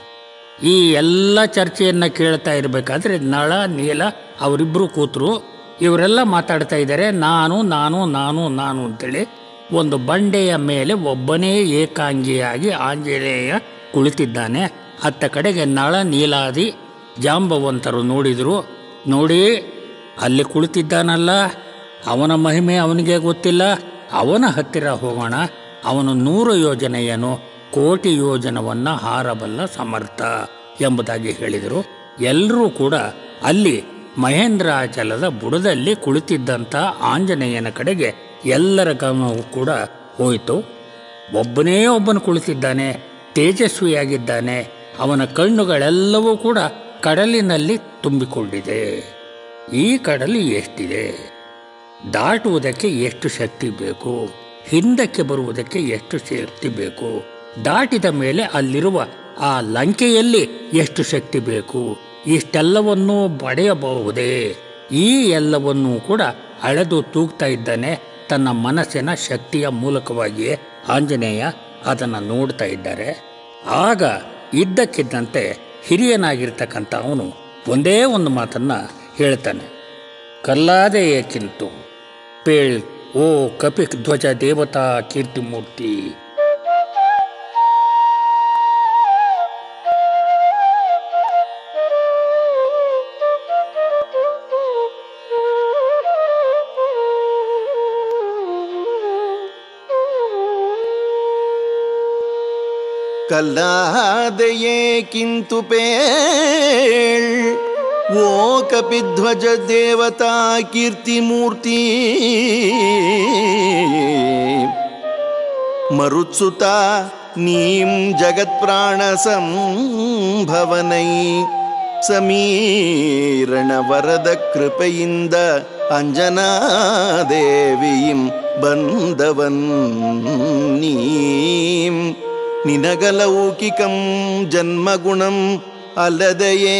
ಈ ಎಲ್ಲ ಚರ್ಚೆಯನ್ನು ಕೇಳ್ತಾ ಇರಬೇಕಾದ್ರೆ ನಳ ನೀಲ ಅವರಿಬ್ಬರು ಕೂತರು ಇವರೆಲ್ಲ ಮಾತಾಡ್ತಾ ಇದ್ದಾರೆ ನಾನು ನಾನು ನಾನು ನಾನು ಅಂತೇಳಿ ಒಂದು ಬಂಡೆಯ ಮೇಲೆ ಒಬ್ಬನೇ ಏಕಾಂಗಿಯಾಗಿ ಆಂಜನೇಯ ಕುಳಿತಿದ್ದಾನೆ ಅತ್ತ ಕಡೆಗೆ ನಳ ನೀಲಾದಿ ಜಾಂಬವಂತರು ನೋಡಿದರು ನೋಡಿ ಅಲ್ಲಿ ಕುಳಿತಿದ್ದಾನಲ್ಲ ಅವನ ಮಹಿಮೆ ಅವನಿಗೆ ಗೊತ್ತಿಲ್ಲ ಅವನ ಹತ್ತಿರ ಹೋಗೋಣ ಅವನು ನೂರು ಯೋಜನೆಯನ್ನು ಕೋಟಿ ಯೋಜನವನ್ನು ಹಾರಬಲ್ಲ ಸಮರ್ಥ ಎಂಬುದಾಗಿ ಹೇಳಿದರು ಎಲ್ಲರೂ ಕೂಡ ಅಲ್ಲಿ ಮಹೇಂದ್ರಾಚಲದ ಬುಡದಲ್ಲಿ ಕುಳಿತಿದ್ದಂಥ ಆಂಜನೇಯನ ಕಡೆಗೆ ಎಲ್ಲರ ಗಮನವೂ ಕೂಡ ಹೋಯಿತು ಒಬ್ಬನೇ ಒಬ್ಬನು ಕುಳಿತಿದ್ದಾನೆ ತೇಜಸ್ವಿಯಾಗಿದ್ದಾನೆ ಅವನ ಕಣ್ಣುಗಳೆಲ್ಲವೂ ಕೂಡ ಕಡಲಿನಲ್ಲಿ ತುಂಬಿಕೊಂಡಿದೆ ಈ ಕಡಲು ಎಷ್ಟಿದೆ ದಾಟುವುದಕ್ಕೆ ಎಷ್ಟು ಶಕ್ತಿ ಬೇಕು ಹಿಂದಕ್ಕೆ ಬರುವುದಕ್ಕೆ ಎಷ್ಟು ಶಕ್ತಿ ಬೇಕು ದಾಟಿದ ಮೇಲೆ ಅಲ್ಲಿರುವ ಆ ಲಂಕೆಯಲ್ಲಿ ಎಷ್ಟು ಶಕ್ತಿ ಬೇಕು ಇಷ್ಟೆಲ್ಲವನ್ನೂ ಪಡೆಯಬಹುದೇ ಈ ಎಲ್ಲವನ್ನೂ ಕೂಡ ಅಳೆದು ತೂಗ್ತಾ ಇದ್ದಾನೆ ತನ್ನ ಮನಸ್ಸಿನ ಶಕ್ತಿಯ ಮೂಲಕವಾಗಿಯೇ ಆಂಜನೇಯ ಅದನ್ನು ನೋಡ್ತಾ ಇದ್ದಾರೆ ಆಗ ಇದ್ದಕ್ಕಿದ್ದಂತೆ ಹಿರಿಯನಾಗಿರ್ತಕ್ಕಂಥ ಅವನು ಒಂದೇ ಒಂದು ಮಾತನ್ನು ಹೇಳ್ತಾನೆ ಕಲ್ಲಾದೆ ಏಕಿಂತು ಪೇಳ್ ಓ ಕಪಿ ಧ್ವಜ ದೇವತಾ ಕೀರ್ತಿಮೂರ್ತಿ ಕಲ್ಲಾದೆಯೇ ಕಿಂತು ಪೇಳ್ ಓ ಕಪಿಧ್ವಜ ದೇವತಾ ಕೀರ್ತಿಮೂರ್ತಿ ಮರುತ್ಸುತ ನೀಂ ಜಗತ್ಪ್ರಾಣ ಸಂಭವನೈ ಸಮೀರಣ ವರದ ಕೃಪೆಯಿಂದ ಅಂಜನಾದೇವಿയും ಬಂದವನ್ ನೀಂ ನಿನಗಲೌಕಿಕಂ ಜನ್ಮಗುಣಂ ಅಲ್ಲದೆಯೇ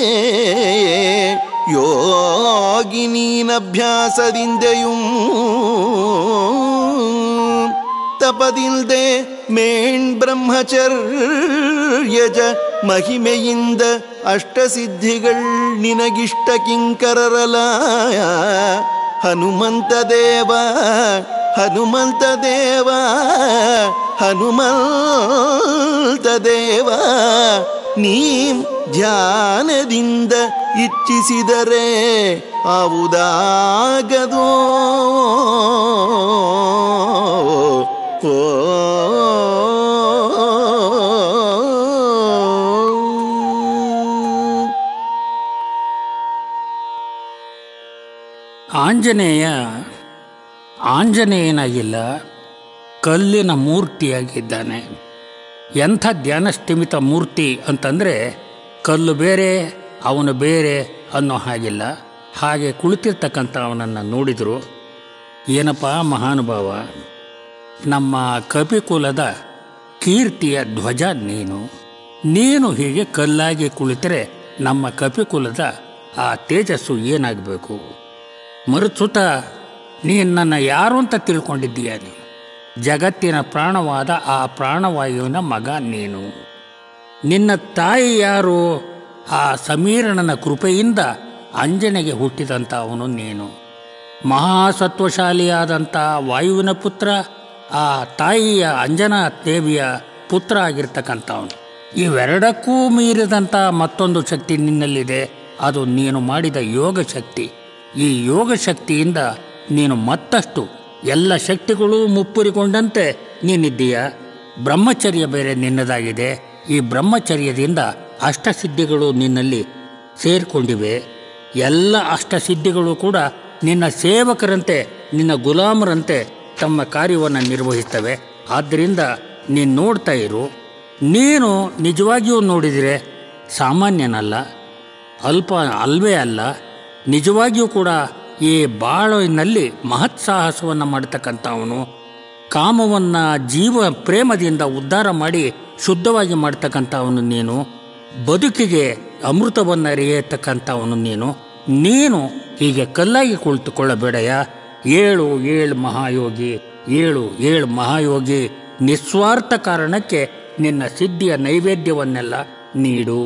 ಯೋಗಿನೀನಭ್ಯಾಸದಿಂದೆಯುಂ ತಪದಿಲ್ದೆ ಮೇಣ್ ಬ್ರಹ್ಮಚರ್ಯಜ ಮಹಿಮೆಯಿಂದ ಅಷ್ಟಸಿದ್ಧಿಗಳ್ ನಿನಗಿಷ್ಟ ಕಿಂಕರರಲ ಹನುಮಂತ ದೇವ ಹನುಮಂತ ದೇವ ಹನುಮಂತ ದೇವ ನೀಂ ಧ್ಯಾನದಿಂದ ಇಚ್ಛಿಸಿದರೆ ಆವುದಾಗದೋ ಓ ಆಂಜನೇಯ ಆಂಜನೇಯನಾಗಿಲ್ಲ ಕಲ್ಲಿನ ಮೂರ್ತಿಯಾಗಿದ್ದಾನೆ ಎಂಥ ಧ್ಯಾನಸ್ಥಿಮಿತ ಮೂರ್ತಿ ಅಂತಂದರೆ ಕಲ್ಲು ಬೇರೆ ಅವನು ಬೇರೆ ಅನ್ನೋ ಹಾಗಿಲ್ಲ ಹಾಗೆ ಕುಳಿತಿರ್ತಕ್ಕಂಥ ಅವನನ್ನು ನೋಡಿದರು ಏನಪ್ಪ ಮಹಾನುಭಾವ ನಮ್ಮ ಕಪಿಕುಲದ ಕೀರ್ತಿಯ ಧ್ವಜ ನೀನು ನೀನು ಹೀಗೆ ಕಲ್ಲಾಗಿ ಕುಳಿತರೆ ನಮ್ಮ ಕಪಿಕುಲದ ಆ ತೇಜಸ್ಸು ಏನಾಗಬೇಕು ಮರುತ್ಸುತ ನೀನು ನನ್ನ ಯಾರು ಅಂತ ತಿಳ್ಕೊಂಡಿದ್ದೀಯ ನೀನು ಜಗತ್ತಿನ ಪ್ರಾಣವಾದ ಆ ಪ್ರಾಣವಾಯುವಿನ ಮಗ ನೀನು ನಿನ್ನ ತಾಯಿ ಯಾರು ಆ ಸಮೀರಣನ ಕೃಪೆಯಿಂದ ಅಂಜನೆಗೆ ಹುಟ್ಟಿದಂಥ ಅವನು ನೀನು ಮಹಾಸತ್ವಶಾಲಿಯಾದಂಥ ವಾಯುವಿನ ಪುತ್ರ ಆ ತಾಯಿಯ ಅಂಜನಾ ದೇವಿಯ ಪುತ್ರ ಆಗಿರ್ತಕ್ಕಂಥವನು ಇವೆರಡಕ್ಕೂ ಮೀರಿದಂಥ ಮತ್ತೊಂದು ಶಕ್ತಿ ನಿನ್ನಲ್ಲಿದೆ ಅದು ನೀನು ಮಾಡಿದ ಯೋಗ ಶಕ್ತಿ ಈ ಯೋಗ ಶಕ್ತಿಯಿಂದ ನೀನು ಮತ್ತಷ್ಟು ಎಲ್ಲ ಶಕ್ತಿಗಳು ಮುಪ್ಪುರಿಗೊಂಡಂತೆ ನೀನಿದ್ದೀಯ ಬ್ರಹ್ಮಚರ್ಯ ಬೇರೆ ನಿನ್ನದಾಗಿದೆ ಈ ಬ್ರಹ್ಮಚರ್ಯದಿಂದ ಅಷ್ಟಸಿದ್ಧಿಗಳು ನಿನ್ನಲ್ಲಿ ಸೇರಿಕೊಂಡಿವೆ ಎಲ್ಲ ಅಷ್ಟಸಿದ್ಧಿಗಳು ಕೂಡ ನಿನ್ನ ಸೇವಕರಂತೆ ನಿನ್ನ ಗುಲಾಮರಂತೆ ತಮ್ಮ ಕಾರ್ಯವನ್ನು ನಿರ್ವಹಿಸ್ತವೆ ಆದ್ದರಿಂದ ನೀನು ನೋಡ್ತಾ ಇರು ನೀನು ನಿಜವಾಗಿಯೂ ನೋಡಿದರೆ ಸಾಮಾನ್ಯನಲ್ಲ ಅಲ್ಪ ಅಲ್ವೇ ಅಲ್ಲ ನಿಜವಾಗಿಯೂ ಕೂಡ ಈ ಬಾಳಿನಲ್ಲಿ ಮಹತ್ ಸಾಹಸವನ್ನು ಮಾಡ್ತಕ್ಕಂಥವನು ಕಾಮವನ್ನು ಜೀವ ಪ್ರೇಮದಿಂದ ಉದ್ಧಾರ ಮಾಡಿ ಶುದ್ಧವಾಗಿ ಮಾಡ್ತಕ್ಕಂಥವನು ನೀನು ಬದುಕಿಗೆ ಅಮೃತವನ್ನು ಎರೆಯತಕ್ಕಂಥವನು ನೀನು ನೀನು ಹೀಗೆ ಕಲ್ಲಾಗಿ ಕುಳಿತುಕೊಳ್ಳಬೇಡಯ್ಯ ಏಳು ಏಳು ಮಹಾಯೋಗಿ ಏಳು ಏಳು ಮಹಾಯೋಗಿ ನಿಸ್ವಾರ್ಥ ಕಾರಣಕ್ಕೆ ನಿನ್ನ ಸಿದ್ಧಿಯ ನೈವೇದ್ಯವನ್ನೆಲ್ಲ ನೀಡು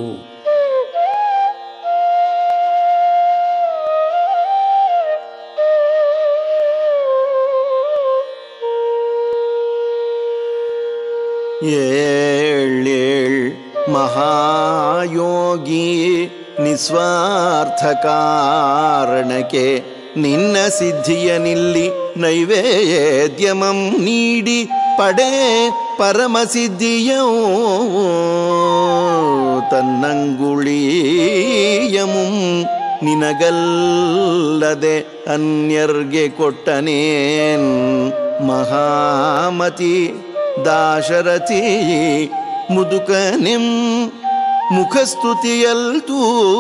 ಏಳೇಳ್ ಮಹಾಯೋಗಿ ನಿಸ್ವಾರ್ಥ ಕಾರಣಕ್ಕೆ ನಿನ್ನ ಸಿದ್ಧಿಯ ನಿಲ್ಲಿ ನೈವೇದ್ಯಮಂ ನೀಡಿ ಪಡೆ ಪರಮಸಿದ್ಧಿಯೋ ತನ್ನಂಗುಳಿಯಮುಂ ನಿನಗಲ್ಲದೆ ಅನ್ಯರ್ಗೆ ಕೊಟ್ಟನೇನ್ ಮಹಾಮತಿ ದಾಶರಥಿ ಮುದುಕನೆಂ ಮುಖಸ್ತುತಿಯಲ್ತೂ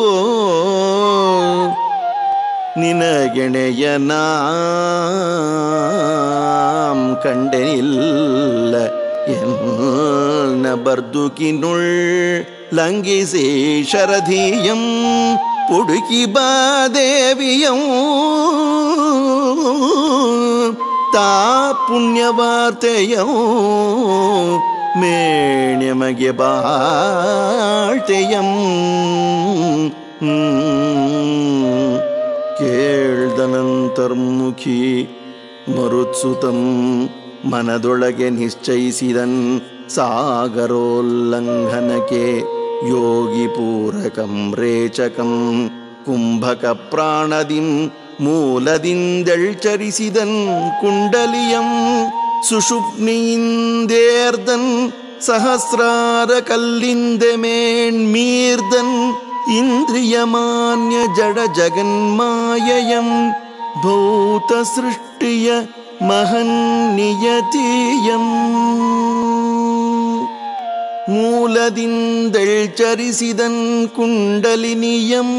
ನಿನಗೆಣೆಯನಾಂ ಕಂಡೆನಿಲ್ಲ ಎನ್ನ ಬರ್ದುಕಿನುಳ್ ಲಂಘಿಸಿ ಶರಧೀಯಂ ಪುಡುಕಿ ಬಾದೇವಿಯಂ ತಾ ಪುಣ್ಯವಾರ್ತೆಯಂ ಮೇಣ್ಯಮಗೆ ಬಾಳ್ತೆಯಂ ಕೇಳ್ದನಂತರ್ಮುಖಿ ಮರುತ್ಸುತಂ ಮನದೊಳಗೆ ನಿಶ್ಚಯಿಸಿದನ್ ಸಾಗರೋಲ್ಲಂಘನಕ್ಕೆ ಯೋಗಿ ಪೂರಕಂ ರೇಚಕಂ ಕುಂಭಕ ಪ್ರಾಣದಿಂ ಮೂಲದಿಂದೆಳ್ಚರಿಸಿದನ್ ಕುಂಡಲಿಯಂ ಸುಷುಪ್ನಿಯಿಂದೇರ್ದನ್ ಸಹಸ್ರಾರ ಕಲ್ಲಿಂದೆ ಮೇಣ್ಮೀರ್ದನ್ ಇಂದ್ರಿಯಮಾನ್ಯ ಜಡ ಜಗನ್ಮಾಯಯಂ ಭೌತ ಸೃಷ್ಟಿಯ ಮಹನ್ನಿಯತಿಯಂ ಮೂಲದಿಂದೆಳ್ಚರಿಸಿದನ್ ಕುಂಡಲಿನಿಯಂ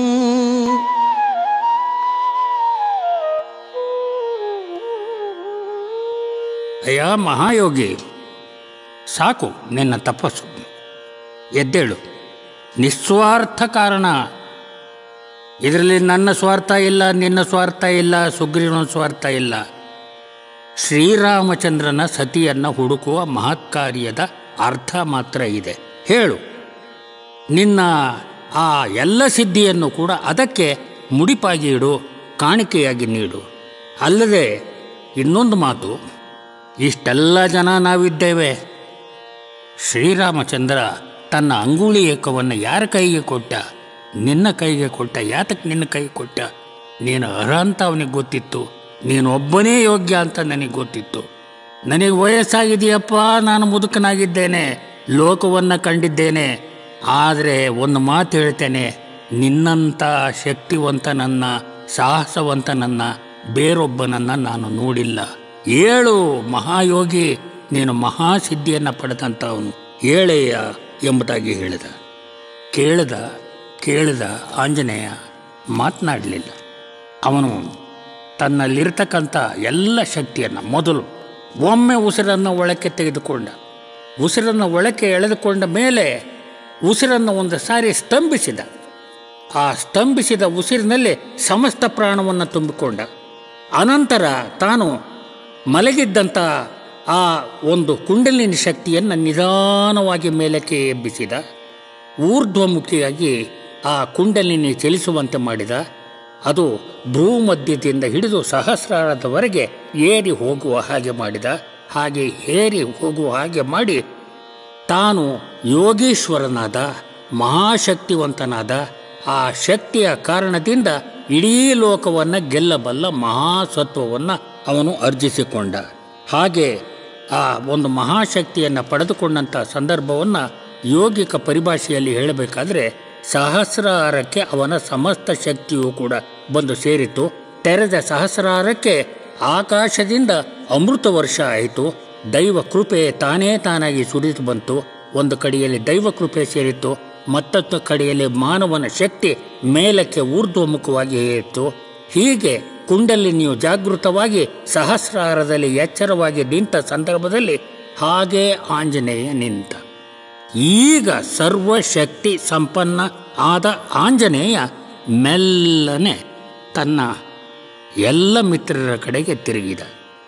ಅಯ್ಯ ಮಹಾಯೋಗಿ ಸಾಕು ನಿನ್ನ ತಪಸ್ಸು ಎದ್ದೇಳು ನಿಸ್ವಾರ್ಥ ಕಾರಣ ಇದರಲ್ಲಿ ನನ್ನ ಸ್ವಾರ್ಥ ಇಲ್ಲ ನಿನ್ನ ಸ್ವಾರ್ಥ ಇಲ್ಲ ಸುಗ್ರೀವನ ಸ್ವಾರ್ಥ ಇಲ್ಲ ಶ್ರೀರಾಮಚಂದ್ರನ ಸತಿಯನ್ನು ಹುಡುಕುವ ಮಹತ್ಕಾರ್ಯದ ಅರ್ಥ ಮಾತ್ರ ಇದೆ ಹೇಳು ನಿನ್ನ ಆ ಎಲ್ಲ ಸಿದ್ಧಿಯನ್ನು ಕೂಡ ಅದಕ್ಕೆ ಮುಡಿಪಾಗಿ ಇಡು ಕಾಣಿಕೆಯಾಗಿ ನೀಡು ಅಲ್ಲದೆ ಇನ್ನೊಂದು ಮಾತು ಇಷ್ಟೆಲ್ಲ ಜನ ನಾವಿದ್ದೇವೆ ಶ್ರೀರಾಮಚಂದ್ರ ತನ್ನ ಅಂಗುಳಿ ಏಕವನ್ನು ಯಾರ ಕೈಗೆ ಕೊಟ್ಟ ನಿನ್ನ ಕೈಗೆ ಕೊಟ್ಟ ಯಾತಕ್ಕೆ ನಿನ್ನ ಕೈಗೆ ಕೊಟ್ಟ ನೀನು ಅರ್ಹ ಅಂತ ಅವನಿಗೆ ಗೊತ್ತಿತ್ತು ನೀನು ಒಬ್ಬನೇ ಯೋಗ್ಯ ಅಂತ ನನಗೆ ಗೊತ್ತಿತ್ತು ನನಗೆ ವಯಸ್ಸಾಗಿದೆಯಪ್ಪ ನಾನು ಮುದುಕನಾಗಿದ್ದೇನೆ ಲೋಕವನ್ನು ಕಂಡಿದ್ದೇನೆ ಆದರೆ ಒಂದು ಮಾತು ಹೇಳ್ತೇನೆ ನಿನ್ನಂಥ ಶಕ್ತಿವಂತನನ್ನ ಸಾಹಸವಂತನನ್ನ ಬೇರೊಬ್ಬನನ್ನ ನಾನು ನೋಡಿಲ್ಲ ಏಳು ಮಹಾಯೋಗಿ ನೀನು ಮಹಾಸಿದ್ಧಿಯನ್ನು ಪಡೆದಂಥವನು ಏಳೆಯ ಎಂಬುದಾಗಿ ಹೇಳಿದ ಕೇಳಿದ ಕೇಳಿದ ಆಂಜನೇಯ ಮಾತನಾಡಲಿಲ್ಲ ಅವನು ತನ್ನಲ್ಲಿರ್ತಕ್ಕಂಥ ಎಲ್ಲ ಶಕ್ತಿಯನ್ನು ಮೊದಲು ಒಮ್ಮೆ ಉಸಿರನ್ನು ಒಳಕ್ಕೆ ತೆಗೆದುಕೊಂಡ ಉಸಿರನ್ನು ಒಳಕ್ಕೆ ಎಳೆದುಕೊಂಡ ಮೇಲೆ ಉಸಿರನ್ನು ಒಂದು ಸಾರಿ ಸ್ತಂಭಿಸಿದ ಆ ಸ್ತಂಭಿಸಿದ ಉಸಿರಿನಲ್ಲಿ ಸಮಸ್ತ ಪ್ರಾಣವನ್ನು ತುಂಬಿಕೊಂಡ ಅನಂತರ ತಾನು ಮಲಗಿದ್ದಂಥ ಆ ಒಂದು ಕುಂಡಲಿನಿ ಶಕ್ತಿಯನ್ನು ನಿಧಾನವಾಗಿ ಮೇಲಕ್ಕೆ ಎಬ್ಬಿಸಿದ ಊರ್ಧ್ವಮುಖಿಯಾಗಿ ಆ ಕುಂಡಲಿನಿ ಚಲಿಸುವಂತೆ ಮಾಡಿದ ಅದು ಭೂಮಧ್ಯದಿಂದ ಹಿಡಿದು ಸಹಸ್ರಾರದವರೆಗೆ ಏರಿ ಹೋಗುವ ಹಾಗೆ ಮಾಡಿದ ಹಾಗೆ ಏರಿ ಹೋಗುವ ಹಾಗೆ ಮಾಡಿ ತಾನು ಯೋಗೀಶ್ವರನಾದ ಮಹಾಶಕ್ತಿವಂತನಾದ ಆ ಶಕ್ತಿಯ ಕಾರಣದಿಂದ ಇಡೀ ಲೋಕವನ್ನು ಗೆಲ್ಲಬಲ್ಲ ಮಹಾಸತ್ವವನ್ನು ಅವನು ಅರ್ಜಿಸಿಕೊಂಡ ಹಾಗೆ ಆ ಒಂದು ಮಹಾಶಕ್ತಿಯನ್ನು ಪಡೆದುಕೊಂಡಂಥ ಸಂದರ್ಭವನ್ನು ಯೋಗಿಕ ಪರಿಭಾಷೆಯಲ್ಲಿ ಹೇಳಬೇಕಾದ್ರೆ ಸಹಸ್ರಾರಕ್ಕೆ ಅವನ ಸಮಸ್ತ ಶಕ್ತಿಯೂ ಕೂಡ ಬಂದು ಸೇರಿತು ತೆರೆದ ಸಹಸ್ರಾರಕ್ಕೆ ಆಕಾಶದಿಂದ ಅಮೃತ ವರ್ಷ ಆಯಿತು ದೈವ ಕೃಪೆ ತಾನೇ ತಾನಾಗಿ ಸುರಿದು ಬಂತು ಒಂದು ಕಡೆಯಲ್ಲಿ ದೈವ ಕೃಪೆ ಸೇರಿತ್ತು ಮತ್ತೊಂದು ಕಡೆಯಲ್ಲಿ ಮಾನವನ ಶಕ್ತಿ ಮೇಲಕ್ಕೆ ಊರ್ಧ್ವಮುಖವಾಗಿ ಏರಿತ್ತು ಹೀಗೆ ಕುಂಡಲಿನಿಯು ಜಾಗೃತವಾಗಿ ಸಹಸ್ರಾರದಲ್ಲಿ ಎಚ್ಚರವಾಗಿ ನಿಂತ ಸಂದರ್ಭದಲ್ಲಿ ಹಾಗೆ ಆಂಜನೇಯ ನಿಂತ ಈಗ ಸರ್ವಶಕ್ತಿ ಸಂಪನ್ನ ಆದ ಆಂಜನೇಯ ಮೆಲ್ಲನೆ ತನ್ನ ಎಲ್ಲ ಮಿತ್ರರ ಕಡೆಗೆ ತಿರುಗಿದ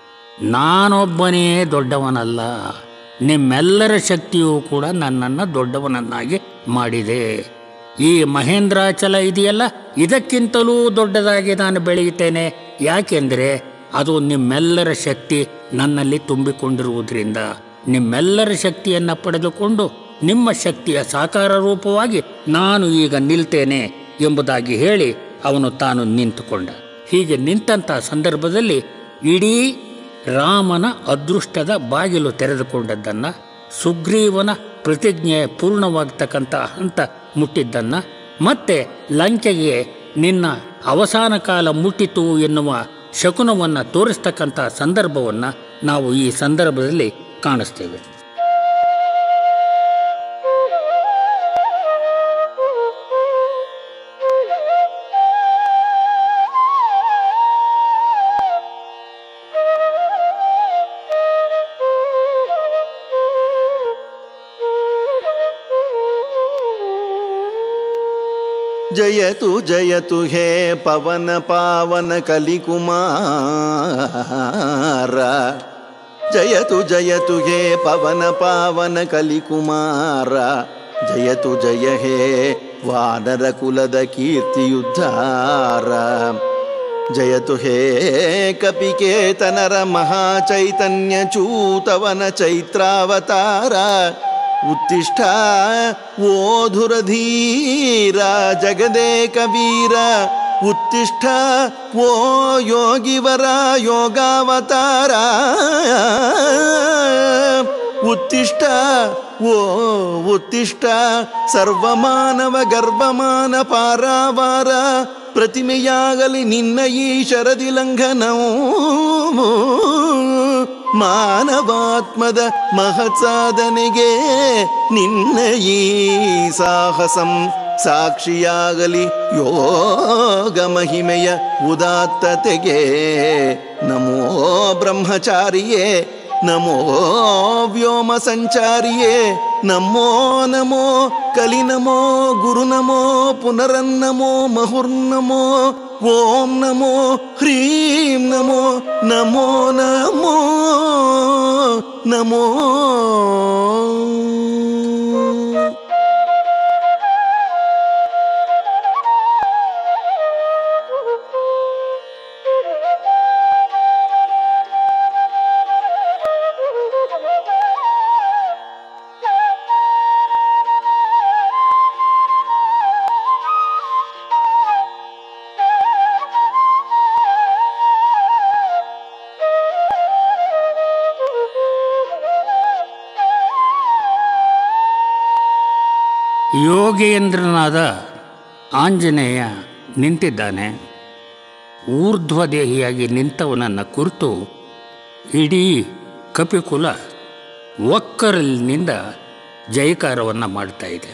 ನಾನೊಬ್ಬನೇ ದೊಡ್ಡವನಲ್ಲ ನಿಮ್ಮೆಲ್ಲರ ಶಕ್ತಿಯೂ ಕೂಡ ನನ್ನನ್ನು ದೊಡ್ಡವನನ್ನಾಗಿ ಮಾಡಿದೆ ಈ ಮಹೇಂದ್ರಾಚಲ ಇದೆಯಲ್ಲ ಇದಕ್ಕಿಂತಲೂ ದೊಡ್ಡದಾಗಿ ನಾನು ಬೆಳೆಯುತ್ತೇನೆ ಯಾಕೆಂದರೆ ಅದು ನಿಮ್ಮೆಲ್ಲರ ಶಕ್ತಿ ನನ್ನಲ್ಲಿ ತುಂಬಿಕೊಂಡಿರುವುದರಿಂದ ನಿಮ್ಮೆಲ್ಲರ ಶಕ್ತಿಯನ್ನು ಪಡೆದುಕೊಂಡು ನಿಮ್ಮ ಶಕ್ತಿಯ ಸಾಕಾರ ರೂಪವಾಗಿ ನಾನು ಈಗ ನಿಲ್ತೇನೆ ಎಂಬುದಾಗಿ ಹೇಳಿ ಅವನು ತಾನು ನಿಂತುಕೊಂಡ ಹೀಗೆ ನಿಂತಹ ಸಂದರ್ಭದಲ್ಲಿ ಇಡೀ ರಾಮನ ಅದೃಷ್ಟದ ಬಾಗಿಲು ತೆರೆದುಕೊಂಡದ್ದನ್ನು ಸುಗ್ರೀವನ ಪ್ರತಿಜ್ಞೆ ಪೂರ್ಣವಾಗ್ತಕ್ಕಂಥ ಹಂತ ಮುಟ್ಟಿದ್ದನ್ನು ಮತ್ತೆ ಲಂಕೆಗೆ ನಿನ್ನ ಅವಸಾನ ಕಾಲ ಮುಟ್ಟಿತು ಎನ್ನುವ ಶಕುನವನ್ನು ತೋರಿಸ್ತಕ್ಕಂಥ ಸಂದರ್ಭವನ್ನು ನಾವು ಈ ಸಂದರ್ಭದಲ್ಲಿ ಕಾಣಿಸ್ತೇವೆ ಜಯತು ಜಯತು ಹೇ ಪವನ ಪಾವನ ಕಲಿಕುಮಾರ ಜಯತು ಜಯತು ಹೇ ಪವನ ಪಾವನ ಕಲಿಕುಮಾರ ಜಯತು ಜಯ ಹೇ ವಾನರ ಕುಲದ ಕೀರ್ತಿಯುದ್ಧಾರ ಜಯತು ಹೇ ಕಪಿಕೇತನರ ಮಹಾಚೈತನ್ಯ ಚೂತವನ ಚೈತ್ರಾವತಾರ ಉತ್ತಿಷ್ಠ ಓಧುರಧೀರ ಜಗದೇಕ ವೀರ ಉತ್ತಿಷ್ಠ ಓ ಯೋಗಿವರ ಯೋಗಾವತಾರ ಉತ್ತಿಷ್ಠ ಓ ಉತ್ತಿಷ್ಠ ಸರ್ವಮಾನವ ಗರ್ಭಮಾನ ಪಾರಾವಾರ ಪ್ರತಿಮೆಯಾಗಲಿ ನಿನ್ನ ಈ ಶರದಿ ಲಂಘನವು ಮಾನವಾತ್ಮದ ಮಹತ್ ಸಾಧನೆಗೆ ನಿನ್ನ ಈ ಸಾಹಸಂ ಸಾಕ್ಷಿಯಾಗಲಿ ಯೋಗ ಮಹಿಮೆಯ ಉದಾತ್ತತೆಗೆ ನಮೋ ಬ್ರಹ್ಮಚಾರಿಯೇ ನಮೋ ವ್ಯೋಮ ಸಂಚಾರಿಯೇ ನಮೋ ನಮೋ ಕಲಿ ನಮೋ ಗುರು ನಮೋ ಪುನರನ್ನಮೋ ಮಹುರ್ನಮೋ ಓಂ ನಮೋ ಹ್ರೀಂ ನಮೋ ನಮೋ ನಮೋ ನಮೋ ಯೋಗೇಂದ್ರನಾದ ಆಂಜನೇಯ ನಿಂತಿದ್ದಾನೆ ಊರ್ಧ್ವದೇಹಿಯಾಗಿ ನಿಂತವನನ್ನು ಕುರಿತು ಇಡೀ ಕಪಿಕುಲ ಒಕ್ಕರಲಿನಿಂದ ಜಯಕಾರವನ್ನು ಮಾಡ್ತಾ ಇದೆ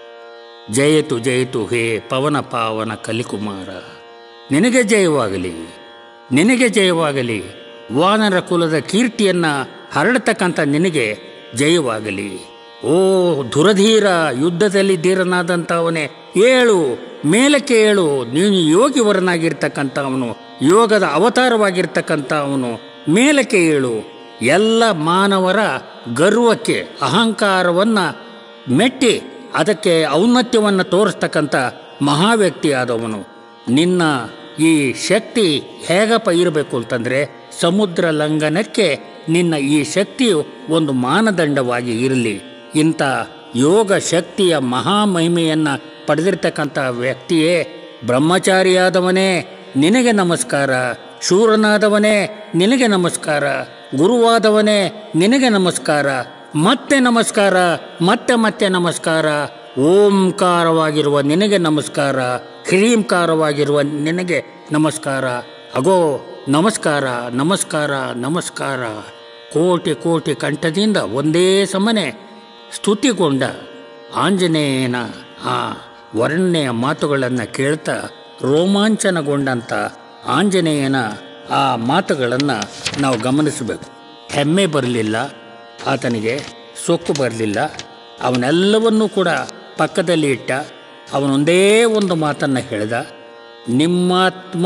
ಜಯತು ಜಯತು ಹೇ ಪವನ ಪಾವನ ಕಲಿಕುಮಾರ ನಿನಗೆ ಜಯವಾಗಲಿ ನಿನಗೆ ಜಯವಾಗಲಿ ವಾನರ ಕುಲದ ಕೀರ್ತಿಯನ್ನು ಹರಡತಕ್ಕಂಥ ನಿನಗೆ ಜಯವಾಗಲಿ ಓ ಧುರಧೀರ ಯುದ್ಧದಲ್ಲಿ ಧೀರನಾದಂಥವನೇ ಏಳು ಮೇಲಕ್ಕೆ ಏಳು ನೀನು ಯೋಗಿವರನಾಗಿರ್ತಕ್ಕಂಥವನು ಯೋಗದ ಅವತಾರವಾಗಿರ್ತಕ್ಕಂಥ ಅವನು ಮೇಲಕ್ಕೆ ಏಳು ಎಲ್ಲ ಮಾನವರ ಗರ್ವಕ್ಕೆ ಅಹಂಕಾರವನ್ನು ಮೆಟ್ಟಿ ಅದಕ್ಕೆ ಔನ್ನತ್ಯವನ್ನು ತೋರಿಸ್ತಕ್ಕಂಥ ಮಹಾವ್ಯಕ್ತಿಯಾದವನು ನಿನ್ನ ಈ ಶಕ್ತಿ ಹೇಗಪ್ಪ ಇರಬೇಕು ಅಂತಂದರೆ ಸಮುದ್ರ ಲಂಘನಕ್ಕೆ ನಿನ್ನ ಈ ಶಕ್ತಿಯು ಒಂದು ಮಾನದಂಡವಾಗಿ ಇರಲಿ ಇಂಥ ಯೋಗ ಶಕ್ತಿಯ ಮಹಾಮಹಿಮೆಯನ್ನು ಪಡೆದಿರ್ತಕ್ಕಂಥ ವ್ಯಕ್ತಿಯೇ ಬ್ರಹ್ಮಚಾರಿಯಾದವನೇ ನಿನಗೆ ನಮಸ್ಕಾರ ಶೂರನಾದವನೇ ನಿನಗೆ ನಮಸ್ಕಾರ ಗುರುವಾದವನೇ ನಿನಗೆ ನಮಸ್ಕಾರ ಮತ್ತೆ ನಮಸ್ಕಾರ ಮತ್ತೆ ಮತ್ತೆ ನಮಸ್ಕಾರ ಓಂಕಾರವಾಗಿರುವ ನಿನಗೆ ನಮಸ್ಕಾರ ಹ್ರೀಂಕಾರವಾಗಿರುವ ನಿನಗೆ ನಮಸ್ಕಾರ ಅಗೋ ನಮಸ್ಕಾರ ನಮಸ್ಕಾರ ನಮಸ್ಕಾರ ಕೋಟಿ ಕೋಟಿ ಕಂಠದಿಂದ ಒಂದೇ ಸಮನೆ ಸ್ತುತಿಗೊಂಡ ಆಂಜನೇಯನ ಆ ವರ್ಣನೆಯ ಮಾತುಗಳನ್ನು ಕೇಳ್ತಾ ರೋಮಾಂಚನಗೊಂಡಂಥ ಆಂಜನೇಯನ ಆ ಮಾತುಗಳನ್ನು ನಾವು ಗಮನಿಸಬೇಕು ಹೆಮ್ಮೆ ಬರಲಿಲ್ಲ ಆತನಿಗೆ ಸೊಕ್ಕು ಬರಲಿಲ್ಲ ಅವನೆಲ್ಲವನ್ನೂ ಕೂಡ ಪಕ್ಕದಲ್ಲಿ ಇಟ್ಟ ಅವನೊಂದೇ ಒಂದು ಮಾತನ್ನು ಹೇಳಿದ ನಿಮ್ಮಾತ್ಮ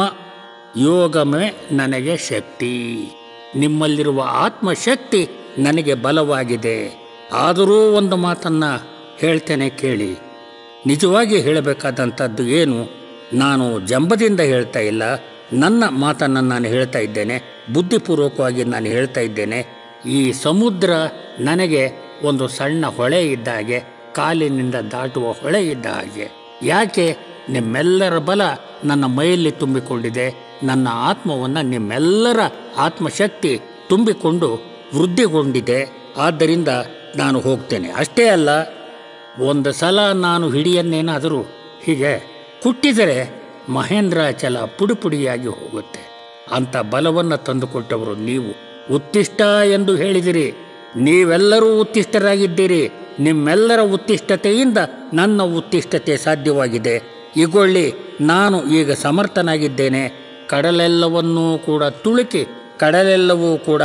ಯೋಗಮೇ ನನಗೆ ಶಕ್ತಿ ನಿಮ್ಮಲ್ಲಿರುವ ಆತ್ಮಶಕ್ತಿ ನನಗೆ ಬಲವಾಗಿದೆ ಆದರೂ ಒಂದು ಮಾತನ್ನು ಹೇಳ್ತೇನೆ ಕೇಳಿ ನಿಜವಾಗಿ ಹೇಳಬೇಕಾದಂಥದ್ದು ಏನು ನಾನು ಜಂಬದಿಂದ ಹೇಳ್ತಾ ಇಲ್ಲ ನನ್ನ ಮಾತನ್ನು ನಾನು ಹೇಳ್ತಾ ಇದ್ದೇನೆ ಬುದ್ಧಿಪೂರ್ವಕವಾಗಿ ನಾನು ಹೇಳ್ತಾ ಇದ್ದೇನೆ ಈ ಸಮುದ್ರ ನನಗೆ ಒಂದು ಸಣ್ಣ ಹೊಳೆ ಇದ್ದ ಹಾಗೆ ಕಾಲಿನಿಂದ ದಾಟುವ ಹೊಳೆ ಇದ್ದ ಹಾಗೆ ಯಾಕೆ ನಿಮ್ಮೆಲ್ಲರ ಬಲ ನನ್ನ ಮೈಯಲ್ಲಿ ತುಂಬಿಕೊಂಡಿದೆ ನನ್ನ ಆತ್ಮವನ್ನು ನಿಮ್ಮೆಲ್ಲರ ಆತ್ಮಶಕ್ತಿ ತುಂಬಿಕೊಂಡು ವೃದ್ಧಿಗೊಂಡಿದೆ ಆದ್ದರಿಂದ ನಾನು ಹೋಗ್ತೇನೆ ಅಷ್ಟೇ ಅಲ್ಲ ಒಂದು ಸಲ ನಾನು ಹಿಡಿಯನ್ನೇನಾದರೂ ಹೀಗೆ ಕುಟ್ಟಿದರೆ ಮಹೇಂದ್ರಾಚಲ ಪುಡಿ ಪುಡಿಯಾಗಿ ಹೋಗುತ್ತೆ ಅಂಥ ಬಲವನ್ನು ತಂದುಕೊಟ್ಟವರು ನೀವು ಉತ್ತಿಷ್ಟ ಎಂದು ಹೇಳಿದಿರಿ ನೀವೆಲ್ಲರೂ ಉತ್ತಿಷ್ಟರಾಗಿದ್ದೀರಿ ನಿಮ್ಮೆಲ್ಲರ ಉತ್ತಿಷ್ಟತೆಯಿಂದ ನನ್ನ ಉತ್ತಿಷ್ಟತೆ ಸಾಧ್ಯವಾಗಿದೆ ಈಗೊಳ್ಳಿ ನಾನು ಈಗ ಸಮರ್ಥನಾಗಿದ್ದೇನೆ ಕಡಲೆಲ್ಲವನ್ನೂ ಕೂಡ ತುಳುಕಿ ಕಡಲೆಲ್ಲವೂ ಕೂಡ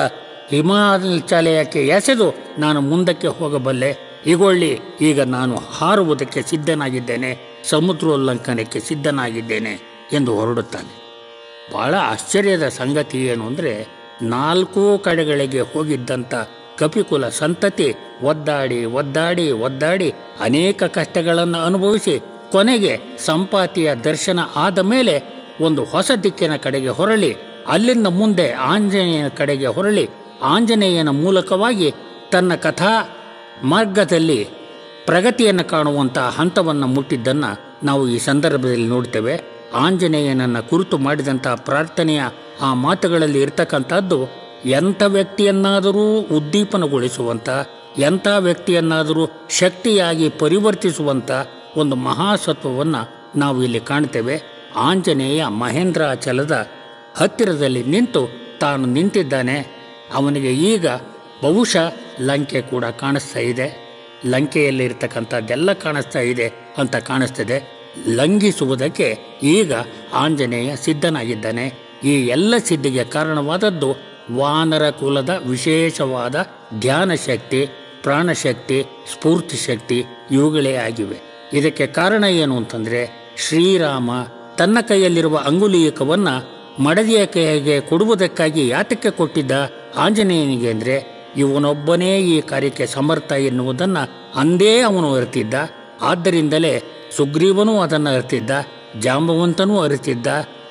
ಹಿಮಾಚಲಯಕ್ಕೆ ಎಸೆದು ನಾನು ಮುಂದಕ್ಕೆ ಹೋಗಬಲ್ಲೆ ಈಗೊಳ್ಳಿ ಈಗ ನಾನು ಹಾರುವುದಕ್ಕೆ ಸಿದ್ಧನಾಗಿದ್ದೇನೆ ಸಮುದ್ರೋಲ್ಲಂಘನಕ್ಕೆ ಸಿದ್ಧನಾಗಿದ್ದೇನೆ ಎಂದು ಹೊರಡುತ್ತಾನೆ ಬಹಳ ಆಶ್ಚರ್ಯದ ಸಂಗತಿ ಏನು ಅಂದರೆ ನಾಲ್ಕೂ ಕಡೆಗಳಿಗೆ ಹೋಗಿದ್ದಂಥ ಕಪಿಕುಲ ಸಂತತಿ ಒದ್ದಾಡಿ ಒದ್ದಾಡಿ ಒದ್ದಾಡಿ ಅನೇಕ ಕಷ್ಟಗಳನ್ನು ಅನುಭವಿಸಿ ಕೊನೆಗೆ ಸಂಪಾತಿಯ ದರ್ಶನ ಆದ ಮೇಲೆ ಒಂದು ಹೊಸ ದಿಕ್ಕಿನ ಕಡೆಗೆ ಹೊರಳಿ ಅಲ್ಲಿಂದ ಮುಂದೆ ಆಂಜನೇಯನ ಕಡೆಗೆ ಹೊರಳಿ ಆಂಜನೇಯನ ಮೂಲಕವಾಗಿ ತನ್ನ ಕಥಾ ಮಾರ್ಗದಲ್ಲಿ ಪ್ರಗತಿಯನ್ನು ಕಾಣುವಂಥ ಹಂತವನ್ನು ಮುಟ್ಟಿದ್ದನ್ನು ನಾವು ಈ ಸಂದರ್ಭದಲ್ಲಿ ನೋಡ್ತೇವೆ ಆಂಜನೇಯನನ್ನು ಕುರಿತು ಮಾಡಿದಂಥ ಪ್ರಾರ್ಥನೆಯ ಆ ಮಾತುಗಳಲ್ಲಿ ಇರ್ತಕ್ಕಂಥದ್ದು ಎಂಥ ವ್ಯಕ್ತಿಯನ್ನಾದರೂ ಉದ್ದೀಪನಗೊಳಿಸುವಂಥ ಎಂಥ ವ್ಯಕ್ತಿಯನ್ನಾದರೂ ಶಕ್ತಿಯಾಗಿ ಪರಿವರ್ತಿಸುವಂಥ ಒಂದು ಮಹಾಸತ್ವವನ್ನು ನಾವು ಇಲ್ಲಿ ಕಾಣ್ತೇವೆ ಆಂಜನೇಯ ಮಹೇಂದ್ರಾಚಲದ ಹತ್ತಿರದಲ್ಲಿ ನಿಂತು ತಾನು ನಿಂತಿದ್ದಾನೆ ಅವನಿಗೆ ಈಗ ಬಹುಶಃ ಲಂಕೆ ಕೂಡ ಕಾಣಿಸ್ತಾ ಇದೆ ಲಂಕೆಯಲ್ಲಿ ಇರ್ತಕ್ಕಂಥದ್ದೆಲ್ಲ ಕಾಣಿಸ್ತಾ ಇದೆ ಅಂತ ಕಾಣಿಸ್ತದೆ ಲಂಘಿಸುವುದಕ್ಕೆ ಈಗ ಆಂಜನೇಯ ಸಿದ್ಧನಾಗಿದ್ದಾನೆ ಈ ಎಲ್ಲ ಸಿದ್ಧಿಗೆ ಕಾರಣವಾದದ್ದು ವಾನರ ಕುಲದ ವಿಶೇಷವಾದ ಧ್ಯಾನ ಶಕ್ತಿ ಪ್ರಾಣಶಕ್ತಿ ಸ್ಫೂರ್ತಿ ಶಕ್ತಿ ಇವುಗಳೇ ಆಗಿವೆ ಇದಕ್ಕೆ ಕಾರಣ ಏನು ಅಂತಂದರೆ ಶ್ರೀರಾಮ ತನ್ನ ಕೈಯಲ್ಲಿರುವ ಅಂಗುಲೀಯಕವನ್ನು ಮಡದಿಯ ಕೈಗೆ ಕೊಡುವುದಕ್ಕಾಗಿ ಯಾತಕ್ಕೆ ಕೊಟ್ಟಿದ್ದ ಆಂಜನೇಯನಿಗೆ ಅಂದರೆ ಇವನೊಬ್ಬನೇ ಈ ಕಾರ್ಯಕ್ಕೆ ಸಮರ್ಥ ಎನ್ನುವುದನ್ನು ಅಂದೇ ಅವನು ಅರಿತಿದ್ದ ಆದ್ದರಿಂದಲೇ ಸುಗ್ರೀವನೂ ಅದನ್ನು ಅರಿತಿದ್ದ ಜಾಂಬವಂತನೂ ಅರಿತಿದ್ದ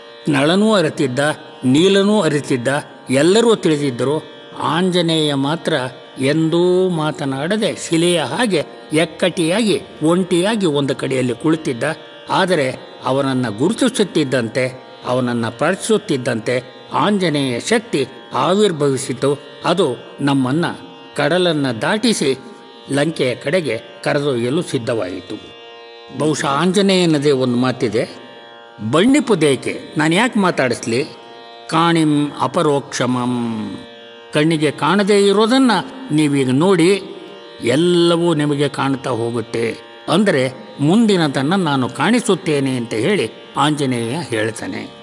ನಳನೂ ಅರಿತಿದ್ದ ನೀಲನೂ ಅರಿತಿದ್ದ ಎಲ್ಲರೂ ತಿಳಿದಿದ್ದರು ಆಂಜನೇಯ ಮಾತ್ರ ಎಂದೂ ಮಾತನಾಡದೆ ಶಿಲೆಯ ಹಾಗೆ ಎಕ್ಕಟಿಯಾಗಿ ಒಂಟಿಯಾಗಿ ಒಂದು ಕಡೆಯಲ್ಲಿ ಕುಳಿತಿದ್ದ ಆದರೆ ಅವನನ್ನು ಗುರುತಿಸುತ್ತಿದ್ದಂತೆ ಅವನನ್ನು ಪಡಿಸುತ್ತಿದ್ದಂತೆ ಆಂಜನೇಯ ಶಕ್ತಿ ಆವಿರ್ಭವಿಸಿತು ಅದು ನಮ್ಮನ್ನು ಕಡಲನ್ನು ದಾಟಿಸಿ ಲಂಕೆಯ ಕಡೆಗೆ ಕರೆದೊಯ್ಯಲು ಸಿದ್ಧವಾಯಿತು ಬಹುಶಃ ಆಂಜನೇಯನದೇ ಒಂದು ಮಾತಿದೆ ಬಣ್ಣಿಪುದೇಕೆ ನಾನು ಯಾಕೆ ಮಾತಾಡಿಸ್ಲಿ ಕಾಣಿಂ ಅಪರೋಕ್ಷಮಂ ಕಣ್ಣಿಗೆ ಕಾಣದೇ ಇರೋದನ್ನು ನೀವೀಗ ನೋಡಿ ಎಲ್ಲವೂ ನಿಮಗೆ ಕಾಣ್ತಾ ಹೋಗುತ್ತೆ ಅಂದರೆ ಮುಂದಿನದನ್ನು ನಾನು ಕಾಣಿಸುತ್ತೇನೆ ಅಂತ ಹೇಳಿ ಆಂಜನೇಯ ಹೇಳ್ತಾನೆ